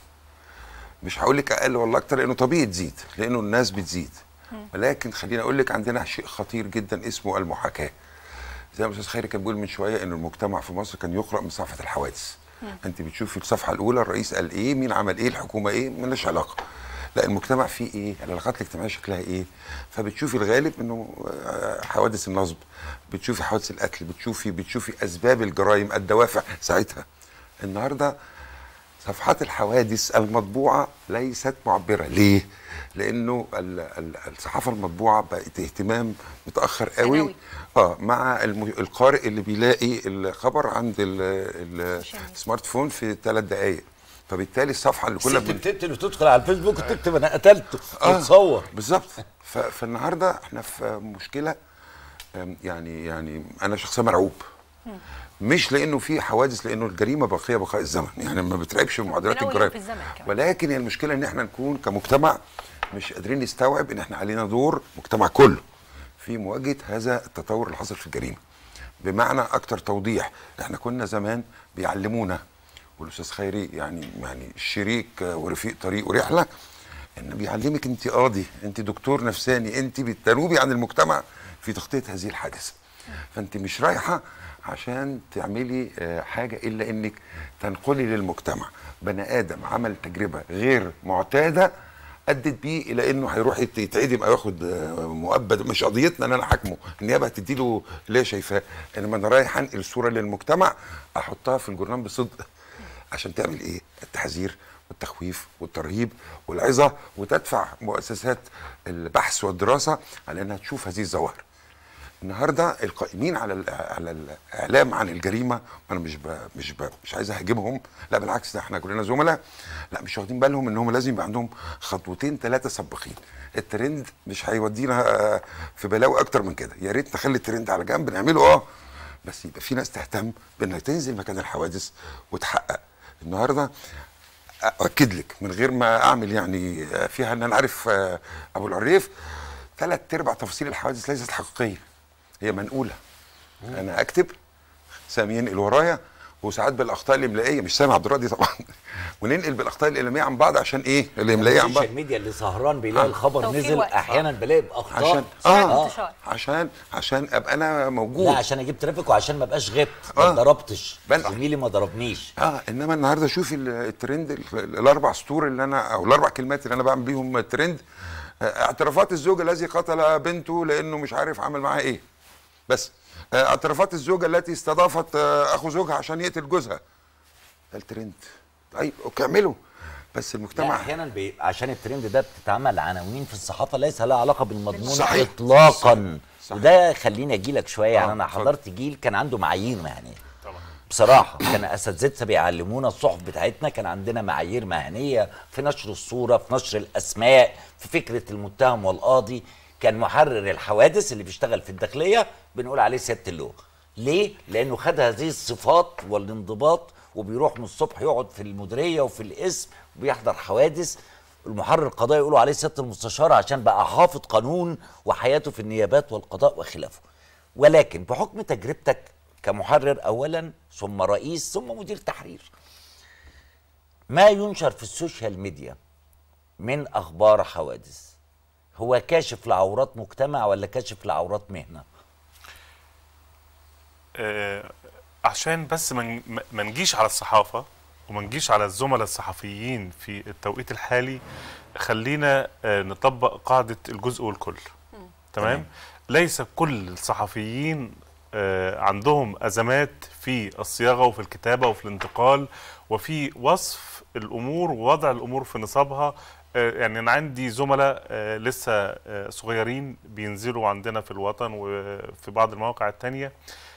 مش هقول لك اقل ولا اكتر لانه طبيعي تزيد لانه الناس بتزيد ولكن خليني اقول لك عندنا شيء خطير جدا اسمه المحاكاه زي ما استاذ خيري كان بيقول من شويه ان المجتمع في مصر كان يقرا من صفحه الحوادث انت بتشوفي الصفحه الاولى الرئيس قال ايه مين عمل ايه الحكومه ايه ملهاش علاقه لا المجتمع فيه ايه العلاقات الاجتماعيه شكلها ايه فبتشوفي الغالب انه آه، حوادث النصب بتشوفي حوادث القتل بتشوفي بتشوفي اسباب الجرائم الدوافع ساعتها النهارده صفحات الحوادث المطبوعه ليست معبره ليه لانه ال- ال- الصحافه المطبوعه بقت اهتمام متاخر قوي ثانوي. اه مع الم- القارئ اللي بيلاقي الخبر عند ال- ال- السمارت فون في ثلاث دقائق فبالتالي الصفحه اللي كنا الست بن... بتقتل وتدخل على الفيسبوك وتكتب انا قتلته آه، وتصور بالظبط ف- فالنهارده احنا في مشكله أم، يعني يعني انا شخصيا مرعوب مش لانه في حوادث لانه الجريمه باقيه بقاء الزمن يعني ما بتراقبش بمعدلات من أول الجرائم يوم في الزمن كمان. ولكن هي المشكله ان احنا نكون كمجتمع مش قادرين نستوعب ان احنا علينا دور مجتمع كله في مواجهه هذا التطور اللي حصل في الجريمه بمعنى اكتر توضيح احنا كنا زمان بيعلمونا والاستاذ خيري يعني يعني شريك آه، ورفيق طريق ورحله انه بيعلمك انت قاضي انت دكتور نفساني انت بتنوبي عن المجتمع في تغطيه هذه الحادثه فانت مش رايحه عشان تعملي آه، حاجه الا انك تنقلي للمجتمع بني ادم عمل تجربه غير معتاده ادت بيه الى انه هيروح يت- يتعدم او ياخد آه، مؤبد مش قضيتنا ان انا حاكمه النيابه هتدي له اللي هي شايفاه انما انا رايح انقل صوره للمجتمع احطها في الجورنال بصدق عشان تعمل ايه؟ التحذير والتخويف والترهيب والعظه وتدفع مؤسسات البحث والدراسه على انها تشوف هذه الظواهر. النهارده القائمين على ال- على الاعلام عن الجريمه انا مش ب مش ب مش عايز اهاجمهم لا بالعكس ده احنا كلنا زملاء لا مش واخدين بالهم ان هم لازم يبقى عندهم خطوتين ثلاثه سباقين الترند مش هيودينا آه، في بلاوي اكتر من كده يا ريت نخلي الترند على جنب نعمله اه بس يبقى في ناس تهتم بانها تنزل مكان الحوادث وتحقق النهارده اؤكد لك من غير ما اعمل يعني آه، فيها ان انا عارف آه، ابو العريف ثلاث ارباع تفاصيل الحوادث ليست حقيقيه هي منقوله انا اكتب سامي ينقل ورايا وساعات بالاخطاء الاملائيه مش سامي عبد الراضي طبعا وننقل بالاخطاء الاملائيه عن بعض عشان ايه الاملائيه عن بعض السوشيال ميديا اللي سهران بيلاقي الخبر توفير نزل وقت. احيانا بلاقي باخطاء عشان سرعة اه انتشار. عشان عشان ابقى انا موجود لا عشان اجيب ترافيك وعشان ما ابقاش غبت ما آه. ضربتش بل- زميلي ما ضربنيش اه انما النهارده شوفي ال- الترند ال- ال- الاربع سطور اللي انا او الاربع كلمات اللي انا بعمل بيهم الترند آه، اعترافات الزوج الذي قتل بنته لانه مش عارف عمل معاها ايه بس آه، اعترافات الزوجه التي استضافت آه، اخو زوجها عشان يقتل جوزها ده الترند طيب اوكي اعمله بس لا المجتمع احيانا بي... عشان الترند ده بتتعمل عناوين في الصحافه ليس لها علاقه بالمضمون صحيح. اطلاقا صحيح. وده خليني اجي لك شويه يعني آه، انا اتفضل. حضرت جيل كان عنده معايير مهنيه بصراحه كان اساتذتنا بيعلمونا الصحف بتاعتنا كان عندنا معايير مهنيه في نشر الصوره في نشر الاسماء في فكره المتهم والقاضي كان محرر الحوادث اللي بيشتغل في الداخليه بنقول عليه سياده اللواء ليه لانه خد هذه الصفات والانضباط وبيروح من الصبح يقعد في المديريه وفي القسم وبيحضر حوادث المحرر القضائي يقولوا عليه سياده المستشار عشان بقى حافظ قانون وحياته في النيابات والقضاء وخلافه ولكن بحكم تجربتك كمحرر اولا ثم رئيس ثم مدير تحرير ما ينشر في السوشيال ميديا من اخبار حوادث هو كاشف لعورات مجتمع ولا كاشف لعورات مهنه آه، عشان بس ما ن- ما- ما نجيش على الصحافه وما نجيش على الزملاء الصحفيين في التوقيت الحالي خلينا آه، نطبق قاعده الجزء والكل تمام ليس كل الصحفيين آه، عندهم ازمات في الصياغه وفي الكتابه وفي الانتقال وفي وصف الامور ووضع الامور في نصابها آه، يعني انا عندي زملاء آه، لسه آه، صغيرين بينزلوا عندنا في الوطن وفي بعض المواقع التانية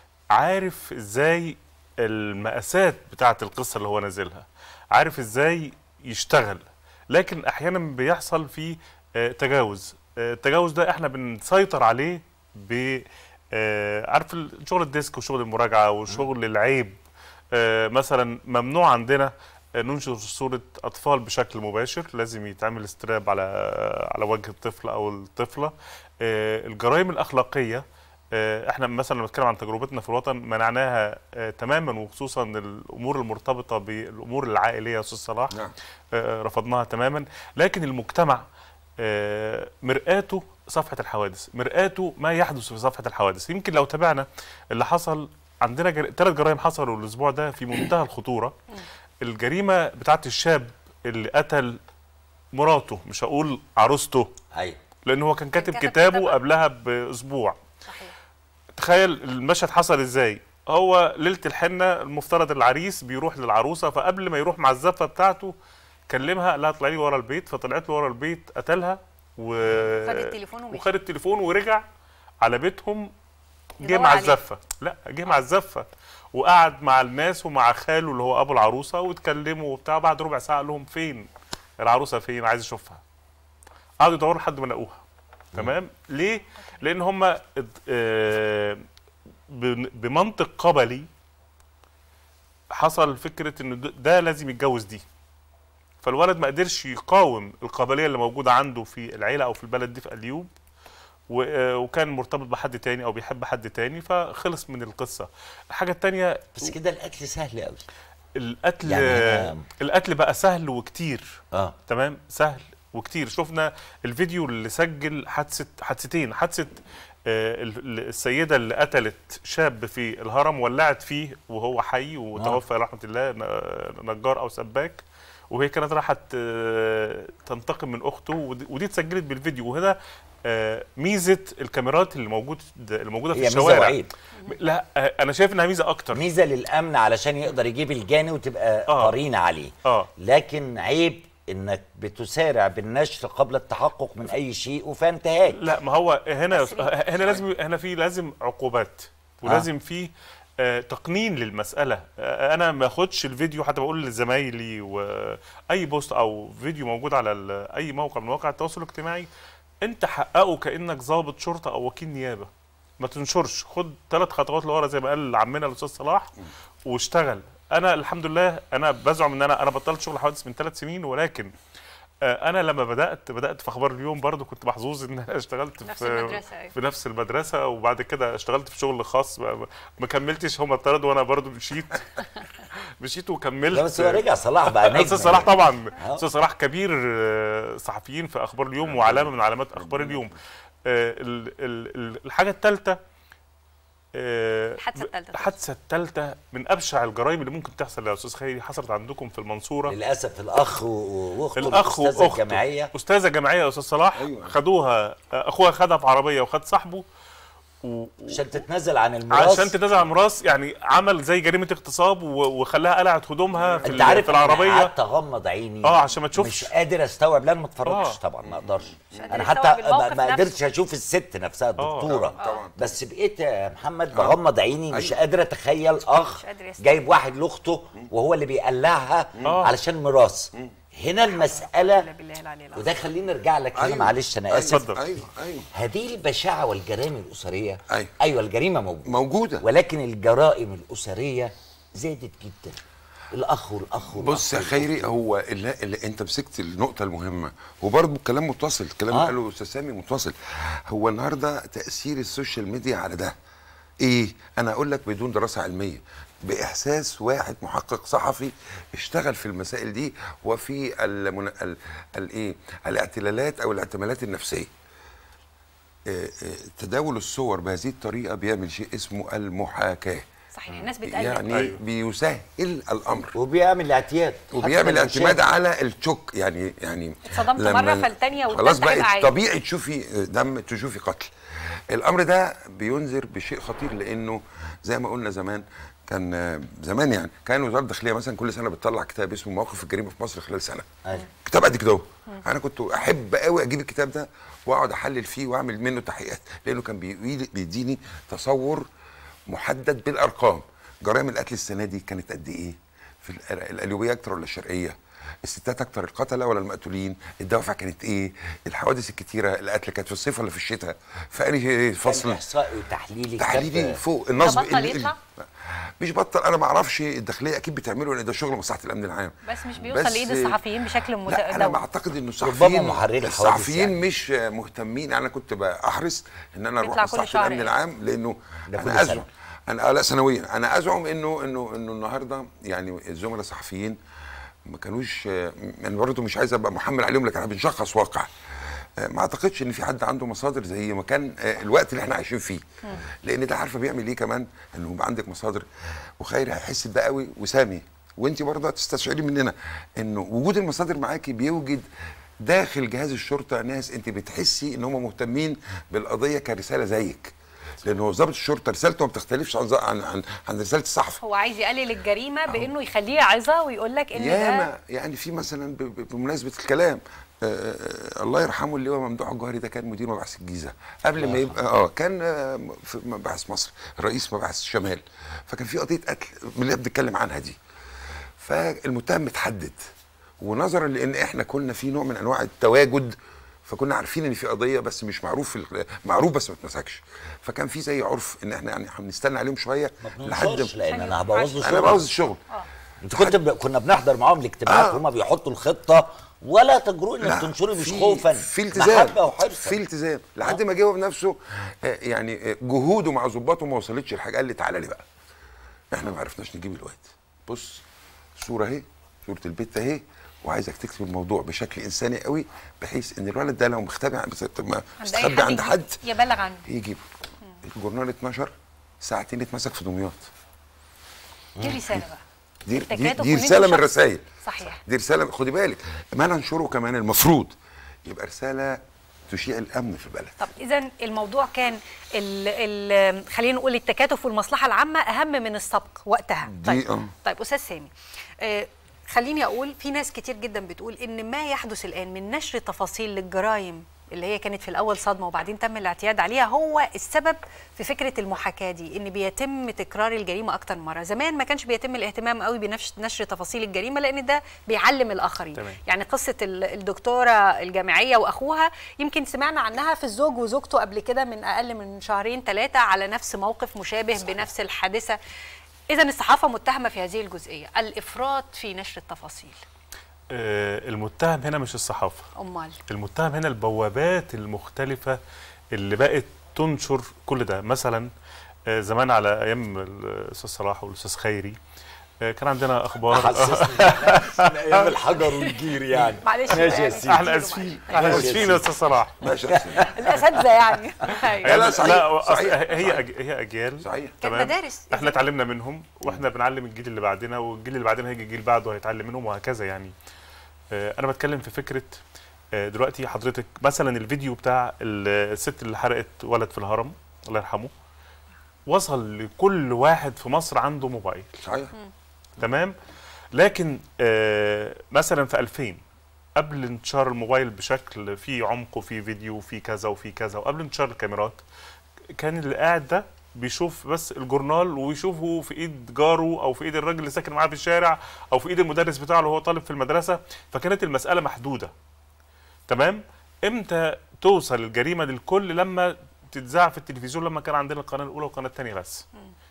عارف ازاي المقاسات بتاعه القصه اللي هو نازلها عارف ازاي يشتغل لكن احيانا بيحصل فيه آه، تجاوز آه، التجاوز ده احنا بنسيطر عليه ب آه، عارف ال- شغل الديسك وشغل المراجعه وشغل العيب آه، مثلا ممنوع عندنا آه، ننشر صورة أطفال بشكل مباشر لازم يتعمل استراب على على وجه الطفل أو الطفلة آه، الجرائم الأخلاقية آه، احنا مثلا لما نتكلم عن تجربتنا في الوطن منعناها آه، تماما وخصوصا الامور المرتبطه بالامور العائليه يا استاذ صلاح نعم. آه، رفضناها تماما لكن المجتمع آه، مرآته صفحه الحوادث مرآته ما يحدث في صفحه الحوادث يمكن لو تابعنا اللي حصل عندنا جر... ثلاث جرائم حصلوا الاسبوع ده في منتهى الخطوره الجريمه بتاعت الشاب اللي قتل مراته مش هقول عروسته ايوه لان هو كان كاتب كتب كتابه كتابه. قبلها باسبوع صحيح تخيل المشهد حصل ازاي هو ليله الحنه المفترض العريس بيروح للعروسه فقبل ما يروح مع الزفه بتاعته كلمها قال لها اطلعي لي ورا البيت فطلعت له ورا البيت قتلها و خد التليفون ومشي. وخد التليفون ورجع على بيتهم جه يدور مع عليه. الزفه لا جه مع الزفه وقعد مع الناس ومع خاله اللي هو ابو العروسه واتكلموا وبتاع بعد ربع ساعه قال لهم فين العروسه فين عايز اشوفها قعدوا يدوروا لحد ما لقوها تمام ليه لان هم اد- آه، بن- بمنطق قبلي حصل فكره ان د- ده لازم يتجوز دي فالولد ما قدرش يقاوم القابليه اللي موجوده عنده في العيله او في البلد دي في اليوب و- آه، وكان مرتبط بحد تاني او بيحب حد تاني فخلص من القصه الحاجه التانيه بس كده القتل سهل قوي القتل يعني يعني أنا- القتل بقى سهل وكتير اه تمام سهل وكتير شفنا الفيديو اللي سجل حادثه حادثتين حادثه آه، ال- ال- السيده اللي قتلت شاب في الهرم ولعت فيه وهو حي وتوفى رحمه الله ن- نجار او سباك وهي كانت رايحه ت- تنتقم من اخته ودي ودي اتسجلت بالفيديو وهنا آه، ميزه الكاميرات اللي موجود اللي موجوده في هي ميزه الشوارع وعيب لا آه، انا شايف انها ميزه اكتر ميزه للامن علشان يقدر يجيب الجاني وتبقى آه. قرينه عليه اه لكن عيب انك بتسارع بالنشر قبل التحقق من اي شيء وفي انتهاك لا ما هو هنا هنا لازم هنا في لازم عقوبات ولازم في آه تقنين للمساله آه انا ما اخدش الفيديو حتى بقول لزمايلي واي بوست او فيديو موجود على ال- اي موقع من مواقع التواصل الاجتماعي انت حققه كانك ضابط شرطه او وكيل نيابه ما تنشرش خد ثلاث خطوات لورا زي ما قال عمنا الاستاذ صلاح واشتغل انا الحمد لله انا بزعم ان انا انا بطلت شغل حوادث من ثلاث سنين ولكن آه، انا لما بدات بدات في اخبار اليوم برضو كنت محظوظ ان انا اشتغلت نفس في المدرسة، أيوة. في نفس المدرسه وبعد كده اشتغلت في شغل خاص ما, ما كملتش هم اتطردوا وانا برضو مشيت مشيت وكملت لا بس هو رجع صلاح بقى نجم استاذ صلاح طبعا آه. استاذ صلاح كبير آه، صحفيين في اخبار اليوم وعلامه من علامات اخبار اليوم آه، ال- ال- ال- الحاجه الثالثه الحادثة التالتة. الحادثه الثالثه من ابشع الجرائم اللي ممكن تحصل يا استاذ خيري حصلت عندكم في المنصوره للاسف الاخ و- واخته الاخ الاستاذه واخته الجامعيه استاذه جامعيه يا استاذ صلاح أيوة. خدوها اخوها خدها في عربيه وخد صاحبه و... عشان تتنازل عن الميراث عشان تتنازل عن الميراث يعني عمل زي جريمه اغتصاب و... وخلاها قلعت هدومها في, انت ال- عارف في أنا العربيه قعدت اغمض عيني اه عشان ما تشوفش مش قادر استوعب لا أنا ما اتفرجتش آه. طبعا ما اقدرش قادر انا يستوعب حتى الموقف ما- ما نفسه. قدرتش اشوف الست نفسها الدكتوره طبعاً، طبعاً. بس بقيت يا محمد بغمض عيني مش قادر اتخيل اخ مش قادر يستوعب. جايب واحد لاخته وهو اللي بيقلعها آه. علشان ميراث هنا المساله بالله العلي العظيم وده خليني ارجع لك هنا أيوة. معلش انا أيوة. اسف اتفضل. ايوه ايوه هذه البشاعه والجرائم الاسريه أيوة. ايوه الجريمه موجوده موجوده ولكن الجرائم الاسريه زادت جدا الاخ والاخ والأخ بص يا خيري هو اللي, اللي انت مسكت النقطه المهمه وبرضه الكلام متصل الكلام اللي آه. قاله استاذ سامي متصل هو النهارده تاثير السوشيال ميديا على ده ايه انا اقول لك بدون دراسه علميه باحساس واحد محقق صحفي اشتغل في المسائل دي وفي المن... ال... الايه الاعتلالات او الاحتمالات النفسيه آه، آه، تداول الصور بهذه الطريقه بيعمل شيء اسمه المحاكاه صحيح الناس بتقلق يعني أيوة. بيسهل الامر وبيعمل اعتياد وبيعمل حتى لو اعتماد شاف. على الشك يعني يعني اتصدمت لما مرة ال- فالتانية والتالتة خلاص هيبقى بقت عادي. طبيعي تشوفي دم تشوفي قتل الامر ده بينذر بشيء خطير لانه زي ما قلنا زمان كان آه، زمان يعني كان وزاره الداخليه مثلا كل سنه بتطلع كتاب اسمه مواقف الجريمه في مصر خلال سنه أيوة. كتاب قد كده اهو. انا كنت احب قوي اجيب الكتاب ده واقعد احلل فيه واعمل منه تحقيقات لانه كان بيدي- بيديني تصور محدد بالارقام جرائم القتل السنه دي كانت قد ايه في الأ- القليوبيه اكتر ولا الشرقيه الستات اكتر القتله ولا المقتولين الدوافع كانت ايه الحوادث الكتيره القتل كانت في الصيف ولا في الشتاء في انهي فصل كان احصائي وتحليلي تحليلي كتاب- فوق النصب ده بطل ال- ال- يطلع؟ مش بطل انا ما اعرفش الداخليه اكيد بتعمله لان ده شغل مصلحه الامن العام بس مش بيوصل بس- لايد الصحفيين بشكل مت... لا انا دوري. بعتقد انه ربما الصحفيين محرري الحوادث الصحفيين يعني. مش مهتمين انا كنت بحرص ان انا اروح يطلع كل مصلحه شهر الامن يعني. العام لانه ده كل انا سنة. ازعم انا آه لا سنويا انا ازعم انه انه انه النهارده يعني الزملاء الصحفيين ما كانوش آه، يعني برضه مش عايز ابقى محمل عليهم لكن احنا بنشخص واقع آه، ما اعتقدش ان في حد عنده مصادر زي ما كان آه، الوقت اللي احنا عايشين فيه لان ده عارفه بيعمل ايه كمان انه يبقى عندك مصادر وخير هيحس بده قوي وسامي وانت برضه هتستشعري مننا انه وجود المصادر معاكي بيوجد داخل جهاز الشرطه ناس انت بتحسي ان هم مهتمين بالقضيه كرساله زيك لان هو ضابط الشرطه رسالته ما بتختلفش عن عن عن, عن رساله الصحفي هو عايز يقلل الجريمه بانه يخليه عظه ويقول لك ان ده ياما يعني في مثلا ب- ب- بمناسبه الكلام آه، آه، الله يرحمه اللي هو ممدوح الجوهري ده كان مدير مباحث الجيزه قبل ما يبقى اه كان آه، في مباحث مصر رئيس مباحث الشمال فكان في قضيه قتل من اللي بنتكلم عنها دي فالمتهم متحدد ونظرا لان احنا كنا في نوع من انواع التواجد فكنا عارفين ان في قضيه بس مش معروف ال- معروف بس ما اتمسكش فكان في زي عرف ان احنا يعني هنستنى عليهم شويه ما لحد بننشرش لان انا هبوظ له انا شغله. بوظ الشغل انت كنت ب... كنا بنحضر معاهم الاجتماعات آه. هما بيحطوا الخطه ولا تجرؤوا انك لا، تنشري مش في- خوفا في التزام محبه وحرصا في التزام لحد ما جاوب نفسه آه، يعني آه، جهوده مع ظباطه ما وصلتش لحاجه قال لي تعالى لي بقى احنا ما عرفناش نجيب الواد بص صوره اهي صوره البيت اهي وعايزك تكتب الموضوع بشكل انساني قوي بحيث ان الولد ده لو مختبئ عند- عند مستخبي اي عند حد حد يجي- يبلغ عنه يجيبه الجورنال اتنشر ساعتين اتمسك في دمياط دي رساله بقى دي, دي, التكاتف دي وإن رساله أنت من شخص- الرسائل صحيح دي رساله خدي بالك ما ننشره كمان المفروض يبقى رساله تشيع الامن في البلد طب اذا الموضوع كان ال ال خلينا نقول التكاتف والمصلحه العامه اهم من السبق وقتها دي طيب اه طيب استاذ سامي آه خليني اقول في ناس كتير جدا بتقول ان ما يحدث الان من نشر تفاصيل للجرائم اللي هي كانت في الاول صدمه وبعدين تم الاعتياد عليها هو السبب في فكره المحاكاه دي ان بيتم تكرار الجريمه اكتر من مره زمان ما كانش بيتم الاهتمام قوي بنشر تفاصيل الجريمه لان ده بيعلم الاخرين تمام. يعني قصه ال- الدكتوره الجامعيه واخوها يمكن سمعنا عنها في الزوج وزوجته قبل كده من اقل من شهرين ثلاثه على نفس موقف مشابه صحيح. بنفس الحادثه اذا الصحافه متهمه في هذه الجزئيه الافراط في نشر التفاصيل آه، المتهم هنا مش الصحافه امال المتهم هنا البوابات المختلفة اللي بقت تنشر كل ده مثلا آه، زمان على ايام الاستاذ صلاح والاستاذ خيري آه، كان عندنا اخبار حسسني ايام الحجر والجير يعني معلش ماشي يا يعني. سيدي احنا اسفين احنا ماشي يا اسفين سيدي. يا استاذ صلاح ماشي يا سيدي. الاساتذه يعني أيوة. لا، صحيح، لا أصل صحيح، هي صحيح. أج- هي اجيال صحيح كانت تمام مدارس احنا اتعلمنا منهم واحنا بنعلم الجيل اللي بعدنا والجيل اللي بعدنا هيجي الجيل بعده هيتعلم منهم وهكذا يعني آه، انا بتكلم في فكره آه، دلوقتي حضرتك مثلا الفيديو بتاع ال- الست اللي حرقت ولد في الهرم الله يرحمه وصل لكل واحد في مصر عنده موبايل صحيح تمام لكن آه، مثلا في 2000 قبل انتشار الموبايل بشكل فيه عمق وفيه فيديو وفيه كذا وفيه كذا وقبل انتشار الكاميرات كان اللي قاعد ده بيشوف بس الجورنال ويشوفه في ايد جاره او في ايد الراجل اللي ساكن معاه في الشارع او في ايد المدرس بتاعه اللي هو طالب في المدرسه فكانت المساله محدوده تمام امتى توصل الجريمه للكل لما تتذاع في التلفزيون لما كان عندنا القناه الاولى والقناه الثانيه بس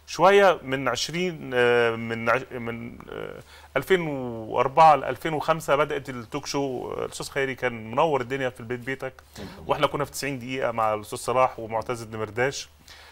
شويه من 20 آه، من عش- من آه، 2004 ل 2005 بدات التوك شو آه، الاستاذ خيري كان منور الدنيا في البيت بيتك واحنا كنا في 90 دقيقه مع الاستاذ صلاح ومعتز الدمرداش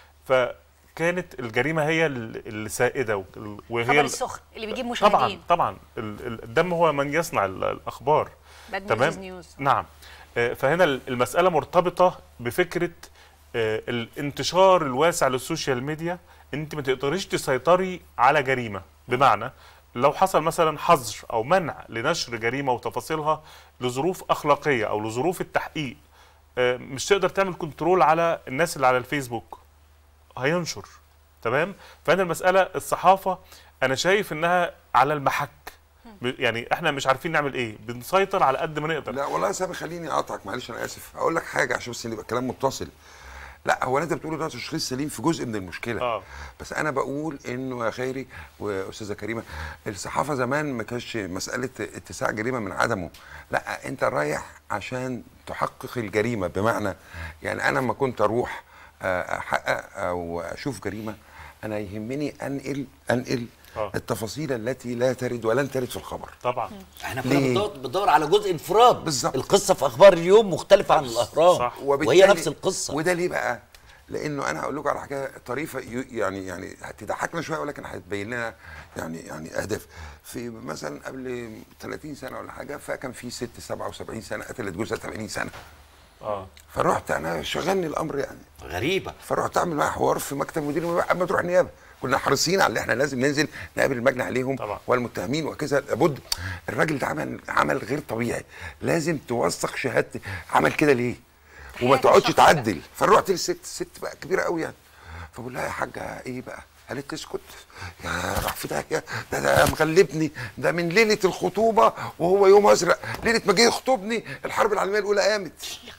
فكانت الجريمه هي ال- السائده وال- وهي خبر ال- السخن اللي بيجيب طبعا مشاهدين طبعا ال- ال- الدم هو من يصنع ال- الاخبار Bad news تمام is news. نعم آه، فهنا ال- المساله مرتبطه بفكره آه، الانتشار الواسع للسوشيال ميديا انت ما تقدريش تسيطري على جريمه بمعنى لو حصل مثلا حظر او منع لنشر جريمه وتفاصيلها لظروف اخلاقيه او لظروف التحقيق آه، مش تقدر تعمل كنترول على الناس اللي على الفيسبوك هينشر تمام فهنا المساله الصحافه انا شايف انها على المحك ب- يعني احنا مش عارفين نعمل ايه بنسيطر على قد ما نقدر لا والله يا سامي خليني اقطعك معلش انا اسف اقول لك حاجه عشان بس يبقى الكلام متصل لا هو اللي انت بتقوله ده تشخيص سليم في جزء من المشكله آه. بس انا بقول انه يا خيري واستاذه كريمه الصحافه زمان ما كانش مساله اتساع جريمه من عدمه لا انت رايح عشان تحقق الجريمه بمعنى يعني انا لما كنت اروح آه، احقق او اشوف جريمه انا يهمني انقل انقل آه. التفاصيل التي لا ترد ولن ترد في الخبر طبعا احنا كنا ليه؟ بندور, بندور على جزء انفراد بالظبط. القصه في اخبار اليوم مختلفه عن الاهرام صح. وهي نفس القصه وده ليه بقى؟ لانه انا هقول لكم على حاجه طريفه ي- يعني يعني هتضحكنا شويه ولكن هتبين لنا يعني يعني اهداف في مثلا قبل 30 سنه ولا حاجه فكان في ست 77 سنه قتلت جوزها 80 سنه اه فرحت انا شغلني الامر يعني غريبه فرحت اعمل معاه حوار في مكتب مدير النيابه قبل ما تروح نيابه كنا حريصين على اللي احنا لازم ننزل نقابل المجني عليهم طبعا. والمتهمين وكذا لابد الراجل ده عمل عمل غير طبيعي لازم توثق شهادتي عمل كده ليه وما حياة تقعدش الشخص تعدل فرحت للست الست بقى كبيره قوي يعني فبقول لها يا حاجه ايه بقى قالت اسكت يا راح في داهيه ده ده مغلبني ده من ليله الخطوبه وهو يوم ازرق ليله ما جه يخطبني الحرب العالميه الاولى قامت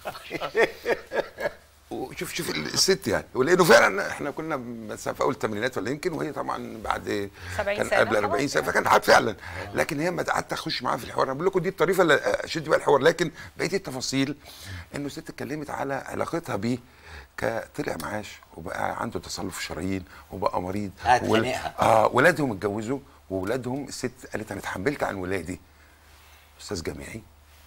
وشوف شوف الست يعني ولانه فعلا احنا كنا مثلا في اول الثمانينات ولا يمكن وهي طبعا بعد 70 كان سنة قبل خلاص 40 سنه يعني. فكان حاجه فعلا لكن هي ما قعدت اخش معاها في الحوار انا بقول لكم دي الطريقه اللي اشد بيها الحوار لكن بقيه التفاصيل انه الست اتكلمت على علاقتها بيه كطلع معاش وبقى عنده تصلب في الشرايين وبقى مريض قاعد وال- خانقها. اه ولادهم اتجوزوا وولادهم الست قالت انا اتحملت عن ولادي استاذ جامعي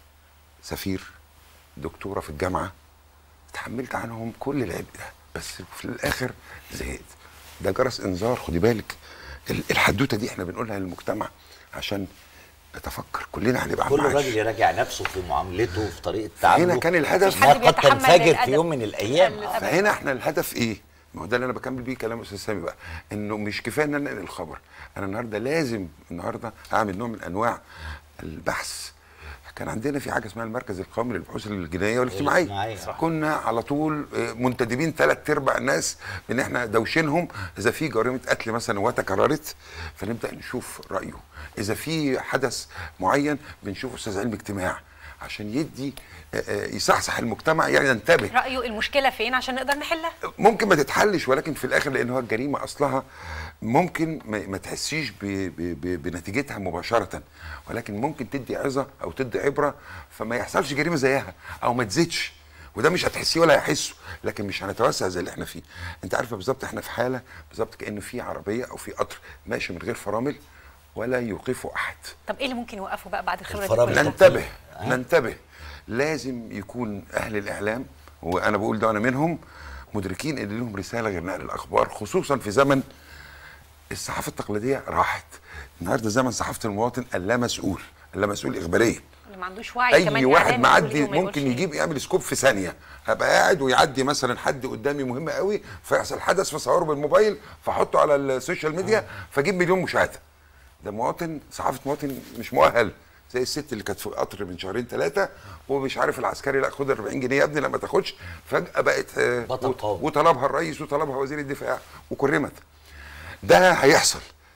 سفير دكتوره في الجامعه اتحملت عنهم كل العبء ده بس في الاخر زهقت ده جرس انذار خدي بالك ال- الحدوته دي احنا بنقولها للمجتمع عشان نتفكر كلنا هنبقى كل معاش. راجل يراجع نفسه في معاملته في طريقه تعامله هنا كان الهدف مفيش حد إنها قد بيتحمل تنفجر في الأدب. يوم من الايام الأدب. فهنا احنا الهدف ايه؟ ما هو ده اللي انا بكمل بيه كلام استاذ سامي بقى انه مش كفايه ان انا انقل الخبر انا النهارده لازم النهارده اعمل نوع من انواع البحث كان عندنا في حاجه اسمها المركز القومي للبحوث الجنائيه والاجتماعيه الاجتماعية. صح. كنا على طول آه، منتدبين ثلاث ارباع الناس ان احنا دوشينهم اذا في جريمه قتل مثلا وتكررت فنبدا نشوف رايه اذا في حدث معين بنشوف استاذ علم اجتماع عشان يدي آه، آه، يصحصح المجتمع يعني ينتبه رايه المشكله فين عشان نقدر نحلها ممكن ما تتحلش ولكن في الاخر لان هو الجريمه اصلها ممكن ما, ما تحسيش ب ب ب بنتيجتها مباشره ولكن ممكن تدي عظه او تدي عبره فما يحصلش جريمه زيها او ما تزيدش وده مش هتحسيه ولا هيحسه لكن مش هنتوسع زي اللي احنا فيه انت عارفه بالظبط احنا في حاله بالظبط كانه في عربيه او في قطر ماشي من غير فرامل ولا يوقفه احد طب ايه اللي ممكن يوقفه بقى بعد الخبره دي الفرامل. كلها؟ ننتبه ننتبه لازم يكون اهل الاعلام وانا بقول ده وانا منهم مدركين ان لهم رساله غير نقل الاخبار خصوصا في زمن الصحافه التقليديه راحت النهارده زمن صحافه المواطن اللامسؤول اللامسؤول اخباريا اللي ما عندوش وعي كمان اي واحد إعلامي معدي يقول إيه وما ممكن يقولش إيه. يجيب يعمل سكوب في ثانيه ابقى قاعد ويعدي مثلا حد قدامي مهم قوي فيحصل حدث فصوره بالموبايل فاحطه على السوشيال ميديا فاجيب مليون مشاهده ده مواطن صحافه مواطن مش مؤهل زي الست اللي كانت في قطر من شهرين ثلاثه ومش عارف العسكري لا خد 40 جنيه يا ابني لا ما تاخدش فجاه بقت آه، بطل وط- قومي. وطلبها الرئيس وطلبها وزير الدفاع وكرمت ده هيحصل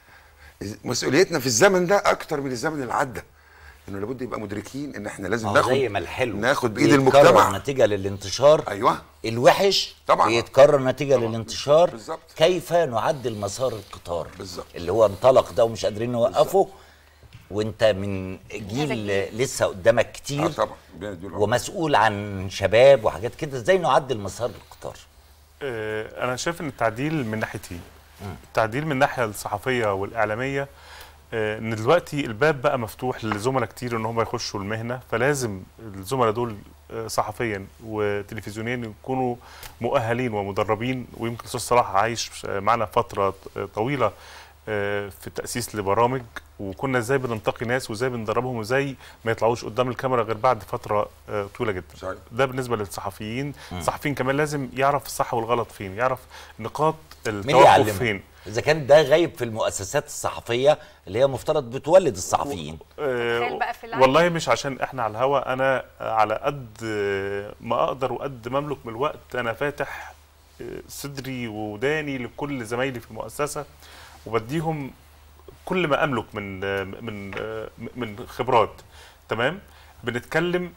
مسؤوليتنا في الزمن ده اكتر من الزمن اللي عدى انه لابد يبقى مدركين ان احنا لازم ما هو ناخد زي ما الحلو ناخد بايد بيتكرر المجتمع نتيجه للانتشار ايوه الوحش طبعاً. بيتكرر نتيجه للانتشار بالظبط. كيف نعدل مسار القطار بالظبط. اللي هو انطلق ده ومش قادرين نوقفه وانت من جيل لسه قدامك كتير اه طبعا بيدوا العمر. ومسؤول عن شباب وحاجات كده ازاي نعدل مسار القطار آه، انا شايف ان التعديل من ناحيتين التعديل من الناحيه الصحفيه والاعلاميه آه، ان دلوقتي الباب بقى مفتوح لزملاء كتير ان هم يخشوا المهنه فلازم الزملاء دول آه، صحفيا وتلفزيونيا يكونوا مؤهلين ومدربين ويمكن الاستاذ صلاح عايش معنا فتره طويله آه، في التاسيس لبرامج وكنا ازاي بننتقي ناس وازاي بندربهم وازاي ما يطلعوش قدام الكاميرا غير بعد فتره آه، طويله جدا صحيح. ده بالنسبه للصحفيين مم. الصحفيين كمان لازم يعرف الصح والغلط فين يعرف نقاط مين التوقف يعلمه فين اذا كان ده غايب في المؤسسات الصحفيه اللي هي مفترض بتولد الصحفيين آه، تخيل بقى في العالم. والله مش عشان احنا على الهوا انا على قد آه، ما اقدر وقد ما املك من الوقت انا فاتح آه، صدري وداني لكل زمايلي في المؤسسه وبديهم كل ما املك من آه، من آه، من خبرات تمام بنتكلم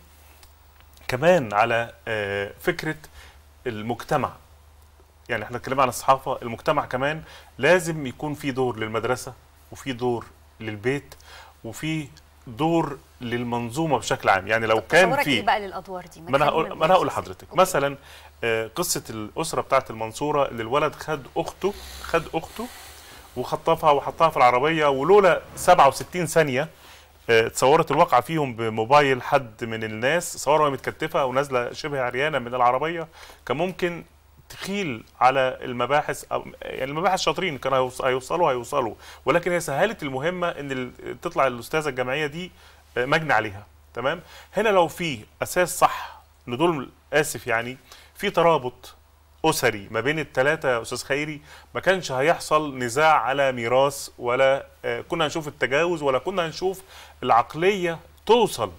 كمان على آه، فكره المجتمع يعني احنا اتكلمنا عن الصحافه المجتمع كمان لازم يكون في دور للمدرسه وفي دور للبيت وفي دور للمنظومه بشكل عام يعني لو كان تصورك ايه في بقى للادوار دي ما انا تخلينا هقول ما انا هقول نبص. لحضرتك مثلا آه، قصه الاسره بتاعت المنصوره اللي الولد خد اخته خد اخته وخطفها وحطها في العربيه ولولا 67 ثانيه آه، اتصورت الواقعه فيهم بموبايل حد من الناس صورها وهي متكتفه ونازله شبه عريانه من العربيه كان ممكن تخيل على المباحث أو يعني المباحث شاطرين كانوا هيوص- هيوصلوا هيوصلوا ولكن هي سهلت المهمه ان ال- تطلع الاستاذه الجامعيه دي آه، مجني عليها تمام هنا لو في اساس صح ان دول اسف يعني في ترابط اسري ما بين الثلاثه يا استاذ خيري ما كانش هيحصل نزاع على ميراث ولا آه، كنا هنشوف التجاوز ولا كنا هنشوف العقليه توصل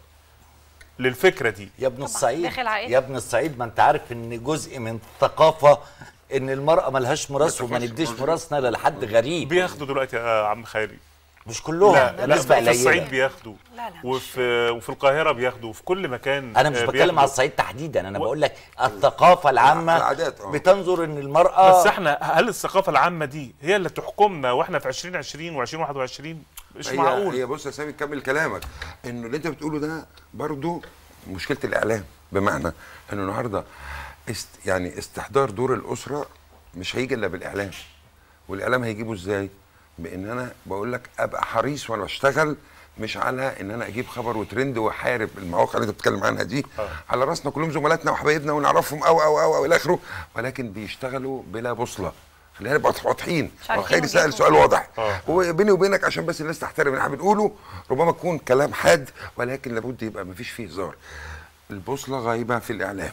للفكره دي يا ابن الصعيد داخل عائلة. يا ابن الصعيد ما انت عارف ان جزء من الثقافه ان المراه ملهاش ميراث وما نديش ميراثنا لحد غريب بياخدوا دلوقتي يا عم خيري مش كلهم لا ده لا نسبه في الصعيد قليله بياخدوا لا لا مش- وفي وفي القاهره بياخدوا وفي كل مكان انا مش آه، بتكلم على بياخدوا. الصعيد تحديدا انا بقول لك الثقافه العامه العادات، آه. بتنظر ان المراه بس احنا هل الثقافه العامه دي هي اللي تحكمنا واحنا في 2020 و2021 مش هي معقول هي بص يا سامي كمل كلامك انه اللي انت بتقوله ده برضو مشكله الاعلام بمعنى انه النهارده است يعني استحضار دور الاسره مش هيجي الا بالاعلام والاعلام هيجيبه ازاي بان انا بقول لك ابقى حريص وانا بشتغل مش على ان انا اجيب خبر وترند واحارب المواقع اللي انت بتتكلم عنها دي على راسنا كلهم زملاتنا وحبايبنا ونعرفهم او او او او الى اخره ولكن بيشتغلوا بلا بوصله خلينا نبقى واضحين مش عارفين خيري سال وجهتهم. سؤال واضح آه. وبيني وبينك عشان بس الناس تحترم اللي احنا بنقوله ربما يكون كلام حاد ولكن لابد يبقى مفيش فيه هزار البوصله غايبه في الاعلام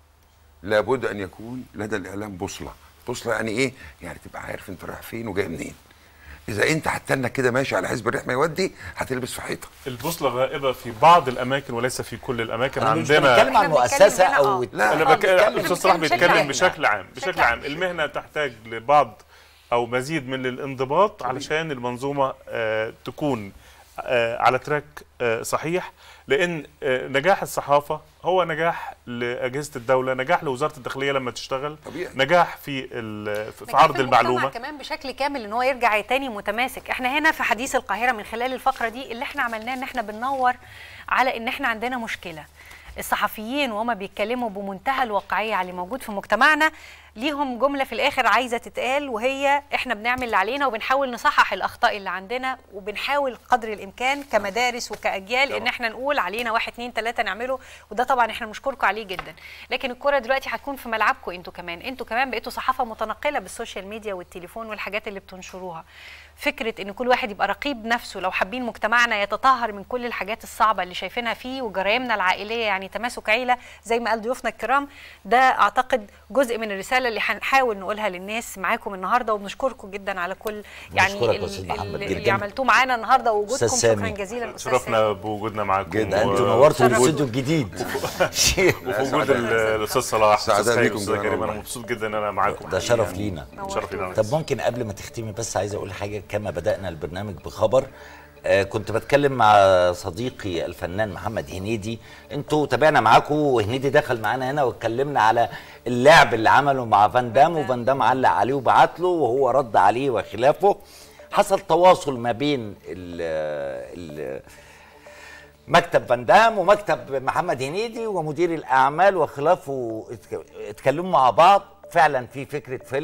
لابد ان يكون لدى الاعلام بوصله بوصله يعني ايه يعني تبقى عارف انت رايح فين وجاي منين اذا انت هتستنى كده ماشي على حزب الريح ما يودي هتلبس في حيطه البوصله غائبه في بعض الاماكن وليس في كل الاماكن احنا مش عندنا بنتكلم عن إحنا بنتكلم مؤسسه هنا، او آه. لا انا خالص. بتكلم بنتكلم الاستاذ صلاح بشكل بيتكلم عام. بشكل عام بشكل بشكل عام. عام المهنه تحتاج لبعض او مزيد من الانضباط علشان المنظومه آه، تكون آه، على تراك آه، صحيح لان آه، نجاح الصحافه هو نجاح لاجهزه الدوله نجاح لوزاره الداخليه لما تشتغل طبيعي. نجاح في ال- في نجاح عرض في المجتمع المعلومه كمان بشكل كامل ان هو يرجع تاني متماسك احنا هنا في حديث القاهره من خلال الفقره دي اللي احنا عملناه ان احنا بننور على ان احنا عندنا مشكله الصحفيين وهما بيتكلموا بمنتهى الواقعيه على اللي موجود في مجتمعنا ليهم جمله في الاخر عايزه تتقال وهي احنا بنعمل اللي علينا وبنحاول نصحح الاخطاء اللي عندنا وبنحاول قدر الامكان كمدارس وكاجيال ان احنا نقول علينا واحد اتنين تلاته نعمله وده طبعا احنا بنشكركم عليه جدا لكن الكره دلوقتي هتكون في ملعبكم انتوا كمان انتوا كمان بقيتوا صحافه متنقله بالسوشيال ميديا والتليفون والحاجات اللي بتنشروها فكره ان كل واحد يبقى رقيب نفسه لو حابين مجتمعنا يتطهر من كل الحاجات الصعبه اللي شايفينها فيه وجرائمنا العائليه يعني تماسك عيله زي ما قال ضيوفنا الكرام ده اعتقد جزء من الرساله اللي هنحاول نقولها للناس معاكم النهارده وبنشكركم جدا على كل يعني بنشكرك يا ال- أستاذ محمد اللي جداً. عملتوه معانا النهارده ووجودكم أستاذ شكرا سامي. جزيلا أستاذ شرفنا سامي. بوجودنا معاكم جدا و- انتوا نورتوا شرفنا. الاستوديو الجديد شيء وفي وجود ال- الاستاذ صلاح سعداء استاذ خير بيكم استاذ جميعاً كريم انا والله. مبسوط جدا ان انا معاكم ده حقيقي شرف يعني. لينا شرف لينا طب ممكن قبل ما تختمي بس عايز اقول حاجه كما بدانا البرنامج بخبر آه كنت بتكلم مع صديقي الفنان محمد هنيدي انتوا تابعنا معاكم وهنيدي دخل معانا هنا واتكلمنا على اللعب اللي عمله مع فان دام وفان دام علق عليه وبعت له وهو رد عليه وخلافه حصل تواصل ما بين ال ال مكتب فان دام ومكتب محمد هنيدي ومدير الاعمال وخلافه اتك- اتكلموا مع بعض فعلا في فكره فيلم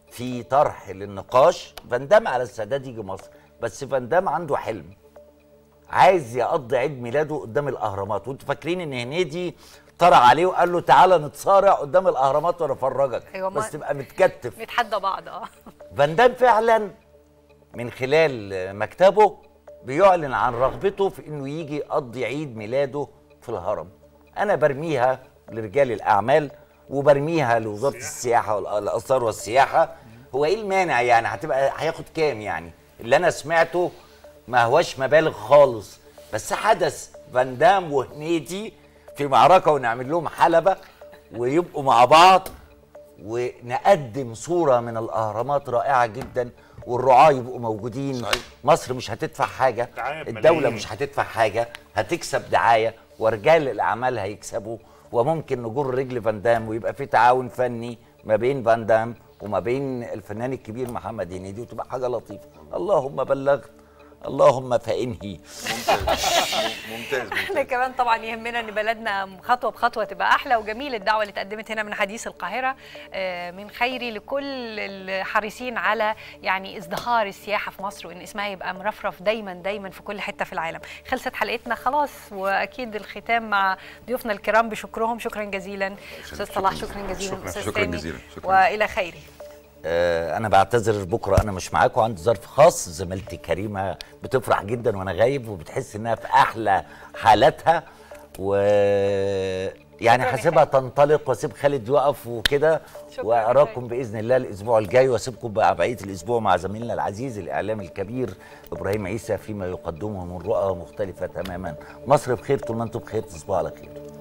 في طرح للنقاش فان دام على السادات يجي مصر بس فان دام عنده حلم عايز يقضي عيد ميلاده قدام الاهرامات وانتوا فاكرين ان هنيدي طرع عليه وقال له تعالى نتصارع قدام الاهرامات وانا افرجك أيوة، ما- بس تبقى متكتف بيتحدى بعض اه فان دام فعلا من خلال مكتبه بيعلن عن رغبته في انه يجي يقضي عيد ميلاده في الهرم انا برميها لرجال الاعمال وبرميها لوزاره السياحه والاثار والسياحه هو ايه المانع يعني هتبقى هياخد كام يعني اللي انا سمعته ما هوش مبالغ خالص بس حدث فان دام وهنيدي في معركه ونعمل لهم حلبه ويبقوا مع بعض ونقدم صوره من الاهرامات رائعه جدا والرعاة يبقوا موجودين صحيح. مصر مش هتدفع حاجه دعاية الدوله بملايين. مش هتدفع حاجه هتكسب دعايه ورجال الاعمال هيكسبوا وممكن نجر رجل فان دام ويبقى في تعاون فني ما بين فان دام وما بين الفنان الكبير محمد هنيدي وتبقى حاجه لطيفه اللهم بلغت اللهم فانهي ممتاز احنا كمان طبعا يهمنا ان بلدنا خطوه بخطوه تبقى احلى وجميل الدعوه اللي اتقدمت هنا من حديث القاهره آه، من خيري لكل الحريصين على يعني ازدهار السياحه في مصر وان اسمها يبقى مرفرف دايما دايما في كل حته في العالم خلصت حلقتنا خلاص واكيد الختام مع ضيوفنا الكرام بشكرهم شكرا جزيلا استاذ صلاح شكرا جزيلا شكراً. استاذ شكراً سامي. جزيلا. شكراً. والى خيري آه، انا بعتذر بكره انا مش معاكم عندي ظرف خاص زميلتي كريمه بتفرح جدا وانا غايب وبتحس انها في احلى حالاتها و يعني شكراً يا هسيبها تنطلق واسيب خالد يقف وكده شكراً يا واراكم باذن الله الاسبوع الجاي واسيبكم بقى بقيه الاسبوع مع زميلنا العزيز الاعلامي الكبير ابراهيم عيسى فيما يقدمه من رؤى مختلفه تماما مصر بخير طول ما انتم بخير تصبحوا على خير